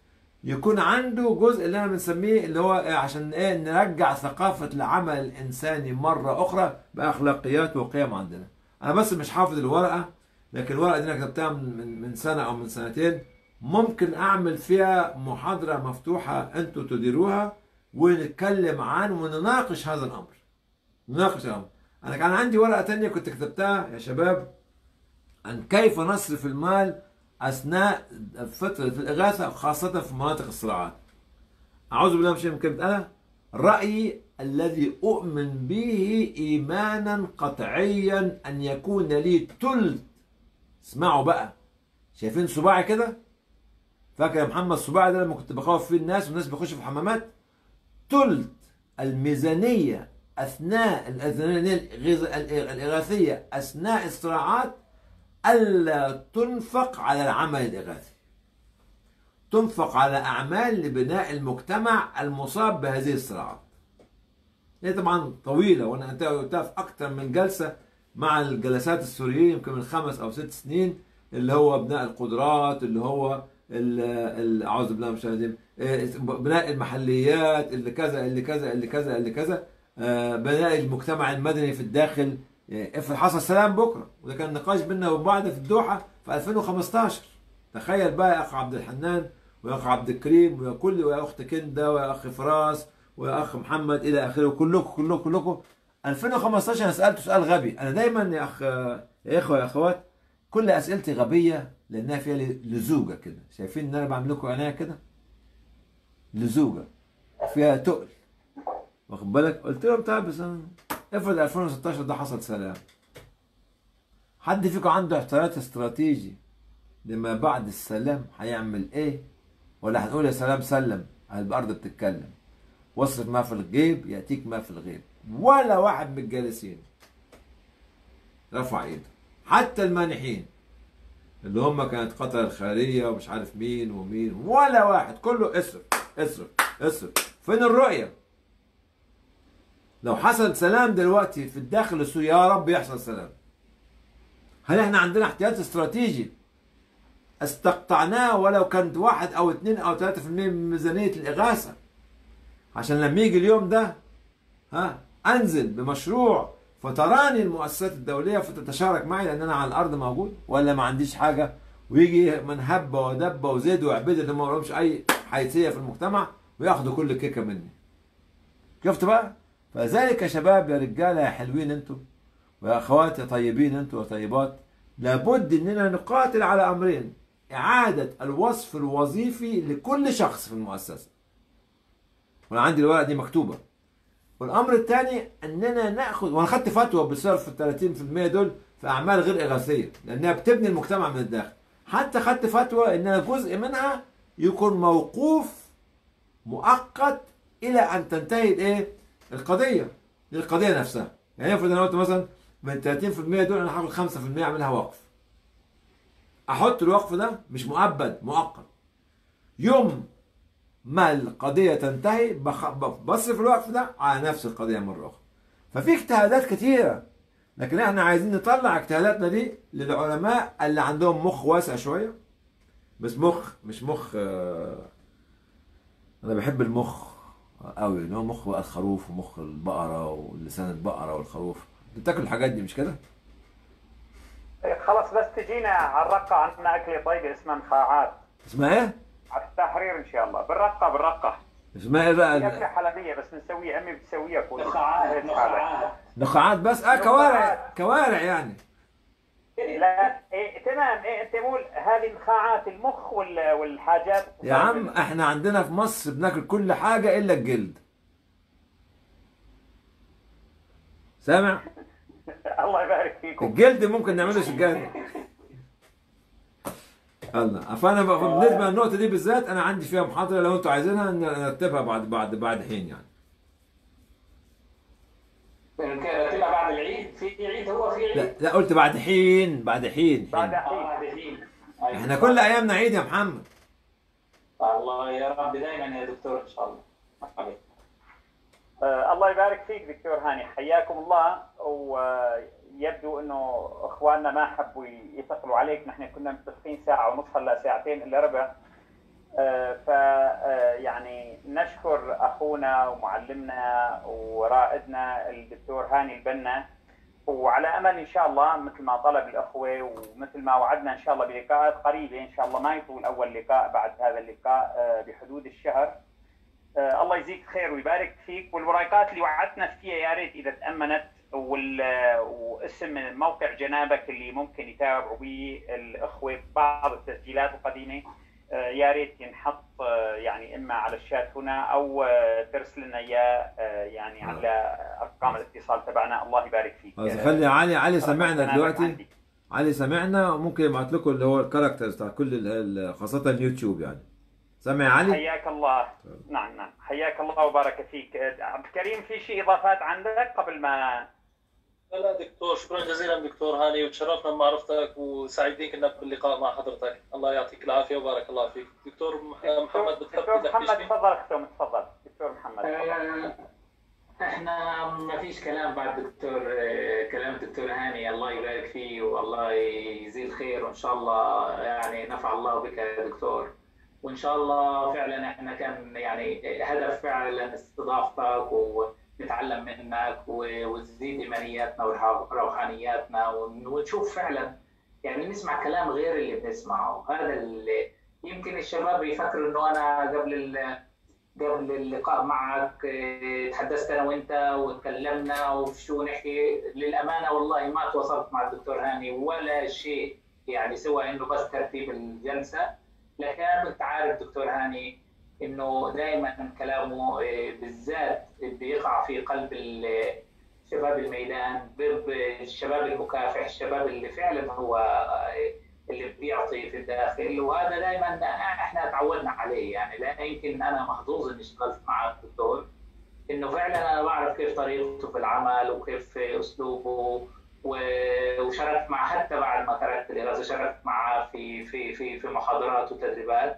يكون عنده جزء اللي انا بنسميه اللي هو إيه عشان ايه نرجع ثقافه العمل الانساني مره اخرى باخلاقيات وقيم عندنا انا بس مش حافظ الورقه لكن الورقه دي انا كتبتها من من- من سنه او من سنتين ممكن اعمل فيها محاضره مفتوحه انتوا تديروها ونتكلم عن ونناقش هذا الامر نناقش الامر انا كان عندي ورقه تانية كنت كتبتها يا شباب عن كيف نصرف المال اثناء فتره الاغاثه خاصه في مناطق الصراعات اعوذ بالله من الشيطان الرجيم انا رايي الذي اؤمن به ايمانا قطعيا ان يكون لي ثلث اسمعوا بقى شايفين صباعي كده فاكر يا محمد صباعي ده لما كنت بخوف فيه الناس والناس بيخشوا في حمامات ثلث الميزانيه اثناء الميزانيه الغذ- الاغاثيه اثناء الصراعات الا تنفق على العمل الاغاثي تنفق على اعمال لبناء المجتمع المصاب بهذه الصراعات هي طبعا طويله وانا أنت- قلتها في اكثر من جلسه مع الجلسات السوريين يمكن من خمس او ست سنين اللي هو بناء القدرات اللي هو ال- ال- اعوذ بالله من الشيطان الرجيم آه، بناء المحليات اللي كذا اللي كذا اللي كذا اللي كذا آه، بناء المجتمع المدني في الداخل آه، افرض حصل سلام بكره وده كان نقاش بيننا وبين بعض في الدوحه في 2015 تخيل بقى يا اخ عبد الحنان ويا اخ عبد الكريم ويا كل ويا اخت كنده ويا اخ فراس ويا اخ محمد الى اخره كلكم كلكم كلكم 2015 انا سالته سؤال غبي انا دايما يا اخ يا اخوه يا اخوات كل اسئلتي غبيه لانها فيها لزوجه كده شايفين ان انا بعمل لكم عينيا كده لزوجه فيها تقل واخد بالك قلت لهم طيب بس أنا- افرض 2016 ده حصل سلام حد فيكم عنده احتياط استراتيجي لما بعد السلام هيعمل ايه ولا هنقول يا سلام سلم الارض بتتكلم واصرف ما في الغيب ياتيك ما في الغيب ولا واحد من الجالسين رفع ايده حتى المانحين اللي هم كانت قطر الخيريه ومش عارف مين ومين ولا واحد كله اصرف اصرف اصرف فين الرؤيه لو حصل سلام دلوقتي في الداخل السوري يا رب يحصل سلام هل احنا عندنا احتياط استراتيجي استقطعناه ولو كانت واحد او اثنين او ثلاثة في المية من ميزانية الإغاثة عشان لما يجي اليوم ده ها انزل بمشروع فتراني المؤسسات الدولية فتتشارك معي لأن أنا على الأرض موجود ولا ما عنديش حاجة ويجي من هب ودب وزيد وعبيد اللي ما لهمش أي حيثية في المجتمع وياخدوا كل كيكة مني شفت بقى؟ فذلك يا شباب يا رجالة يا حلوين انتوا ويا أخوات يا طيبين انتوا يا طيبات لابد اننا نقاتل على امرين اعادة الوصف الوظيفي لكل شخص في المؤسسة وانا عندي الورقة دي مكتوبة والامر الثاني اننا ناخذ وانا خدت فتوى بصرف ال 30% دول في اعمال غير اغاثيه لانها بتبني المجتمع من الداخل حتى خدت فتوى ان جزء منها يكون موقوف مؤقت الى ان تنتهي الايه القضيه للقضيه نفسها يعني افرض انا قلت مثلا من 30% دول انا هاخد 5% اعملها وقف احط الوقف ده مش مؤبد مؤقت يوم ما القضية تنتهي بخ... بصرف الوقف ده على نفس القضية مرة أخرى ففي اجتهادات كتيرة لكن احنا عايزين نطلع اجتهاداتنا دي للعلماء اللي عندهم مخ واسع شوية بس مخ مش مخ آه، انا بحب المخ قوي اللي هو مخ بقى الخروف ومخ البقرة ولسان البقرة والخروف بتاكل الحاجات دي مش كده؟ خلاص بس تجينا على الرقة عندنا أكلة طيبة اسمها نخاعات اسمها ايه؟ على التحرير إن شاء الله بالرقة بالرقة اسمها ايه هي بقى؟ أكلة حلبية بس بنسويها أمي بتسويها كل نخاعات نخاعات نقاعات بس اه كوارع كوارع يعني لا إيه تمام إيه أنت مول هذه نخاعات المخ وال- والحاجات يا عم احنا عندنا في مصر بناكل كل حاجة الا الجلد سامع؟ الله يبارك فيكم الجلد ممكن نعمله سجادة الله فانا بقى- بالنسبه للنقطه دي بالذات انا عندي فيها محاضره لو انتوا عايزينها نرتبها بعد بعد بعد حين يعني نرتبها بعد العيد في عيد هو في عيد لا لا قلت بعد حين بعد حين, بعد حين. آه، بعد العيد أيوة. احنا كل ايامنا عيد يا محمد الله يا رب دائما يا دكتور ان شاء الله عليك. آه الله يبارك فيك دكتور هاني حياكم الله ويبدو انه اخواننا ما حبوا يثقلوا عليك نحن كنا متفقين ساعه ونص هلا ساعتين الا ربع ف يعني نشكر اخونا ومعلمنا ورائدنا الدكتور هاني البنا وعلى امل ان شاء الله مثل ما طلب الاخوه ومثل ما وعدنا ان شاء الله بلقاءات قريبه ان شاء الله ما يطول اول لقاء بعد هذا اللقاء بحدود الشهر الله يجزيك خير ويبارك فيك والورقات اللي وعدتنا فيها يا ريت اذا تامنت وال... واسم موقع جنابك اللي ممكن يتابعوا به الاخوه بعض التسجيلات القديمه يا ريت ينحط يعني اما على الشات هنا او ترسل لنا اياه يعني على ارقام الاتصال تبعنا الله يبارك فيك خلي علي علي سمعنا دلوقتي علي سمعنا ممكن يبعث لكم اللي هو الكاركترز تاع كل خاصه اليوتيوب يعني سمع علي حياك الله نعم نعم حياك الله وبارك فيك عبد الكريم في شيء اضافات عندك قبل ما لا لا دكتور شكرا جزيلا دكتور هاني وتشرفنا بمعرفتك وسعيدين كنا باللقاء مع حضرتك الله يعطيك العافيه وبارك الله فيك دكتور محمد بتحب دكتور محمد تفضل اختم تفضل دكتور محمد احنا ما فيش كلام بعد دكتور كلام الدكتور هاني الله يبارك فيه والله يزيد خير وان شاء الله يعني نفع الله بك يا دكتور وان شاء الله فعلا احنا كان يعني هدف فعلا استضافتك ونتعلم منك وتزيد ايمانياتنا وروحانياتنا ونشوف فعلا يعني نسمع كلام غير اللي بنسمعه هذا اللي يمكن الشباب يفكروا انه انا قبل قبل اللقاء معك تحدثت انا وانت وتكلمنا وشو نحكي للامانه والله ما تواصلت مع الدكتور هاني ولا شيء يعني سوى انه بس ترتيب الجلسه لكن كنت عارف دكتور هاني انه دائما كلامه بالذات بيقع في قلب شباب الميدان الشباب المكافح الشباب اللي فعلا هو اللي بيعطي في الداخل وهذا دائما احنا تعودنا عليه يعني لا يمكن انا محظوظ اني اشتغلت مع الدكتور انه فعلا انا بعرف كيف طريقته في العمل وكيف اسلوبه وشاركت معه حتى بعد ما تركت الدراسه شاركت معه في في في في محاضرات وتدريبات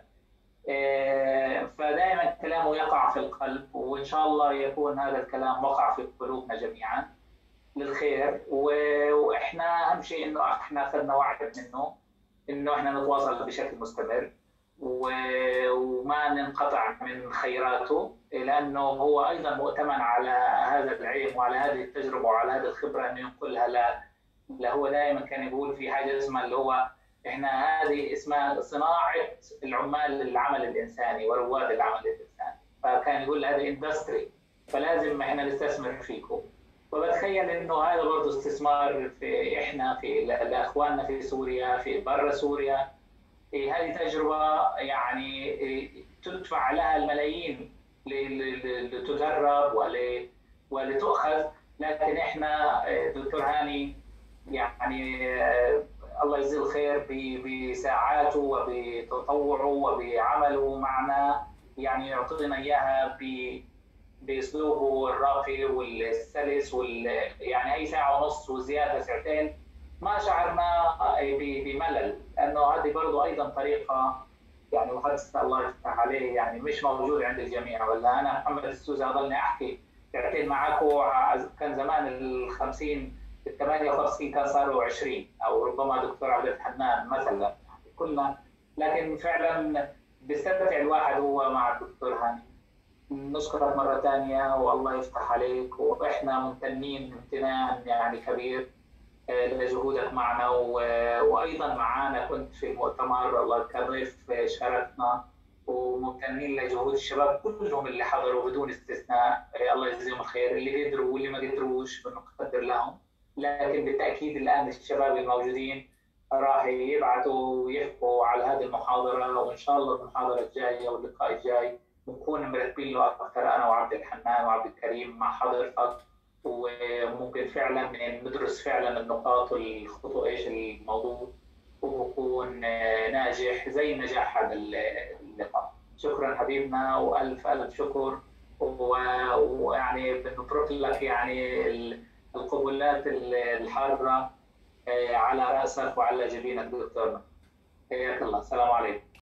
فدائما كلامه يقع في القلب وان شاء الله يكون هذا الكلام وقع في قلوبنا جميعا للخير واحنا اهم شيء انه احنا اخذنا وعد منه انه احنا نتواصل بشكل مستمر وما ننقطع من خيراته لانه هو ايضا مؤتمن على هذا العلم وعلى هذه التجربه وعلى هذه الخبره انه ينقلها لا لا هو دائما كان يقول في حاجه اسمها اللي هو احنا هذه اسمها صناعه العمال العمل الانساني ورواد العمل الانساني فكان يقول هذا اندستري فلازم احنا نستثمر فيكم وبتخيل انه هذا برضه استثمار في احنا في لاخواننا في سوريا في برا سوريا هذه تجربه يعني تدفع لها الملايين لتدرب ولتؤخذ لكن احنا دكتور هاني يعني الله يجزيه الخير بساعاته وبتطوعه وبعمله معنا يعني يعطينا اياها باسلوبه الراقي والسلس وال يعني اي ساعه ونص وزياده ساعتين ما شعرنا بملل لانه هذه برضه ايضا طريقه يعني وحدث الله يفتح عليه يعني مش موجود عند الجميع ولا انا محمد السوسي اضلني احكي ساعتين معكم كان زمان ال 50 ال 58 كان صاروا 20 او ربما دكتور عبد الحنان مثلا كنا لكن فعلا بيستمتع الواحد هو مع الدكتور هاني نشكرك مرة ثانية والله يفتح عليك وإحنا ممتنين امتنان يعني كبير لجهودك معنا وأيضا معنا كنت في المؤتمر الله كضيف شاركنا وممتنين لجهود الشباب كلهم اللي حضروا بدون استثناء الله يجزيهم الخير اللي قدروا واللي ما قدروش بنقدر لهم لكن بالتأكيد الآن الشباب الموجودين راح يبعثوا ويحكوا على هذه المحاضرة وإن شاء الله المحاضرة الجاية واللقاء الجاي نكون مرتبين له اكثر انا وعبد الحنان وعبد الكريم مع حضرتك وممكن فعلا ندرس فعلا النقاط والخطوة ايش الموضوع وبكون ناجح زي نجاح هذا اللقاء شكرا حبيبنا والف الف شكر ويعني بنترك لك يعني القبلات الحاره على راسك وعلى جبينك دكتورنا حياك الله السلام عليكم